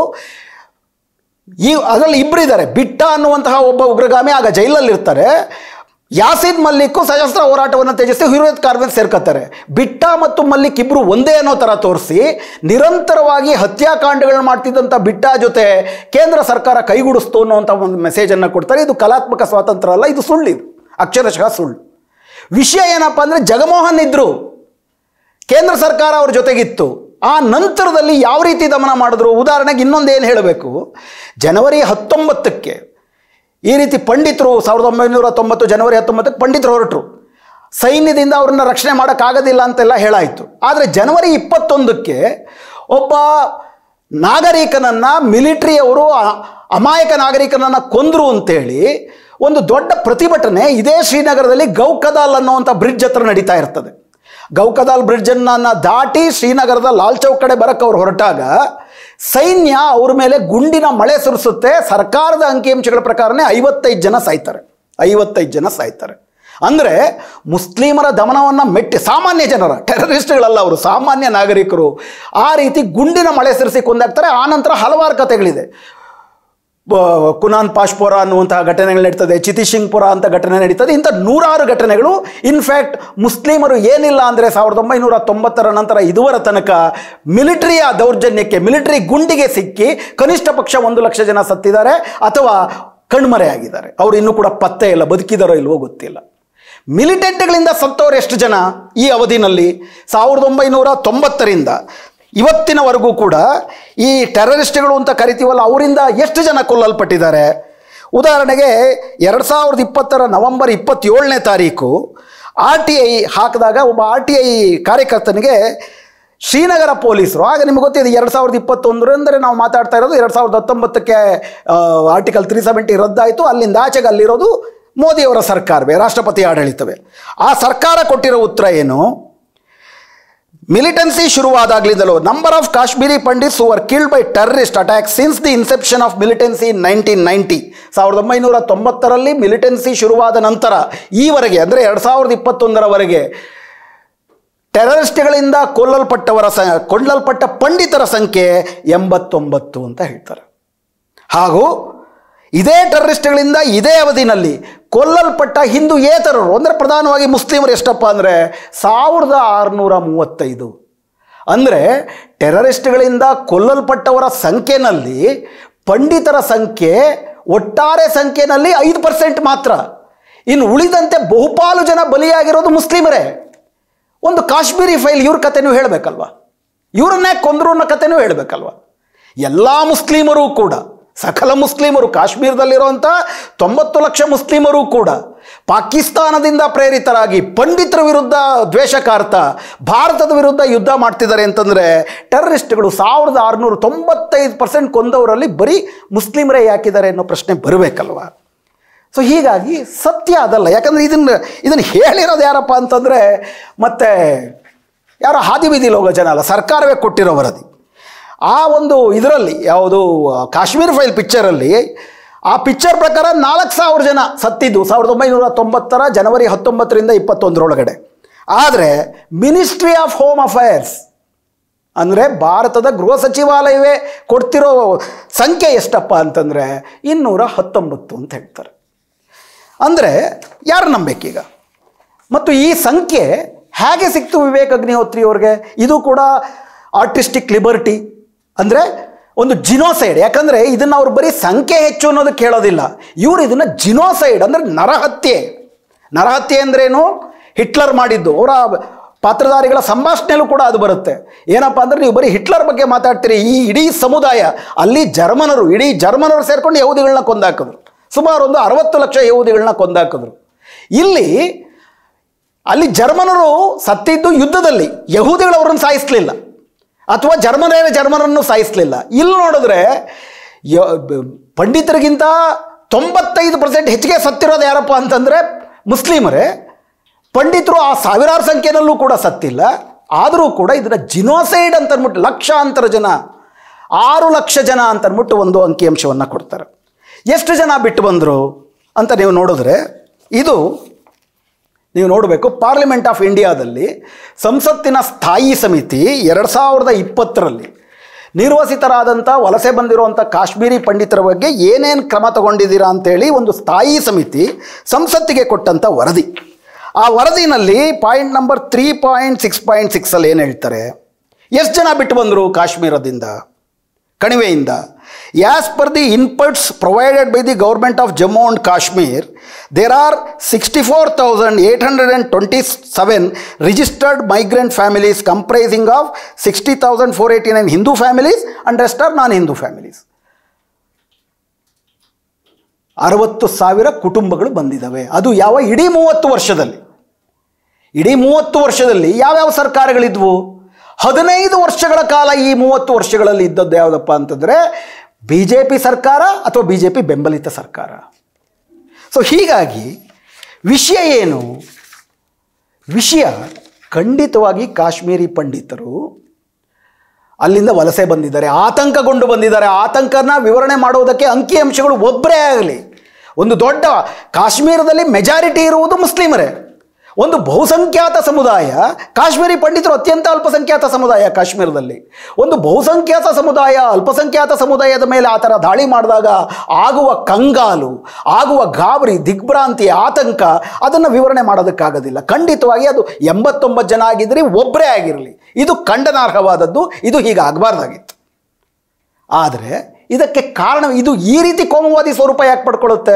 ಈ ಅದರಲ್ಲಿ ಇಬ್ಬರು ಇದ್ದಾರೆ ಬಿಟ್ಟ ಅನ್ನುವಂತಹ ಒಬ್ಬ ಉಗ್ರಗಾಮಿ ಆಗ ಜೈಲಲ್ಲಿರ್ತಾರೆ ಯಾಸಿನ್ ಮಲ್ಲಿಕ್ಕು ಸಶಸ್ತ್ರ ಹೋರಾಟವನ್ನು ತ್ಯಜಿಸಿ ಹಿರಿಯತ್ ಕಾರ್ಮಿಕ ಸೇರ್ಕೋತಾರೆ ಬಿಟ್ಟ ಮತ್ತು ಮಲ್ಲಿಕ್ ಇಬ್ಬರು ಒಂದೇ ಅನ್ನೋ ಥರ ತೋರಿಸಿ ನಿರಂತರವಾಗಿ ಹತ್ಯಾಕಾಂಡಗಳನ್ನ ಮಾಡ್ತಿದ್ದಂಥ ಬಿಟ್ಟ ಜೊತೆ ಕೇಂದ್ರ ಸರ್ಕಾರ ಕೈಗೂಡಿಸ್ತು ಅನ್ನುವಂಥ ಒಂದು ಮೆಸೇಜನ್ನು ಕೊಡ್ತಾರೆ ಇದು ಕಲಾತ್ಮಕ ಸ್ವಾತಂತ್ರ್ಯ ಅಲ್ಲ ಇದು ಸುಳ್ಳು ಇದು ಅಕ್ಷರಶಃ ಸುಳ್ಳು ವಿಷಯ ಏನಪ್ಪ ಅಂದರೆ ಜಗಮೋಹನ್ ಇದ್ದರು ಕೇಂದ್ರ ಸರ್ಕಾರ ಅವ್ರ ಜೊತೆಗಿತ್ತು ಆ ನಂತರದಲ್ಲಿ ಯಾವ ರೀತಿ ದಮನ ಮಾಡಿದ್ರು ಉದಾಹರಣೆಗೆ ಇನ್ನೊಂದು ಏನು ಹೇಳಬೇಕು ಜನವರಿ ಹತ್ತೊಂಬತ್ತಕ್ಕೆ ಈ ರೀತಿ ಪಂಡಿತರು ಸಾವಿರದ ಒಂಬೈನೂರ ತೊಂಬತ್ತು ಜನವರಿ ಹತ್ತೊಂಬತ್ತಕ್ಕೆ ಪಂಡಿತರು ಹೊರಟರು ಸೈನ್ಯದಿಂದ ಅವ್ರನ್ನ ರಕ್ಷಣೆ ಮಾಡೋಕ್ಕಾಗೋದಿಲ್ಲ ಅಂತೆಲ್ಲ ಹೇಳಾಯಿತು ಆದರೆ ಜನವರಿ ಇಪ್ಪತ್ತೊಂದಕ್ಕೆ ಒಬ್ಬ ನಾಗರಿಕನನ್ನು ಮಿಲಿಟ್ರಿಯವರು ಅ- ಅಮಾಯಕ ನಾಗರಿಕನನ್ನು ಕೊಂದರು ಅಂತೇಳಿ ಒಂದು ದೊಡ್ಡ ಪ್ರತಿಭಟನೆ ಇದೇ ಶ್ರೀನಗರದಲ್ಲಿ ಗೌಕದಾಲ್ ಅನ್ನುವಂಥ ಬ್ರಿಡ್ಜ್ ಹತ್ರ ನಡೀತಾ ಇರ್ತದೆ ಗೌಕದಾಲ್ ಬ್ರಿಡ್ಜನ್ನು ದಾಟಿ ಶ್ರೀನಗರದ ಲಾಲ್ ಚೌಕ್ ಕಡೆ ಬರಕ್ಕೆ ಅವ್ರು ಹೊರಟಾಗ ಸೈನ್ಯ ಅವ್ರ ಮೇಲೆ ಗುಂಡಿನ ಮಳೆ ಸುರಿಸುತ್ತೆ ಸರ್ಕಾರದ ಅಂಕಿಅಂಶಗಳ ಪ್ರಕಾರನೇ ಐವತ್ತೈದು ಜನ ಸಾಯ್ತಾರೆ ಐವತ್ತೈದು ಜನ ಸಾಯ್ತಾರೆ ಅಂದರೆ ಮುಸ್ಲಿಮರ ದಮನವನ್ನು ಮೆಟ್ಟಿ ಸಾಮಾನ್ಯ ಜನರ ಟೆರರಿಸ್ಟ್ಗಳಲ್ಲ ಅವರು ಸಾಮಾನ್ಯ ನಾಗರಿಕರು ಆ ರೀತಿ ಗುಂಡಿನ ಮಳೆ ಸುರಿಸಿ ಕೊಂದಾಗ್ತಾರೆ ಆನಂತರ ಹಲವಾರು ಕಥೆಗಳಿದೆ ಬ- ಕುನಾನ್ ಪಾಶ್ಪೋರ ಅನ್ನುವಂತಹ ಘಟನೆಗಳು ನಡೀತದೆ ಚಿತಿಶಿಂಗ್ಪುರ ಅಂತ ಘಟನೆ ನಡೀತದೆ ಇಂಥ ನೂರಾರು ಘಟನೆಗಳು ಇನ್ಫ್ಯಾಕ್ಟ್ ಮುಸ್ಲಿಮರು ಏನಿಲ್ಲ ಅಂದರೆ ಸಾವಿರದ ಒಂಬೈನೂರ ತೊಂಬತ್ತರ ನಂತರ ಇದುವರ ತನಕ ಮಿಲಿಟರಿಯ ದೌರ್ಜನ್ಯಕ್ಕೆ ಮಿಲಿಟರಿ ಗುಂಡಿಗೆ ಸಿಕ್ಕಿ ಕನಿಷ್ಠ ಪಕ್ಷ ಒಂದು ಲಕ್ಷ ಜನ ಸತ್ತಿದ್ದಾರೆ ಅಥವಾ ಕಣ್ಮರೆಯಾಗಿದ್ದಾರೆ ಅವರು ಇನ್ನೂ ಕೂಡ ಪತ್ತೆ ಇಲ್ಲ ಬದುಕಿದಾರೋ ಇಲ್ವೋ ಗೊತ್ತಿಲ್ಲ ಮಿಲಿಟೆಂಟ್ಗಳಿಂದ ಸತ್ತವರು ಎಷ್ಟು ಜನ ಈ ಅವಧಿನಲ್ಲಿ ಸಾವಿರದ ಒಂಬೈನೂರ ತೊಂಬತ್ತರಿಂದ ಇವತ್ತಿನವರೆಗೂ ಕೂಡ ಈ ಟೆರರಿಸ್ಟ್ಗಳು ಅಂತ ಕರಿತೀವಲ್ಲ ಅವರಿಂದ ಎಷ್ಟು ಜನ ಕೊಲ್ಲಲ್ಪಟ್ಟಿದ್ದಾರೆ ಉದಾಹರಣೆಗೆ ಎರಡು ಸಾವಿರದ ಇಪ್ಪತ್ತರ ನವೆಂಬರ್ ಇಪ್ಪತ್ತೇಳನೇ ತಾರೀಕು ಆರ್ ಟಿ ಐ ಹಾಕಿದಾಗ ಒಬ್ಬ ಆರ್ ಟಿ ಐ ಕಾರ್ಯಕರ್ತನಿಗೆ ಶ್ರೀನಗರ ಪೊಲೀಸರು ಆಗ ನಿಮ್ಗೆ ಗೊತ್ತಿದೆ ಎರಡು ಸಾವಿರದ ಇಪ್ಪತ್ತೊಂದರ ಅಂದರೆ ನಾವು ಮಾತಾಡ್ತಾ ಇರೋದು ಎರಡು ಸಾವಿರದ ಹತ್ತೊಂಬತ್ತಕ್ಕೆ ಆರ್ಟಿಕಲ್ ತ್ರೀ ಸೆವೆಂಟಿ ರದ್ದಾಯಿತು ಅಲ್ಲಿಂದ ಆಚೆಗೆ ಅಲ್ಲಿರೋದು ಮೋದಿಯವರ ಸರ್ಕಾರವೇ ರಾಷ್ಟ್ರಪತಿ ಆಡಳಿತವೇ ಆ ಸರ್ಕಾರ ಕೊಟ್ಟಿರೋ ಉತ್ತರ ಏನು ಮಿಲಿಟೆನ್ಸಿ ಶುರುವಾದಾಗಲಿಂದಲೂ number of Kashmiri Pandits who are killed by terrorist attack since the inception of militancy in nineteen ninety ಸಾವಿರದ ಒಂಬೈನೂರ ತೊಂಬತ್ತರಲ್ಲಿ ಮಿಲಿಟೆನ್ಸಿ ಶುರುವಾದ ನಂತರ ಈವರೆಗೆ ಅಂದರೆ ಎರಡು ಸಾವಿರದ ಇಪ್ಪತ್ತೊಂದರವರೆಗೆ ಟೆರರಿಸ್ಟ್ಗಳಿಂದ ಕೊಲ್ಲಲ್ಪಟ್ಟವರ ಸ ಕೊಳ್ಳಲ್ಪಟ್ಟ ಪಂಡಿತರ ಸಂಖ್ಯೆ ಎಂಬತ್ತೊಂಬತ್ತು ಅಂತ ಹೇಳ್ತಾರೆ ಹಾಗೂ ಇದೇ ಟೆರರಿಸ್ಟ್ಗಳಿಂದ ಇದೇ ಅವಧಿನಲ್ಲಿ ಕೊಲ್ಲಲ್ಪಟ್ಟ ಹಿಂದೂ ಏತರರು ಅಂದರೆ ಪ್ರಧಾನವಾಗಿ ಮುಸ್ಲಿಮರು ಎಷ್ಟಪ್ಪ ಅಂದರೆ ಸಾವಿರದ ಆರುನೂರ ಮೂವತ್ತೈದು ಅಂದರೆ ಟೆರರಿಸ್ಟ್ಗಳಿಂದ ಕೊಲ್ಲಲ್ಪಟ್ಟವರ ಸಂಖ್ಯೆನಲ್ಲಿ ಪಂಡಿತರ ಸಂಖ್ಯೆ ಒಟ್ಟಾರೆ ಸಂಖ್ಯೆನಲ್ಲಿ ಐದು ಪರ್ಸೆಂಟ್ ಮಾತ್ರ ಇನ್ನು ಉಳಿದಂತೆ ಬಹುಪಾಲು ಜನ ಬಲಿಯಾಗಿರೋದು ಮುಸ್ಲಿಮರೇ ಒಂದು ಕಾಶ್ಮೀರಿ ಫೈಲ್ ಇವ್ರ ಕಥೆನೂ ಹೇಳಬೇಕಲ್ವ ಇವರನ್ನೇ ಕೊಂದ್ರು ಅನ್ನೋ ಕಥೆನೂ ಹೇಳಬೇಕಲ್ವ ಎಲ್ಲ ಮುಸ್ಲಿಮರು ಕೂಡ ಸಕಲ ಮುಸ್ಲಿಮರು ಕಾಶ್ಮೀರದಲ್ಲಿರುವಂಥ ತೊಂಬತ್ತು ಲಕ್ಷ ಮುಸ್ಲಿಮರು ಕೂಡ ಪಾಕಿಸ್ತಾನದಿಂದ ಪ್ರೇರಿತರಾಗಿ ಪಂಡಿತರ ವಿರುದ್ಧ ದ್ವೇಷಕಾರ್ತ ಭಾರತದ ವಿರುದ್ಧ ಯುದ್ಧ ಮಾಡ್ತಿದ್ದಾರೆ ಅಂತಂದರೆ ಟೆರರಿಸ್ಟ್ಗಳು ಸಾವಿರದ ಆರುನೂರ ತೊಂಬತ್ತೈದು ಪರ್ಸೆಂಟ್ ಕೊಂದವರಲ್ಲಿ ಬರೀ ಮುಸ್ಲಿಮರೇ ಯಾಕಿದ್ದಾರೆ ಅನ್ನೋ ಪ್ರಶ್ನೆ ಬರಬೇಕಲ್ವ ಸೊ ಹೀಗಾಗಿ ಸತ್ಯ ಅದಲ್ಲ ಯಾಕಂದರೆ ಇದನ್ನು ಇದನ್ನು ಹೇಳಿರೋದು ಯಾರಪ್ಪ ಅಂತಂದರೆ ಮತ್ತೆ ಯಾರೋ ಹಾದಿ ಬೀದಿಲಿ ಹೋಗೋ ಜನ ಅಲ್ಲ ಸರ್ಕಾರವೇ ಕೊಟ್ಟಿರೋ ವರದಿ ಆ ಒಂದು ಇದರಲ್ಲಿ ಯಾವುದು ಆ, ಕಾಶ್ಮೀರ್ ಫೈಲ್ ಪಿಕ್ಚರಲ್ಲಿ ಆ ಪಿಕ್ಚರ್ ಪ್ರಕಾರ ನಾಲ್ಕು ಸಾವಿರ ಜನ ಸತ್ತಿದ್ದು ಸಾವಿರದ ಒಂಬೈನೂರ ತೊಂಬತ್ತರ ಜನವರಿ ಹತ್ತೊಂಬತ್ತರಿಂದ ಇಪ್ಪತ್ತೊಂದರೊಳಗಡೆ ಆದರೆ ಮಿನಿಸ್ಟ್ರಿ ಆಫ್ ಹೋಮ್ ಅಫೇರ್ಸ್ ಅಂದರೆ ಭಾರತದ ಗೃಹ ಸಚಿವಾಲಯವೇ ಕೊಡ್ತಿರೋ ಸಂಖ್ಯೆ ಎಷ್ಟಪ್ಪ ಅಂತಂದರೆ ಇನ್ನೂರ ಹತ್ತೊಂಬತ್ತು ಅಂತ ಹೇಳ್ತಾರೆ ಅಂದರೆ ಯಾರು ನಂಬೇಕೀಗ ಮತ್ತು ಈ ಸಂಖ್ಯೆ ಹೇಗೆ ಸಿಕ್ತು ವಿವೇಕ್ ಅಗ್ನಿಹೋತ್ರಿ ಅವ್ರಿಗೆ ಇದು ಕೂಡ ಆರ್ಟಿಸ್ಟಿಕ್ ಲಿಬರ್ಟಿ ಅಂದರೆ ಒಂದು ಜಿನೋಸೈಡ್ ಯಾಕಂದರೆ ಇದನ್ನು ಅವ್ರು ಬರೀ ಸಂಖ್ಯೆ ಹೆಚ್ಚು ಅನ್ನೋದಕ್ಕೆ ಹೇಳೋದಿಲ್ಲ ಇವರು ಇದನ್ನು ಜಿನೋಸೈಡ್ ಅಂದರೆ ನರಹತ್ಯೆ ನರಹತ್ಯೆ ಅಂದ್ರೇನು ಹಿಟ್ಲರ್ ಮಾಡಿದ್ದು ಅವರ ಪಾತ್ರಧಾರಿಗಳ ಸಂಭಾಷಣೆಯಲ್ಲೂ ಕೂಡ ಅದು ಬರುತ್ತೆ ಏನಪ್ಪ ಅಂದರೆ ನೀವು ಬರೀ ಹಿಟ್ಲರ್ ಬಗ್ಗೆ ಮಾತಾಡ್ತೀರಿ ಈ ಇಡೀ ಸಮುದಾಯ ಅಲ್ಲಿ ಜರ್ಮನರು ಇಡೀ ಜರ್ಮನರು ಸೇರ್ಕೊಂಡು ಯಹೂದಿಗಳನ್ನ ಕೊಂದಾಕಿದ್ರು ಸುಮಾರು ಒಂದು ಅರವತ್ತು ಲಕ್ಷ ಯಹೂದಿಗಳನ್ನ ಕೊಂದಾಕಿದ್ರು ಇಲ್ಲಿ ಅಲ್ಲಿ ಜರ್ಮನರು ಸತ್ತಿದ್ದು ಯುದ್ಧದಲ್ಲಿ ಯಹೂದಿಗಳು ಅವರನ್ನು ಸಾಯಿಸಲಿಲ್ಲ ಅಥವಾ ಜರ್ಮನೇನ ಜರ್ಮನನ್ನು ಸಾಯಿಸಲಿಲ್ಲ ಇಲ್ಲಿ ನೋಡಿದ್ರೆ ಯ- ಬ- ಪಂಡಿತರಿಗಿಂತ ತೊಂಬತ್ತೈದು ಪರ್ಸೆಂಟ್ ಹೆಚ್ಚಿಗೆ ಸತ್ತಿರೋದು ಯಾರಪ್ಪ ಅಂತಂದರೆ ಮುಸ್ಲಿಮರೇ ಪಂಡಿತರು ಆ ಸಾವಿರಾರು ಸಂಖ್ಯೆನಲ್ಲೂ ಕೂಡ ಸತ್ತಿಲ್ಲ ಆದರೂ ಕೂಡ ಇದನ್ನು ಜಿನೋಸೈಡ್ ಅಂತ ಅಂದ್ಬಿಟ್ಟು ಲಕ್ಷಾಂತರ ಜನ ಆರು ಲಕ್ಷ ಜನ ಅಂತ ಅಂದ್ಬಿಟ್ಟು ಒಂದು ಅಂಕಿಅಂಶವನ್ನು ಕೊಡ್ತಾರೆ ಎಷ್ಟು ಜನ ಬಿಟ್ಟು ಬಂದರು ಅಂತ ನೀವು ನೋಡಿದ್ರೆ ಇದು ನೀವು ನೋಡಬೇಕು ಪಾರ್ಲಿಮೆಂಟ್ ಆಫ್ ಇಂಡಿಯಾದಲ್ಲಿ ಸಂಸತ್ತಿನ ಸ್ಥಾಯಿ ಸಮಿತಿ ಎರಡು ಸಾವಿರದ ಇಪ್ಪತ್ತರಲ್ಲಿ ನಿರ್ವಸಿತರಾದಂಥ ವಲಸೆ ಬಂದಿರುವಂಥ ಕಾಶ್ಮೀರಿ ಪಂಡಿತರ ಬಗ್ಗೆ ಏನೇನು ಕ್ರಮ ತಗೊಂಡಿದ್ದೀರಾ ಅಂತೇಳಿ ಒಂದು ಸ್ಥಾಯಿ ಸಮಿತಿ ಸಂಸತ್ತಿಗೆ ಕೊಟ್ಟಂಥ ವರದಿ ಆ ವರದಿನಲ್ಲಿ point number three point six point ಸಿಕ್ಸಲ್ಲಿ ಏನು ಹೇಳ್ತಾರೆ ಎಷ್ಟು ಜನ ಬಿಟ್ಟು ಬಂದರು ಕಾಶ್ಮೀರದಿಂದ ಕಣಿವೆಯಿಂದ as per the inputs provided by the government of Jammu and Kashmir there are sixty four thousand eight hundred and twenty seven registered migrant families comprising of sixty thousand four eighty nine Hindu families and rest are non Hindu families ಅರವತ್ತು ಸಾವಿರ ಕುಟುಂಬಗಳು ಬಂದಿದ್ದಾವೆ ಅದು ಯಾವ ಇಡೀ ಮೂವತ್ತು ವರ್ಷದಲ್ಲಿ ಇಡೀ ಮೂವತ್ತು ವರ್ಷದಲ್ಲಿ ಯಾವ್ಯಾವ ಸರ್ಕಾರಗಳಿದ್ವು ಹದಿನೈದು ವರ್ಷಗಳ ಕಾಲ ಈ ಮೂವತ್ತು ವರ್ಷಗಳಲ್ಲಿ ಇದ್ದದ್ದು ಯಾವುದಪ್ಪ ಅಂತಂದರೆ ಬಿ ಜೆ ಪಿ ಸರ್ಕಾರ ಅಥವಾ ಬಿ ಜೆ ಪಿ ಬೆಂಬಲಿತ ಸರ್ಕಾರ ಸೊ ಹೀಗಾಗಿ ವಿಷಯ ಏನು ವಿಷಯ ಖಂಡಿತವಾಗಿ ಕಾಶ್ಮೀರಿ ಪಂಡಿತರು ಅಲ್ಲಿಂದ ವಲಸೆ ಬಂದಿದ್ದಾರೆ ಆತಂಕಗೊಂಡು ಬಂದಿದ್ದಾರೆ ಆತಂಕನ ವಿವರಣೆ ಮಾಡುವುದಕ್ಕೆ ಅಂಕಿಅಂಶಗಳು ಒಬ್ಬರೇ ಆಗಲಿ ಒಂದು ದೊಡ್ಡ ಕಾಶ್ಮೀರದಲ್ಲಿ ಮೆಜಾರಿಟಿ ಇರುವುದು ಮುಸ್ಲಿಮರೇ ಒಂದು ಬಹುಸಂಖ್ಯಾತ ಸಮುದಾಯ ಕಾಶ್ಮೀರಿ ಪಂಡಿತರು ಅತ್ಯಂತ ಅಲ್ಪಸಂಖ್ಯಾತ ಸಮುದಾಯ ಕಾಶ್ಮೀರದಲ್ಲಿ ಒಂದು ಬಹುಸಂಖ್ಯಾತ ಸಮುದಾಯ ಅಲ್ಪಸಂಖ್ಯಾತ ಸಮುದಾಯದ ಮೇಲೆ ಆ ಥರ ದಾಳಿ ಮಾಡಿದಾಗ ಆಗುವ ಕಂಗಾಲು ಆಗುವ ಗಾಬರಿ ದಿಗ್ಭ್ರಾಂತಿ ಆತಂಕ ಅದನ್ನು ವಿವರಣೆ ಮಾಡೋದಕ್ಕಾಗೋದಿಲ್ಲ ಖಂಡಿತವಾಗಿ ಅದು ಎಂಬತ್ತೊಂಬತ್ತು ಜನ ಆಗಿದ್ದರೆ ಒಬ್ಬರೇ ಆಗಿರಲಿ ಇದು ಖಂಡನಾರ್ಹವಾದದ್ದು ಇದು ಹೀಗೆ ಆಗಬಾರ್ದಾಗಿತ್ತು ಆದರೆ ಇದಕ್ಕೆ ಕಾರಣ ಇದು ಈ ರೀತಿ ಕೋಮುವಾದಿ ಸ್ವರೂಪ ಯಾಕೆ ಪಡ್ಕೊಳ್ಳುತ್ತೆ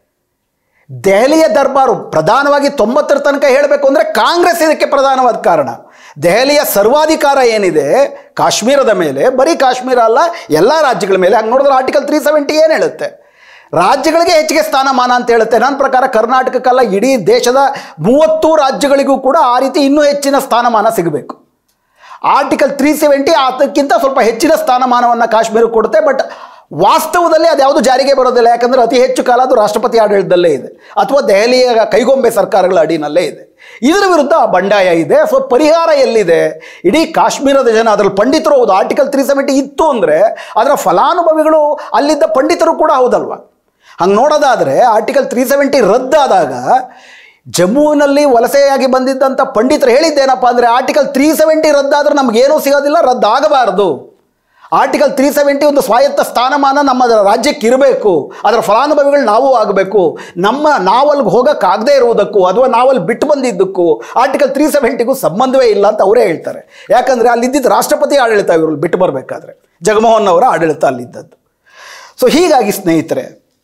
ದೆಹಲಿಯ ದರ್ಬಾರು ಪ್ರಧಾನವಾಗಿ ತೊಂಬತ್ತರ ತನಕ ಹೇಳಬೇಕು ಅಂದರೆ ಕಾಂಗ್ರೆಸ್ ಇದಕ್ಕೆ ಪ್ರಧಾನವಾದ ಕಾರಣ ದೆಹಲಿಯ ಸರ್ವಾಧಿಕಾರ ಏನಿದೆ ಕಾಶ್ಮೀರದ ಮೇಲೆ ಬರೀ ಕಾಶ್ಮೀರ ಅಲ್ಲ ಎಲ್ಲ ರಾಜ್ಯಗಳ ಮೇಲೆ ಹಂಗೆ ನೋಡಿದ್ರೆ ಆರ್ಟಿಕಲ್ ತ್ರೀ ಸೆವೆಂಟಿ ಏನು ಹೇಳುತ್ತೆ ರಾಜ್ಯಗಳಿಗೆ ಹೆಚ್ಚಿಗೆ ಸ್ಥಾನಮಾನ ಅಂತ ಹೇಳುತ್ತೆ ನನ್ನ ಪ್ರಕಾರ ಕರ್ನಾಟಕಕ್ಕಲ್ಲ ಇಡೀ ದೇಶದ ಮೂವತ್ತು ರಾಜ್ಯಗಳಿಗೂ ಕೂಡ ಆ ರೀತಿ ಇನ್ನೂ ಹೆಚ್ಚಿನ ಸ್ಥಾನಮಾನ ಸಿಗಬೇಕು ಆರ್ಟಿಕಲ್ ತ್ರೀ ಸೆವೆಂಟಿ ಅದಕ್ಕಿಂತ ಸ್ವಲ್ಪ ಹೆಚ್ಚಿನ ಸ್ಥಾನಮಾನವನ್ನು ಕಾಶ್ಮೀರಕ್ಕೆ ಕೊಡುತ್ತೆ ಬಟ್ ವಾಸ್ತವದಲ್ಲಿ ಅದ್ಯಾವುದು ಜಾರಿಗೆ ಬರೋದಿಲ್ಲ ಯಾಕಂದರೆ ಅತಿ ಹೆಚ್ಚು ಕಾಲ ಅದು ರಾಷ್ಟ್ರಪತಿ ಆಡಳಿತದಲ್ಲೇ ಇದೆ ಅಥವಾ ದೆಹಲಿಯ ಕೈಗೊಂಬೆ ಸರ್ಕಾರಗಳ ಅಡಿನಲ್ಲೇ ಇದೆ ಇದರ ವಿರುದ್ಧ ಬಂಡಾಯ ಇದೆ ಸೊ ಪರಿಹಾರ ಎಲ್ಲಿದೆ ಇಡೀ ಕಾಶ್ಮೀರದ ಜನ ಅದರಲ್ಲಿ ಪಂಡಿತರು ಹೌದು ಆರ್ಟಿಕಲ್ ತ್ರೀ ಸೆವೆಂಟಿ ಇತ್ತು ಅಂದರೆ ಅದರ ಫಲಾನುಭವಿಗಳು ಅಲ್ಲಿದ್ದ ಪಂಡಿತರು ಕೂಡ ಹೌದಲ್ವ ಹಂಗೆ ನೋಡೋದಾದರೆ ಆರ್ಟಿಕಲ್ ತ್ರೀ ಸೆವೆಂಟಿ ರದ್ದಾದಾಗ ಜಮ್ಮುವಿನಲ್ಲಿ ವಲಸೆಯಾಗಿ ಬಂದಿದ್ದಂಥ ಪಂಡಿತರು ಹೇಳಿದ್ದೇನಪ್ಪ ಅಂದರೆ ಆರ್ಟಿಕಲ್ ತ್ರೀ ಸೆವೆಂಟಿ ರದ್ದಾದ್ರೆ ನಮಗೇನೂ ಸಿಗೋದಿಲ್ಲ ರದ್ದಾಗಬಾರದು ಆರ್ಟಿಕಲ್ ತ್ರೀ ಸೆವೆಂಟಿ ಒಂದು ಸ್ವಾಯತ್ತ ಸ್ಥಾನಮಾನ ನಮ್ಮ ರಾಜ್ಯಕ್ಕೆ ಇರಬೇಕು ಅದರ ಫಲಾನುಭವಿಗಳು ನಾವು ಆಗಬೇಕು ನಮ್ಮ ನಾವಲ್ಲಿಗೆ ಹೋಗೋಕ್ಕಾಗದೇ ಇರುವುದಕ್ಕೂ ಅಥವಾ ನಾವಲ್ಲಿ ಬಿಟ್ಟು ಬಂದಿದ್ದಕ್ಕೂ ಆರ್ಟಿಕಲ್ ತ್ರೀ ಸೆವೆಂಟಿಗೂ ಸಂಬಂಧವೇ ಇಲ್ಲ ಅಂತ ಅವರೇ ಹೇಳ್ತಾರೆ ಯಾಕಂದರೆ ಅಲ್ಲಿದ್ದಿದ್ದು ರಾಷ್ಟ್ರಪತಿ ಆಡಳಿತ ಇವರು ಬಿಟ್ಟು ಬರಬೇಕಾದ್ರೆ ಜಗಮೋಹನ್ ಅವರ ಆಡಳಿತ ಅಲ್ಲಿದ್ದದ್ದು ಸೊ ಹೀಗಾಗಿ ಸ್ನೇಹಿತರೆ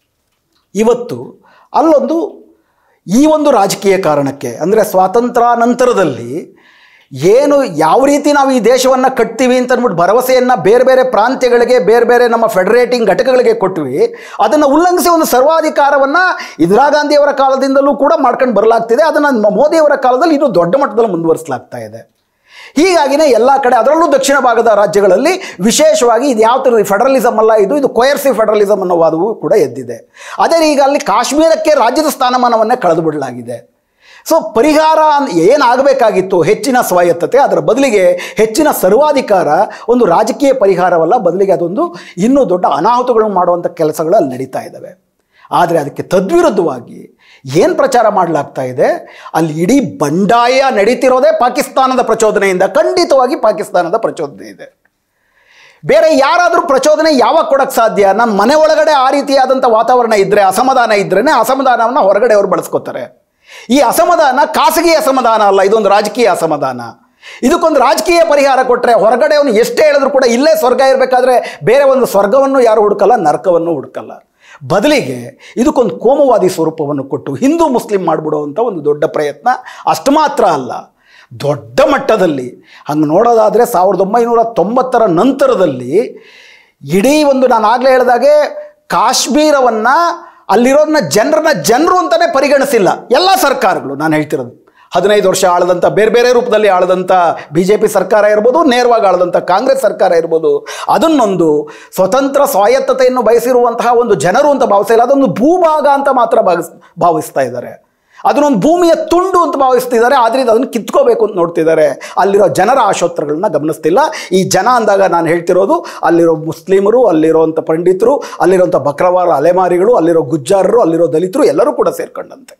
ಇವತ್ತು ಅಲ್ಲೊಂದು ಈ ಒಂದು ರಾಜಕೀಯ ಕಾರಣಕ್ಕೆ ಅಂದರೆ ಸ್ವಾತಂತ್ರ್ಯ ನಂತರದಲ್ಲಿ ಏನು ಯಾವ ರೀತಿ ನಾವು ಈ ದೇಶವನ್ನು ಕಟ್ತೀವಿ ಅಂತ ಅಂದ್ಬಿಟ್ಟು ಭರವಸೆಯನ್ನು ಬೇರೆ ಬೇರೆ ಪ್ರಾಂತ್ಯಗಳಿಗೆ ಬೇರೆ ಬೇರೆ ನಮ್ಮ ಫೆಡರೇಟಿಂಗ್ ಘಟಕಗಳಿಗೆ ಕೊಟ್ವಿ ಅದನ್ನು ಉಲ್ಲಂಘಿಸಿ ಒಂದು ಸರ್ವಾಧಿಕಾರವನ್ನು ಇಂದಿರಾ ಗಾಂಧಿಯವರ ಕಾಲದಿಂದಲೂ ಕೂಡ ಮಾಡ್ಕೊಂಡು ಬರಲಾಗ್ತಿದೆ ಅದನ್ನು ಮೋದಿಯವರ ಕಾಲದಲ್ಲಿ ಇನ್ನೂ ದೊಡ್ಡ ಮಟ್ಟದಲ್ಲಿ ಮುಂದುವರಿಸಲಾಗ್ತಾ ಇದೆ ಹೀಗಾಗಿನೇ ಎಲ್ಲ ಕಡೆ ಅದರಲ್ಲೂ ದಕ್ಷಿಣ ಭಾಗದ ರಾಜ್ಯಗಳಲ್ಲಿ ವಿಶೇಷವಾಗಿ ಇದು ಯಾವ ಥರದ ಫೆಡರಲಿಸಮ್ ಅಲ್ಲ ಇದು ಇದು ಕೊಯರ್ಸಿ ಫೆಡರಲಿಸಮ್ ಅನ್ನೋ ವಾದವೂ ಕೂಡ ಎದ್ದಿದೆ ಅದೇ ಈಗ ಅಲ್ಲಿ ಕಾಶ್ಮೀರಕ್ಕೆ ರಾಜ್ಯದ ಸ್ಥಾನಮಾನವನ್ನೇ ಕಳೆದು ಬಿಡಲಾಗಿದೆ ಸೊ ಪರಿಹಾರ ಏನಾಗಬೇಕಾಗಿತ್ತು ಹೆಚ್ಚಿನ ಸ್ವಾಯತ್ತತೆ ಅದರ ಬದಲಿಗೆ ಹೆಚ್ಚಿನ ಸರ್ವಾಧಿಕಾರ ಒಂದು ರಾಜಕೀಯ ಪರಿಹಾರವಲ್ಲ ಬದಲಿಗೆ ಅದೊಂದು ಇನ್ನೂ ದೊಡ್ಡ ಅನಾಹುತಗಳನ್ನು ಮಾಡುವಂಥ ಕೆಲಸಗಳು ಅಲ್ಲಿ ನಡೀತಾ ಇದ್ದಾವೆ ಆದರೆ ಅದಕ್ಕೆ ತದ್ವಿರುದ್ಧವಾಗಿ ಏನು ಪ್ರಚಾರ ಮಾಡಲಾಗ್ತಾ ಇದೆ ಅಲ್ಲಿ ಇಡೀ ಬಂಡಾಯ ನಡೀತಿರೋದೇ ಪಾಕಿಸ್ತಾನದ ಪ್ರಚೋದನೆಯಿಂದ ಖಂಡಿತವಾಗಿ ಪಾಕಿಸ್ತಾನದ ಪ್ರಚೋದನೆ ಇದೆ ಬೇರೆ ಯಾರಾದರೂ ಪ್ರಚೋದನೆ ಯಾವಾಗ ಕೊಡಕ್ಕೆ ಸಾಧ್ಯ ನಮ್ಮ ಮನೆ ಒಳಗಡೆ ಆ ರೀತಿಯಾದಂಥ ವಾತಾವರಣ ಇದ್ದರೆ ಅಸಮಾಧಾನ ಇದ್ರೇ ಅಸಮಾಧಾನವನ್ನು ಹೊರಗಡೆ ಅವರು ಬಳಸ್ಕೋತಾರೆ ಈ ಅಸಮಾಧಾನ ಖಾಸಗಿ ಅಸಮಾಧಾನ ಅಲ್ಲ ಇದೊಂದು ರಾಜಕೀಯ ಅಸಮಾಧಾನ ಇದಕ್ಕೊಂದು ರಾಜಕೀಯ ಪರಿಹಾರ ಕೊಟ್ಟರೆ ಹೊರಗಡೆ ಅವನು ಎಷ್ಟೇ ಹೇಳಿದ್ರು ಕೂಡ ಇಲ್ಲೇ ಸ್ವರ್ಗ ಇರಬೇಕಾದ್ರೆ ಬೇರೆ ಒಂದು ಸ್ವರ್ಗವನ್ನು ಯಾರು ಹುಡುಕಲ್ಲ ನರಕವನ್ನು ಹುಡುಕಲ್ಲ ಬದಲಿಗೆ ಇದಕ್ಕೊಂದು ಕೋಮುವಾದಿ ಸ್ವರೂಪವನ್ನು ಕೊಟ್ಟು ಹಿಂದೂ ಮುಸ್ಲಿಂ ಮಾಡಿಬಿಡುವಂಥ ಒಂದು ದೊಡ್ಡ ಪ್ರಯತ್ನ ಅಷ್ಟು ಮಾತ್ರ ಅಲ್ಲ ದೊಡ್ಡ ಮಟ್ಟದಲ್ಲಿ ಹಂಗೆ ನೋಡೋದಾದರೆ ಸಾವಿರದ ಒಂಬೈನೂರ ತೊಂಬತ್ತರ ನಂತರದಲ್ಲಿ ಇಡೀ ಒಂದು ನಾನು ಆಗಲೇ ಹೇಳಿದಾಗೆ ಕಾಶ್ಮೀರವನ್ನು ಅಲ್ಲಿರೋದನ್ನ ಜನರನ್ನ ಜನರು ಅಂತಲೇ ಪರಿಗಣಿಸಿಲ್ಲ ಎಲ್ಲ ಸರ್ಕಾರಗಳು ನಾನು ಹೇಳ್ತಿರೋದು ಹದಿನೈದು ವರ್ಷ ಆಳದಂಥ ಬೇರೆ ಬೇರೆ ರೂಪದಲ್ಲಿ ಆಳದಂಥ ಬಿ ಜೆ ಪಿ ಸರ್ಕಾರ ಇರ್ಬೋದು ನೇರವಾಗಿ ಆಳದಂಥ ಕಾಂಗ್ರೆಸ್ ಸರ್ಕಾರ ಇರ್ಬೋದು ಅದನ್ನೊಂದು ಸ್ವತಂತ್ರ ಸ್ವಾಯತ್ತತೆಯನ್ನು ಬಯಸಿರುವಂತಹ ಒಂದು ಜನರು ಅಂತ ಭಾವಿಸಿಲ್ಲ ಅದೊಂದು ಭೂಭಾಗ ಅಂತ ಮಾತ್ರ ಭಾವಿಸ್ ಭಾವಿಸ್ತಾ ಇದ್ದಾರೆ ಅದನ್ನೊಂದು ಭೂಮಿಯ ತುಂಡು ಅಂತ ಭಾವಿಸ್ತಿದ್ದಾರೆ ಆದ್ದರಿಂದ ಅದನ್ನು ಕಿತ್ಕೋಬೇಕು ಅಂತ ನೋಡ್ತಿದ್ದಾರೆ ಅಲ್ಲಿರೋ ಜನರ ಆಶೋತ್ತರಗಳನ್ನ ಗಮನಿಸ್ತಿಲ್ಲ ಈ ಜನ ಅಂದಾಗ ನಾನು ಹೇಳ್ತಿರೋದು ಅಲ್ಲಿರೋ ಮುಸ್ಲಿಮರು ಅಲ್ಲಿರೋಂಥ ಪಂಡಿತರು ಅಲ್ಲಿರೋಂಥ ಬಕ್ರವಾರ ಅಲೆಮಾರಿಗಳು ಅಲ್ಲಿರೋ ಗುಜ್ಜಾರರು ಅಲ್ಲಿರೋ ದಲಿತರು ಎಲ್ಲರೂ ಕೂಡ ಸೇರ್ಕೊಂಡಂತೆ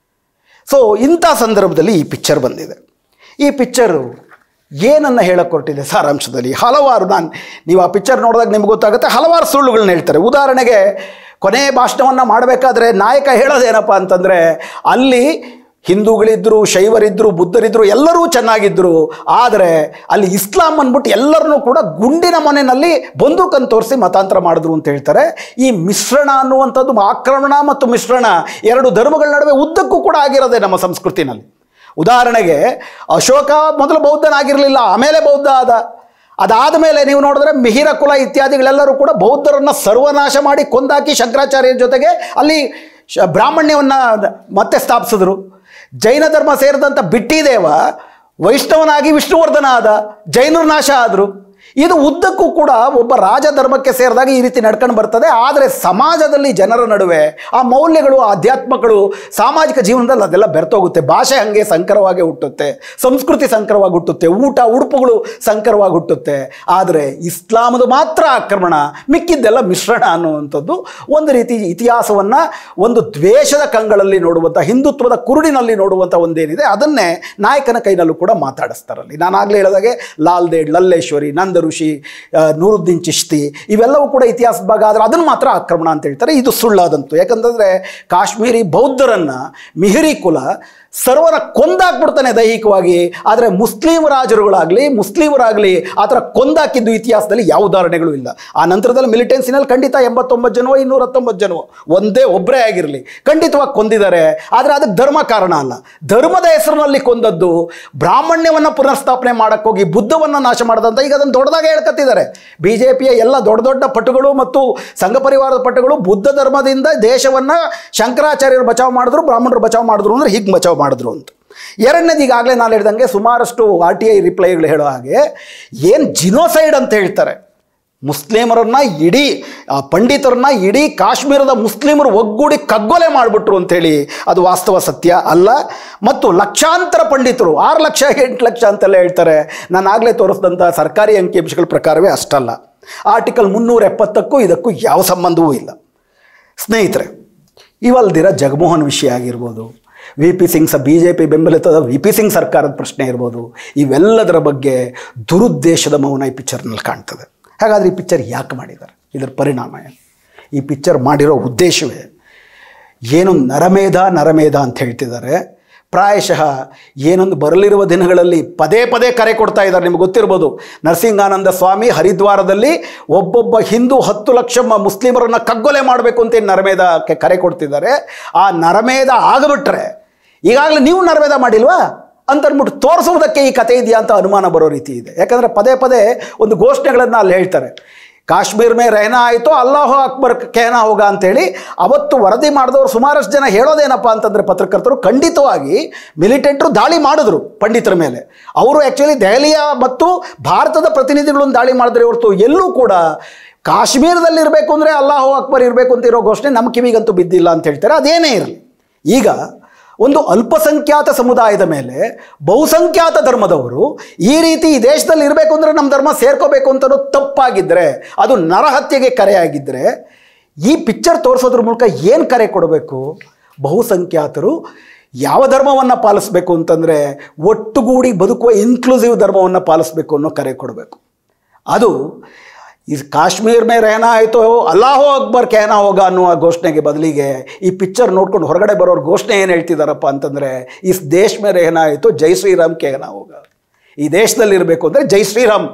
ಸೊ ಇಂಥ ಸಂದರ್ಭದಲ್ಲಿ ಈ ಪಿಕ್ಚರ್ ಬಂದಿದೆ ಈ ಪಿಕ್ಚರು ಏನನ್ನು ಹೇಳಕ್ಕೆ ಹೊರಟಿದೆ ಸಾರಾಂಶದಲ್ಲಿ ಹಲವಾರು ನಾನು ನೀವು ಆ ಪಿಕ್ಚರ್ ನೋಡಿದಾಗ ನಿಮ್ಗೆ ಗೊತ್ತಾಗುತ್ತೆ ಹಲವಾರು ಸುಳ್ಳುಗಳನ್ನ ಹೇಳ್ತಾರೆ ಉದಾಹರಣೆಗೆ ಕೊನೆ ಭಾಷಣವನ್ನು ಮಾಡಬೇಕಾದ್ರೆ ನಾಯಕ ಹೇಳೋದೇನಪ್ಪ ಅಂತಂದರೆ ಅಲ್ಲಿ ಹಿಂದೂಗಳಿದ್ದರು ಶೈವರಿದ್ದರು ಬುದ್ಧರಿದ್ದರು ಎಲ್ಲರೂ ಚೆನ್ನಾಗಿದ್ದರು ಆದರೆ ಅಲ್ಲಿ ಇಸ್ಲಾಂ ಅಂದ್ಬಿಟ್ಟು ಎಲ್ಲರನ್ನೂ ಕೂಡ ಗುಂಡಿನ ಮನೆಯಲ್ಲಿ ಬಂದೂಕನ್ನು ತೋರಿಸಿ ಮತಾಂತರ ಮಾಡಿದ್ರು ಅಂತ ಹೇಳ್ತಾರೆ ಈ ಮಿಶ್ರಣ ಅನ್ನುವಂಥದ್ದು ಆಕ್ರಮಣ ಮತ್ತು ಮಿಶ್ರಣ ಎರಡು ಧರ್ಮಗಳ ನಡುವೆ ಉದ್ದಕ್ಕೂ ಕೂಡ ಆಗಿರೋದೆ ನಮ್ಮ ಸಂಸ್ಕೃತಿನಲ್ಲಿ ಉದಾಹರಣೆಗೆ ಅಶೋಕ ಮೊದಲು ಬೌದ್ಧನಾಗಿರಲಿಲ್ಲ ಆಮೇಲೆ ಬೌದ್ಧ ಆದ ಅದಾದ ಮೇಲೆ ನೀವು ನೋಡಿದ್ರೆ ಮಿಹಿರ ಕುಲ ಇತ್ಯಾದಿಗಳೆಲ್ಲರೂ ಕೂಡ ಬೌದ್ಧರನ್ನು ಸರ್ವನಾಶ ಮಾಡಿ ಕೊಂದಾಕಿ ಶಂಕರಾಚಾರ್ಯರ ಜೊತೆಗೆ ಅಲ್ಲಿ ಶ ಬ್ರಾಹ್ಮಣ್ಯವನ್ನು ಮತ್ತೆ ಸ್ಥಾಪಿಸಿದ್ರು ಜೈನ ಧರ್ಮ ಸೇರಿದಂಥ ಬಿಟ್ಟಿದೇವ ವೈಷ್ಣವನಾಗಿ ವಿಷ್ಣುವರ್ಧನ ಆದ ಜೈನರು ನಾಶ ಆದರು ಇದು ಉದ್ದಕ್ಕೂ ಕೂಡ ಒಬ್ಬ ರಾಜ ಧರ್ಮಕ್ಕೆ ಸೇರಿದಾಗ ಈ ರೀತಿ ನಡ್ಕೊಂಡು ಬರ್ತದೆ ಆದರೆ ಸಮಾಜದಲ್ಲಿ ಜನರ ನಡುವೆ ಆ ಮೌಲ್ಯಗಳು ಆಧ್ಯಾತ್ಮಗಳು ಸಾಮಾಜಿಕ ಜೀವನದಲ್ಲಿ ಅದೆಲ್ಲ ಬೆರ್ತೋಗುತ್ತೆ ಭಾಷೆ ಹಾಗೆ ಸಂಕರವಾಗಿ ಹುಟ್ಟುತ್ತೆ ಸಂಸ್ಕೃತಿ ಸಂಕರವಾಗಿ ಹುಟ್ಟುತ್ತೆ ಊಟ ಉಡುಪುಗಳು ಸಂಕರವಾಗಿ ಹುಟ್ಟುತ್ತೆ ಆದರೆ ಇಸ್ಲಾಮದು ಮಾತ್ರ ಆಕ್ರಮಣ ಮಿಕ್ಕಿದ್ದೆಲ್ಲ ಮಿಶ್ರಣ ಅನ್ನುವಂಥದ್ದು ಒಂದು ರೀತಿ ಇತಿಹಾಸವನ್ನು ಒಂದು ದ್ವೇಷದ ಕಂಗಳಲ್ಲಿ ನೋಡುವಂಥ ಹಿಂದುತ್ವದ ಕುರುಡಿನಲ್ಲಿ ನೋಡುವಂಥ ಒಂದೇನಿದೆ ಅದನ್ನೇ ನಾಯಕನ ಕೈನಲ್ಲೂ ಕೂಡ ಮಾತಾಡಿಸ್ತಾರಲ್ಲಿ ನಾನು ಆಗಲೇ ಹೇಳಿದಾಗೆ ಲಾಲ್ ದೇಡ್ ಲಲ್ಲೇಶ್ವರಿ ನಂದ ಋಷಿ ಆ, ನೂರುದ್ದೀನ್ ಚಿಶ್ತಿ ಇವೆಲ್ಲವೂ ಕೂಡ ಇತಿಹಾಸದ ಭಾಗ ಆದರೆ ಅದನ್ನು ಮಾತ್ರ ಆಕ್ರಮಣ ಅಂತ ಹೇಳ್ತಾರೆ ಇದು ಸುಳ್ಳಾದಂತು ಯಾಕಂತಂದರೆ ಕಾಶ್ಮೀರಿ ಬೌದ್ಧರನ್ನು ಮಿಹಿರಿ ಕುಲ ಸರ್ವರ ಕೊಂದಾಕ್ಬಿಡ್ತಾನೆ ದೈಹಿಕವಾಗಿ ಆದರೆ ಮುಸ್ಲಿಂ ರಾಜರುಗಳಾಗಲಿ ಮುಸ್ಲಿಮರಾಗಲಿ ಆ ಥರ ಕೊಂದಾಕಿದ್ದು ಇತಿಹಾಸದಲ್ಲಿ ಯಾವ ಉದಾಹರಣೆಗಳು ಇಲ್ಲ ಆ ನಂತರದಲ್ಲಿ ಮಿಲಿಟೆನ್ಸಿನಲ್ಲಿ ಖಂಡಿತ ಎಂಬತ್ತೊಂಬತ್ತು ಜನವೋ ಇನ್ನೂರ ಹತ್ತೊಂಬತ್ತು ಜನವೋ ಒಂದೇ ಒಬ್ಬರೇ ಆಗಿರಲಿ ಖಂಡಿತವಾಗಿ ಕೊಂದಿದ್ದಾರೆ ಆದರೆ ಅದಕ್ಕೆ ಧರ್ಮ ಕಾರಣ ಅಲ್ಲ ಧರ್ಮದ ಹೆಸರಿನಲ್ಲಿ ಕೊಂದದ್ದು ಬ್ರಾಹ್ಮಣ್ಯವನ್ನು ಪುನರ್ಸ್ಥಾಪನೆ ಮಾಡೋಕ್ಕೋಗಿ ಬುದ್ಧವನ್ನು ನಾಶ ಮಾಡಿದಂತ ಈಗ ಅದನ್ನು ದೊಡ್ಡದಾಗಿ ಹೇಳ್ಕತ್ತಿದ್ದಾರೆ ಬಿ ಜೆ ಪಿಯ ಎಲ್ಲ ದೊಡ್ಡ ದೊಡ್ಡ ಪಟುಗಳು ಮತ್ತು ಸಂಘ ಪರಿವಾರದ ಪಟುಗಳು ಬುದ್ಧ ಧರ್ಮದಿಂದ ದೇಶವನ್ನು ಶಂಕರಾಚಾರ್ಯರು ಬಚಾವ್ ಮಾಡಿದ್ರು ಬ್ರಾಹ್ಮಣರು ಬಚಾವ್ ಮಾಡಿದ್ರು ಅಂದರೆ ಹೀಗೆ ಬಚಾವ್ ಮಾಡಿದ್ರು ಅಂತ ಎರಡನೇದು ಈಗಾಗಲೇ ನಾನು ಹೇಳ್ದಂಗೆ ಸುಮಾರಷ್ಟು ಆರ್ ಟಿ ಐ ರಿಪ್ಲೈಗಳು ಹೇಳೋ ಹಾಗೆ ಏನು ಜಿನೋಸೈಡ್ ಅಂತ ಹೇಳ್ತಾರೆ ಮುಸ್ಲಿಮರನ್ನ ಇಡೀ ಆ ಪಂಡಿತರನ್ನ ಇಡೀ ಕಾಶ್ಮೀರದ ಮುಸ್ಲಿಮರು ಒಗ್ಗೂಡಿ ಕಗ್ಗೊಲೆ ಮಾಡಿಬಿಟ್ರು ಅಂಥೇಳಿ ಅದು ವಾಸ್ತವ ಸತ್ಯ ಅಲ್ಲ ಮತ್ತು ಲಕ್ಷಾಂತರ ಪಂಡಿತರು ಆರು ಲಕ್ಷ ಎಂಟು ಲಕ್ಷ ಅಂತೆಲ್ಲ ಹೇಳ್ತಾರೆ ನಾನು ಆಗಲೇ ತೋರಿಸಿದಂಥ ಸರ್ಕಾರಿ ಅಂಕಿಅಂಶಗಳ ಪ್ರಕಾರವೇ ಅಷ್ಟಲ್ಲ ಆರ್ಟಿಕಲ್ ಮುನ್ನೂರ ಎಪ್ಪತ್ತಕ್ಕೂ ಇದಕ್ಕೂ ಯಾವ ಸಂಬಂಧವೂ ಇಲ್ಲ ಸ್ನೇಹಿತರೆ ಇವಲ್ದಿರ ಜಗಮೋಹನ್ ವಿಷಯ ಆಗಿರ್ಬೋದು ವಿ ಪಿ ಸಿಂಗ್ ಸ ಬಿ ಜೆ ಪಿ ಬೆಂಬಲಿತದ ವಿ ಪಿ ಸಿಂಗ್ ಸರ್ಕಾರದ ಪ್ರಶ್ನೆ ಇರ್ಬೋದು ಇವೆಲ್ಲದರ ಬಗ್ಗೆ ದುರುದ್ದೇಶದ ಮೌನ ಈ ಪಿಕ್ಚರ್ನಲ್ಲಿ ಕಾಣ್ತದೆ ಹಾಗಾದರೆ ಈ ಪಿಕ್ಚರ್ ಯಾಕೆ ಮಾಡಿದ್ದಾರೆ ಇದರ ಪರಿಣಾಮ ಏನು ಈ ಪಿಕ್ಚರ್ ಮಾಡಿರೋ ಉದ್ದೇಶವೇ ಏನು ನರಮೇಧ ನರಮೇಧ ಅಂತ ಹೇಳ್ತಿದ್ದಾರೆ ಪ್ರಾಯಶಃ ಏನೊಂದು ಬರಲಿರುವ ದಿನಗಳಲ್ಲಿ ಪದೇ ಪದೇ ಕರೆ ಕೊಡ್ತಾ ಇದ್ದಾರೆ ನಿಮ್ಗೆ ಗೊತ್ತಿರ್ಬೋದು ನರಸಿಂಗಾನಂದ ಸ್ವಾಮಿ ಹರಿದ್ವಾರದಲ್ಲಿ ಒಬ್ಬೊಬ್ಬ ಹಿಂದೂ ಹತ್ತು ಲಕ್ಷ ಮ- ಮುಸ್ಲಿಮರನ್ನ ಕಗ್ಗೊಲೆ ಮಾಡಬೇಕು ಅಂತ ಏನ್ ನರಮೇಧಕ್ಕೆ ಕರೆ ಕೊಡ್ತಿದ್ದಾರೆ ಆ ನರಮೇಧ ಆಗಿಬಿಟ್ರೆ ಈಗಾಗಲೇ ನೀವು ನರಮೇಧ ಮಾಡಿಲ್ವಾ ಅಂತ ಅಂದ್ಬಿಟ್ಟು ತೋರಿಸುವುದಕ್ಕೆ ಈ ಕತೆ ಇದೆಯಾ ಅಂತ ಅನುಮಾನ ಬರೋ ರೀತಿ ಇದೆ ಯಾಕಂದರೆ ಪದೇ ಪದೇ ಒಂದು ಘೋಷಣೆಗಳನ್ನು ಅಲ್ಲಿ ಹೇಳ್ತಾರೆ ಕಾಶ್ಮೀರ್ ಮೇ ರೆಹನಾ ಆಯಿತು ಅಲ್ಲಾಹು ಅಕ್ಬರ್ ಕೇನಾ ಹೋಗ ಅಂತೇಳಿ ಅವತ್ತು ವರದಿ ಮಾಡಿದವರು ಸುಮಾರಷ್ಟು ಜನ ಹೇಳೋದೇನಪ್ಪ ಅಂತಂದರೆ ಪತ್ರಕರ್ತರು ಖಂಡಿತವಾಗಿ ಮಿಲಿಟೆಂಟ್ರು ದಾಳಿ ಮಾಡಿದ್ರು ಪಂಡಿತರ ಮೇಲೆ ಅವರು ಆ್ಯಕ್ಚುಲಿ ದೆಹಲಿಯ ಮತ್ತು ಭಾರತದ ಪ್ರತಿನಿಧಿಗಳನ್ನು ದಾಳಿ ಮಾಡಿದ್ರೆ ಹೊರತು ಎಲ್ಲೂ ಕೂಡ ಕಾಶ್ಮೀರದಲ್ಲಿ ಇರಬೇಕು ಅಂದರೆ ಅಲ್ಲಾಹು ಅಕ್ಬರ್ ಇರಬೇಕು ಅಂತ ಇರೋ ಘೋಷಣೆ ನಮ್ಮ ಕಿವಿಗಂತೂ ಬಿದ್ದಿಲ್ಲ ಅಂತ ಹೇಳ್ತಾರೆ ಅದೇನೇ ಇರಲಿ ಈಗ ಒಂದು ಅಲ್ಪಸಂಖ್ಯಾತ ಸಮುದಾಯದ ಮೇಲೆ ಬಹುಸಂಖ್ಯಾತ ಧರ್ಮದವರು ಈ ರೀತಿ ಈ ದೇಶದಲ್ಲಿ ಇರಬೇಕು ಅಂದರೆ ನಮ್ಮ ಧರ್ಮ ಸೇರ್ಕೋಬೇಕು ಅಂತ ತಪ್ಪಾಗಿದ್ದರೆ ಅದು ನರಹತ್ಯೆಗೆ ಕರೆಯಾಗಿದ್ದರೆ ಈ ಪಿಕ್ಚರ್ ತೋರಿಸೋದ್ರ ಮೂಲಕ ಏನು ಕರೆ ಕೊಡಬೇಕು ಬಹುಸಂಖ್ಯಾತರು ಯಾವ ಧರ್ಮವನ್ನು ಪಾಲಿಸಬೇಕು ಅಂತಂದರೆ ಒಟ್ಟುಗೂಡಿ ಬದುಕುವ ಇನ್ಕ್ಲೂಸಿವ್ ಧರ್ಮವನ್ನು ಪಾಲಿಸಬೇಕು ಅನ್ನೋ ಕರೆ ಕೊಡಬೇಕು ಅದು ಈ ಕಾಶ್ಮೀರ್ ಮೇ ರೆಹನಾ ಆಯಿತು ಅಲ್ಲಾಹೋ ಅಕ್ಬರ್ ಕೇನಾ ಹೋಗ ಅನ್ನುವ ಘೋಷಣೆಗೆ ಬದಲಿಗೆ ಈ ಪಿಕ್ಚರ್ ನೋಡ್ಕೊಂಡು ಹೊರಗಡೆ ಬರೋರು ಘೋಷಣೆ ಏನು ಹೇಳ್ತಿದ್ದಾರಪ್ಪ ಅಂತಂದರೆ ಇಸ್ ದೇಶ್ ಮೇ ರೆಹನಾ ಆಯಿತು ಜೈ ಶ್ರೀರಾಮ್ ಕೇನಾ ಹೋಗ ಈ ದೇಶದಲ್ಲಿ ಇರಬೇಕು ಅಂದರೆ ಜೈ ಶ್ರೀರಾಮ್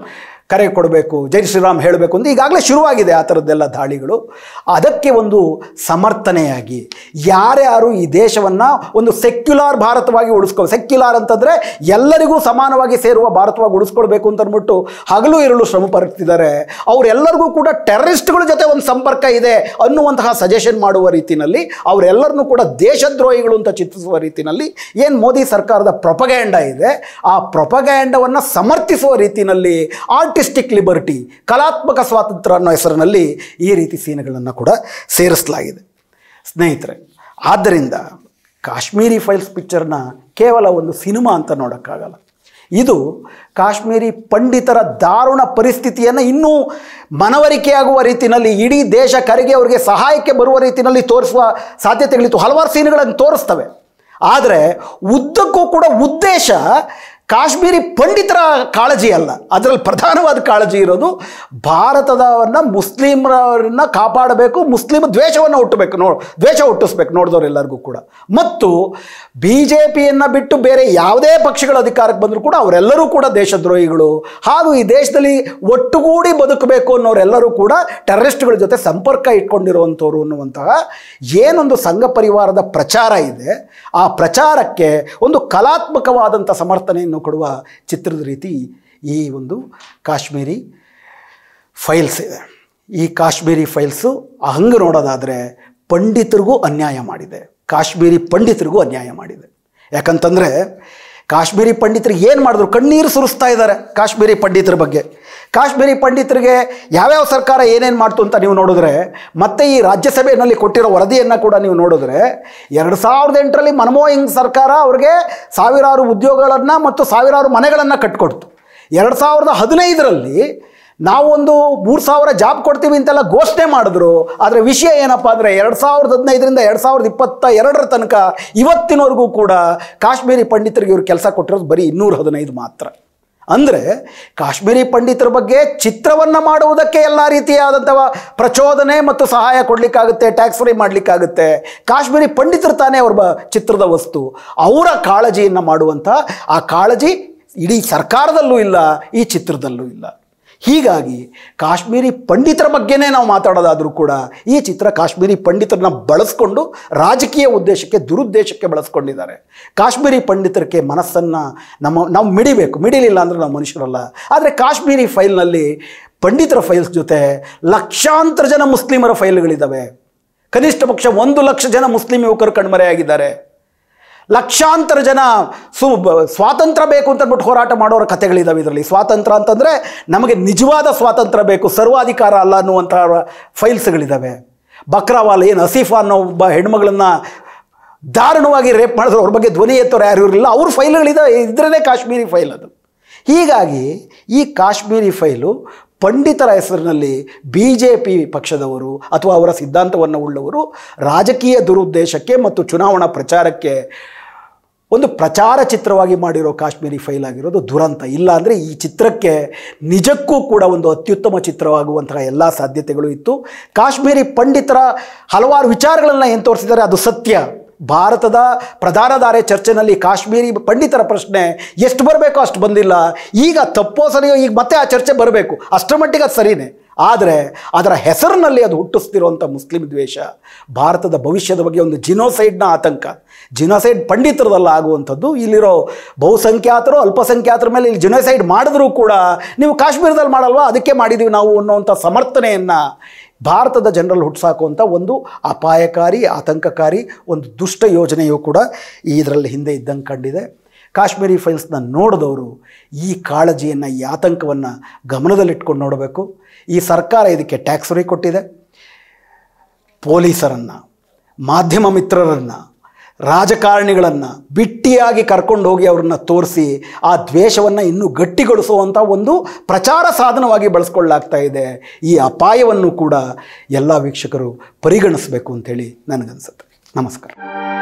ಕರೆ ಕೊಡಬೇಕು ಜೈ ಶ್ರೀರಾಮ್ ಹೇಳಬೇಕು ಅಂತ ಈಗಾಗಲೇ ಶುರುವಾಗಿದೆ ಆ ಥರದ್ದೆಲ್ಲ ದಾಳಿಗಳು ಅದಕ್ಕೆ ಒಂದು ಸಮರ್ಥನೆಯಾಗಿ ಯಾರ್ಯಾರು ಈ ದೇಶವನ್ನು ಒಂದು ಸೆಕ್ಯುಲಾರ್ ಭಾರತವಾಗಿ ಉಳಿಸ್ಕೊ ಸೆಕ್ಯುಲಾರ್ ಅಂತಂದರೆ ಎಲ್ಲರಿಗೂ ಸಮಾನವಾಗಿ ಸೇರುವ ಭಾರತವಾಗಿ ಉಳಿಸ್ಕೊಳ್ಬೇಕು ಅಂತ ಅಂದ್ಬಿಟ್ಟು ಹಗಲು ಇರಲು ಶ್ರಮ ಪಡ್ತಿದ್ದಾರೆ ಅವರೆಲ್ಲರಿಗೂ ಕೂಡ ಟೆರರಿಸ್ಟ್ಗಳ ಜೊತೆ ಒಂದು ಸಂಪರ್ಕ ಇದೆ ಅನ್ನುವಂತಹ ಸಜೆಷನ್ ಮಾಡುವ ರೀತಿಯಲ್ಲಿ ಅವರೆಲ್ಲರನ್ನೂ ಕೂಡ ದೇಶದ್ರೋಹಿಗಳು ಅಂತ ಚಿತ್ರಿಸುವ ರೀತಿಯಲ್ಲಿ ಏನು ಮೋದಿ ಸರ್ಕಾರದ ಪ್ರೊಪಗ್ಯಾಂಡ ಇದೆ ಆ ಪ್ರೊಪಗ್ಯಾಂಡವನ್ನು ಸಮರ್ಥಿಸುವ ರೀತಿಯಲ್ಲಿ ಆರ್ಟಿಸ್ಟಿಕ್ ಲಿಬರ್ಟಿ ಕಲಾತ್ಮಕ ಸ್ವಾತಂತ್ರ್ಯ ಅನ್ನೋ ಹೆಸರಿನಲ್ಲಿ ಈ ರೀತಿ ಸೀನ್ಗಳನ್ನು ಕೂಡ ಸೇರಿಸಲಾಗಿದೆ ಸ್ನೇಹಿತರೆ ಆದ್ದರಿಂದ ಕಾಶ್ಮೀರಿ ಫೈಲ್ಸ್ ಪಿಕ್ಚರ್ನ ಕೇವಲ ಒಂದು ಸಿನಿಮಾ ಅಂತ ನೋಡೋಕ್ಕಾಗಲ್ಲ ಇದು ಕಾಶ್ಮೀರಿ ಪಂಡಿತರ ದಾರುಣ ಪರಿಸ್ಥಿತಿಯನ್ನು ಇನ್ನೂ ಮನವರಿಕೆಯಾಗುವ ರೀತಿಯಲ್ಲಿ ಇಡೀ ದೇಶ ಕರೆಗೆ ಅವರಿಗೆ ಸಹಾಯಕ್ಕೆ ಬರುವ ರೀತಿಯಲ್ಲಿ ತೋರಿಸುವ ಸಾಧ್ಯತೆಗಳಿತ್ತು ಹಲವಾರು ಸೀನ್ಗಳನ್ನು ತೋರಿಸ್ತವೆ ಆದರೆ ಉದ್ದಕ್ಕೂ ಕೂಡ ಉದ್ದೇಶ ಕಾಶ್ಮೀರಿ ಪಂಡಿತರ ಕಾಳಜಿ ಅಲ್ಲ ಅದರಲ್ಲಿ ಪ್ರಧಾನವಾದ ಕಾಳಜಿ ಇರೋದು ಭಾರತದವನ್ನು ಮುಸ್ಲಿಮರನ್ನ ಕಾಪಾಡಬೇಕು ಮುಸ್ಲಿಂ ದ್ವೇಷವನ್ನು ಹುಟ್ಟಬೇಕು ನೋ ದ್ವೇಷ ಹುಟ್ಟಿಸ್ಬೇಕು ನೋಡಿದವರೆಲ್ಲರಿಗೂ ಕೂಡ ಮತ್ತು ಬಿ ಜೆ ಪಿಯನ್ನು ಬಿಟ್ಟು ಬೇರೆ ಯಾವುದೇ ಪಕ್ಷಗಳ ಅಧಿಕಾರಕ್ಕೆ ಬಂದರೂ ಕೂಡ ಅವರೆಲ್ಲರೂ ಕೂಡ ದೇಶದ್ರೋಹಿಗಳು ಹಾಗೂ ಈ ದೇಶದಲ್ಲಿ ಒಟ್ಟುಗೂಡಿ ಬದುಕಬೇಕು ಅನ್ನೋರೆಲ್ಲರೂ ಕೂಡ ಟೆರರಿಸ್ಟ್ಗಳ ಜೊತೆ ಸಂಪರ್ಕ ಇಟ್ಕೊಂಡಿರುವಂಥವ್ರು ಅನ್ನುವಂತಹ ಏನೊಂದು ಸಂಘ ಪರಿವಾರದ ಪ್ರಚಾರ ಇದೆ ಆ ಪ್ರಚಾರಕ್ಕೆ ಒಂದು ಕಲಾತ್ಮಕವಾದಂಥ ಸಮರ್ಥನೆಯನ್ನು ಕೊಡುವ ಚಿತ್ರದ ರೀತಿ ಈ ಒಂದು ಕಾಶ್ಮೀರಿ ಫೈಲ್ಸ್ ಇದೆ ಈ ಕಾಶ್ಮೀರಿ ಫೈಲ್ಸು ಹಂಗೆ ನೋಡೋದಾದರೆ ಪಂಡಿತರಿಗೂ ಅನ್ಯಾಯ ಮಾಡಿದೆ ಕಾಶ್ಮೀರಿ ಪಂಡಿತರಿಗೂ ಅನ್ಯಾಯ ಮಾಡಿದೆ ಯಾಕಂತಂದರೆ ಕಾಶ್ಮೀರಿ ಪಂಡಿತರಿಗೆ ಏನು ಮಾಡಿದ್ರು ಕಣ್ಣೀರು ಸುರಿಸ್ತಾ ಇದ್ದಾರೆ ಕಾಶ್ಮೀರಿ ಪಂಡಿತರ ಬಗ್ಗೆ ಕಾಶ್ಮೀರಿ ಪಂಡಿತರಿಗೆ ಯಾವ್ಯಾವ ಸರ್ಕಾರ ಏನೇನು ಮಾಡ್ತು ಅಂತ ನೀವು ನೋಡಿದ್ರೆ ಮತ್ತೆ ಈ ರಾಜ್ಯಸಭೆಯಲ್ಲಿ ಕೊಟ್ಟಿರೋ ವರದಿಯನ್ನು ಕೂಡ ನೀವು ನೋಡಿದ್ರೆ ಎರಡು ಸಾವಿರದ ಎಂಟರಲ್ಲಿ ಮನಮೋಹನ್ ಸರ್ಕಾರ ಅವ್ರಿಗೆ ಸಾವಿರಾರು ಉದ್ಯೋಗಗಳನ್ನು ಮತ್ತು ಸಾವಿರಾರು ಮನೆಗಳನ್ನು ಕಟ್ಕೊಡ್ತು ಎರಡು ಸಾವಿರದ ಹದಿನೈದರಲ್ಲಿ ನಾವೊಂದು ಮೂರು ಸಾವಿರ ಜಾಬ್ ಕೊಡ್ತೀವಿ ಅಂತೆಲ್ಲ ಘೋಷಣೆ ಮಾಡಿದ್ರು ಆದರೆ ವಿಷಯ ಏನಪ್ಪ ಅಂದರೆ ಎರಡು ಸಾವಿರದ ಹದಿನೈದರಿಂದ ಎರಡು ಸಾವಿರದ ಇಪ್ಪತ್ತ ಎರಡರ ತನಕ ಇವತ್ತಿನವರೆಗೂ ಕೂಡ ಕಾಶ್ಮೀರಿ ಪಂಡಿತರಿಗೆ ಇವರು ಕೆಲಸ ಕೊಟ್ಟಿರೋದು ಬರೀ ಇನ್ನೂರ ಹದಿನೈದು ಮಾತ್ರ ಅಂದರೆ ಕಾಶ್ಮೀರಿ ಪಂಡಿತರ ಬಗ್ಗೆ ಚಿತ್ರವನ್ನು ಮಾಡುವುದಕ್ಕೆ ಎಲ್ಲ ರೀತಿಯಾದಂಥ ಪ್ರಚೋದನೆ ಮತ್ತು ಸಹಾಯ ಕೊಡಲಿಕ್ಕಾಗುತ್ತೆ ಟ್ಯಾಕ್ಸ್ ಫ್ರೀ ಮಾಡಲಿಕ್ಕಾಗುತ್ತೆ ಕಾಶ್ಮೀರಿ ಪಂಡಿತರು ತಾನೇ ಅವ್ರ ಬ ಚಿತ್ರದ ವಸ್ತು ಅವರ ಕಾಳಜಿಯನ್ನು ಮಾಡುವಂಥ ಆ ಕಾಳಜಿ ಇಡೀ ಸರ್ಕಾರದಲ್ಲೂ ಇಲ್ಲ ಈ ಚಿತ್ರದಲ್ಲೂ ಇಲ್ಲ ಹೀಗಾಗಿ ಕಾಶ್ಮೀರಿ ಪಂಡಿತರ ಬಗ್ಗೆನೇ ನಾವು ಮಾತಾಡೋದಾದರೂ ಕೂಡ ಈ ಚಿತ್ರ ಕಾಶ್ಮೀರಿ ಪಂಡಿತರನ್ನ ಬಳಸ್ಕೊಂಡು ರಾಜಕೀಯ ಉದ್ದೇಶಕ್ಕೆ ದುರುದ್ದೇಶಕ್ಕೆ ಬಳಸ್ಕೊಂಡಿದ್ದಾರೆ ಕಾಶ್ಮೀರಿ ಪಂಡಿತರಿಗೆ ಮನಸ್ಸನ್ನು ನಮ್ಮ ನಾವು ಮಿಡಿಬೇಕು ಮಿಡಿಲಿಲ್ಲ ಅಂದರೆ ನಾವು ಮನುಷ್ಯರಲ್ಲ ಆದರೆ ಕಾಶ್ಮೀರಿ ಫೈಲ್ನಲ್ಲಿ ಪಂಡಿತರ ಫೈಲ್ಸ್ ಜೊತೆ ಲಕ್ಷಾಂತರ ಜನ ಮುಸ್ಲಿಮರ ಫೈಲ್ಗಳಿದ್ದಾವೆ ಕನಿಷ್ಠ ಪಕ್ಷ ಒಂದು ಲಕ್ಷ ಜನ ಮುಸ್ಲಿಂ ಯುವಕರು ಕಣ್ಮರೆಯಾಗಿದ್ದಾರೆ ಲಕ್ಷಾಂತರ ಜನ ಸು ಬ- ಸ್ವಾತಂತ್ರ್ಯ ಬೇಕು ಅಂತ ಅಂದ್ಬಿಟ್ಟು ಹೋರಾಟ ಮಾಡೋರ ಕಥೆಗಳಿದ್ದಾವೆ ಇದರಲ್ಲಿ ಸ್ವಾತಂತ್ರ್ಯ ಅಂತಂದರೆ ನಮಗೆ ನಿಜವಾದ ಸ್ವಾತಂತ್ರ್ಯ ಬೇಕು ಸರ್ವಾಧಿಕಾರ ಅಲ್ಲ ಅನ್ನುವಂಥ ಫೈಲ್ಸ್ಗಳಿದ್ದಾವೆ ಬಕ್ರಾವಾಲ್ ಏನು ಹಸೀಫಾ ಅನ್ನೋ ಒಬ್ಬ ಹೆಣ್ಮಗಳನ್ನ ದಾರುಣವಾಗಿ ರೇಪ್ ಮಾಡಿದ್ರು ಅವ್ರ ಬಗ್ಗೆ ಧ್ವನಿ ಎತ್ತೋರು ಯಾರು ಇರಲಿಲ್ಲ ಅವ್ರ ಫೈಲ್ಗಳಿದೆ ಇದ್ರೇ ಕಾಶ್ಮೀರಿ ಫೈಲ್ ಅದು ಹೀಗಾಗಿ ಈ ಕಾಶ್ಮೀರಿ ಫೈಲು ಪಂಡಿತರ ಹೆಸರಿನಲ್ಲಿ ಬಿ ಜೆ ಪಿ ಪಕ್ಷದವರು ಅಥವಾ ಅವರ ಸಿದ್ಧಾಂತವನ್ನು ಉಳ್ಳವರು ರಾಜಕೀಯ ದುರುದ್ದೇಶಕ್ಕೆ ಮತ್ತು ಚುನಾವಣಾ ಪ್ರಚಾರಕ್ಕೆ ಒಂದು ಪ್ರಚಾರ ಚಿತ್ರವಾಗಿ ಮಾಡಿರೋ ಕಾಶ್ಮೀರಿ ಫೈಲ್ ಆಗಿರೋದು ದುರಂತ ಇಲ್ಲ ಅಂದರೆ ಈ ಚಿತ್ರಕ್ಕೆ ನಿಜಕ್ಕೂ ಕೂಡ ಒಂದು ಅತ್ಯುತ್ತಮ ಚಿತ್ರವಾಗುವಂತಹ ಎಲ್ಲ ಸಾಧ್ಯತೆಗಳು ಇತ್ತು ಕಾಶ್ಮೀರಿ ಪಂಡಿತರ ಹಲವಾರು ವಿಚಾರಗಳನ್ನು ಏನು ತೋರಿಸಿದ್ದಾರೆ ಅದು ಸತ್ಯ ಭಾರತದ ಪ್ರಧಾನಧಾರೆ ಚರ್ಚೆನಲ್ಲಿ ಕಾಶ್ಮೀರಿ ಪಂಡಿತರ ಪ್ರಶ್ನೆ ಎಷ್ಟು ಬರಬೇಕೋ ಅಷ್ಟು ಬಂದಿಲ್ಲ ಈಗ ತಪ್ಪೋ ಸರಿಯೋ ಈಗ ಮತ್ತೆ ಆ ಚರ್ಚೆ ಬರಬೇಕು ಅಷ್ಟರ ಮಟ್ಟಿಗೆ ಅದು ಸರಿನೇ ಆದರೆ ಅದರ ಹೆಸರಿನಲ್ಲಿ ಅದು ಹುಟ್ಟಿಸ್ತಿರುವಂಥ ಮುಸ್ಲಿಂ ದ್ವೇಷ ಭಾರತದ ಭವಿಷ್ಯದ ಬಗ್ಗೆ ಒಂದು ಜಿನೋಸೈಡ್ನ ಆತಂಕ ಜಿನೋಸೈಡ್ ಪಂಡಿತರದಲ್ಲ ಆಗುವಂಥದ್ದು ಇಲ್ಲಿರೋ ಬಹುಸಂಖ್ಯಾತರು ಅಲ್ಪಸಂಖ್ಯಾತರ ಮೇಲೆ ಇಲ್ಲಿ ಜಿನೋಸೈಡ್ ಮಾಡಿದ್ರೂ ಕೂಡ ನೀವು ಕಾಶ್ಮೀರದಲ್ಲಿ ಮಾಡಲ್ವಾ ಅದಕ್ಕೆ ಮಾಡಿದ್ದೀವಿ ನಾವು ಅನ್ನುವಂಥ ಸಮರ್ಥನೆಯನ್ನು ಭಾರತದ ಜನರಲ್ಲಿ ಹುಟ್ಟಿಸಾಕುವಂಥ ಒಂದು ಅಪಾಯಕಾರಿ ಆತಂಕಕಾರಿ ಒಂದು ದುಷ್ಟ ಯೋಜನೆಯೂ ಕೂಡ ಇದರಲ್ಲಿ ಹಿಂದೆ ಇದ್ದಂಗೆ ಕಂಡಿದೆ ಕಾಶ್ಮೀರಿ ಫೈಲ್ಸ್ನ ನೋಡಿದವರು ಈ ಕಾಳಜಿಯನ್ನು ಈ ಆತಂಕವನ್ನು ಗಮನದಲ್ಲಿಟ್ಕೊಂಡು ನೋಡಬೇಕು ಈ ಸರ್ಕಾರ ಇದಕ್ಕೆ ಟ್ಯಾಕ್ಸ್ ಫ್ರೀ ಕೊಟ್ಟಿದೆ ಪೊಲೀಸರನ್ನು ಮಾಧ್ಯಮ ಮಿತ್ರರನ್ನು ರಾಜಕಾರಣಿಗಳನ್ನು ಬಿಟ್ಟಿಯಾಗಿ ಕರ್ಕೊಂಡು ಹೋಗಿ ಅವ್ರನ್ನ ತೋರಿಸಿ ಆ ದ್ವೇಷವನ್ನು ಇನ್ನೂ ಗಟ್ಟಿಗೊಳಿಸುವಂಥ ಒಂದು ಪ್ರಚಾರ ಸಾಧನವಾಗಿ ಬಳಸ್ಕೊಳ್ಳಾಗ್ತಾ ಇದೆ ಈ ಅಪಾಯವನ್ನು ಕೂಡ ಎಲ್ಲ ವೀಕ್ಷಕರು ಪರಿಗಣಿಸಬೇಕು ಅಂತೇಳಿ ನನಗನ್ಸುತ್ತೆ ನಮಸ್ಕಾರ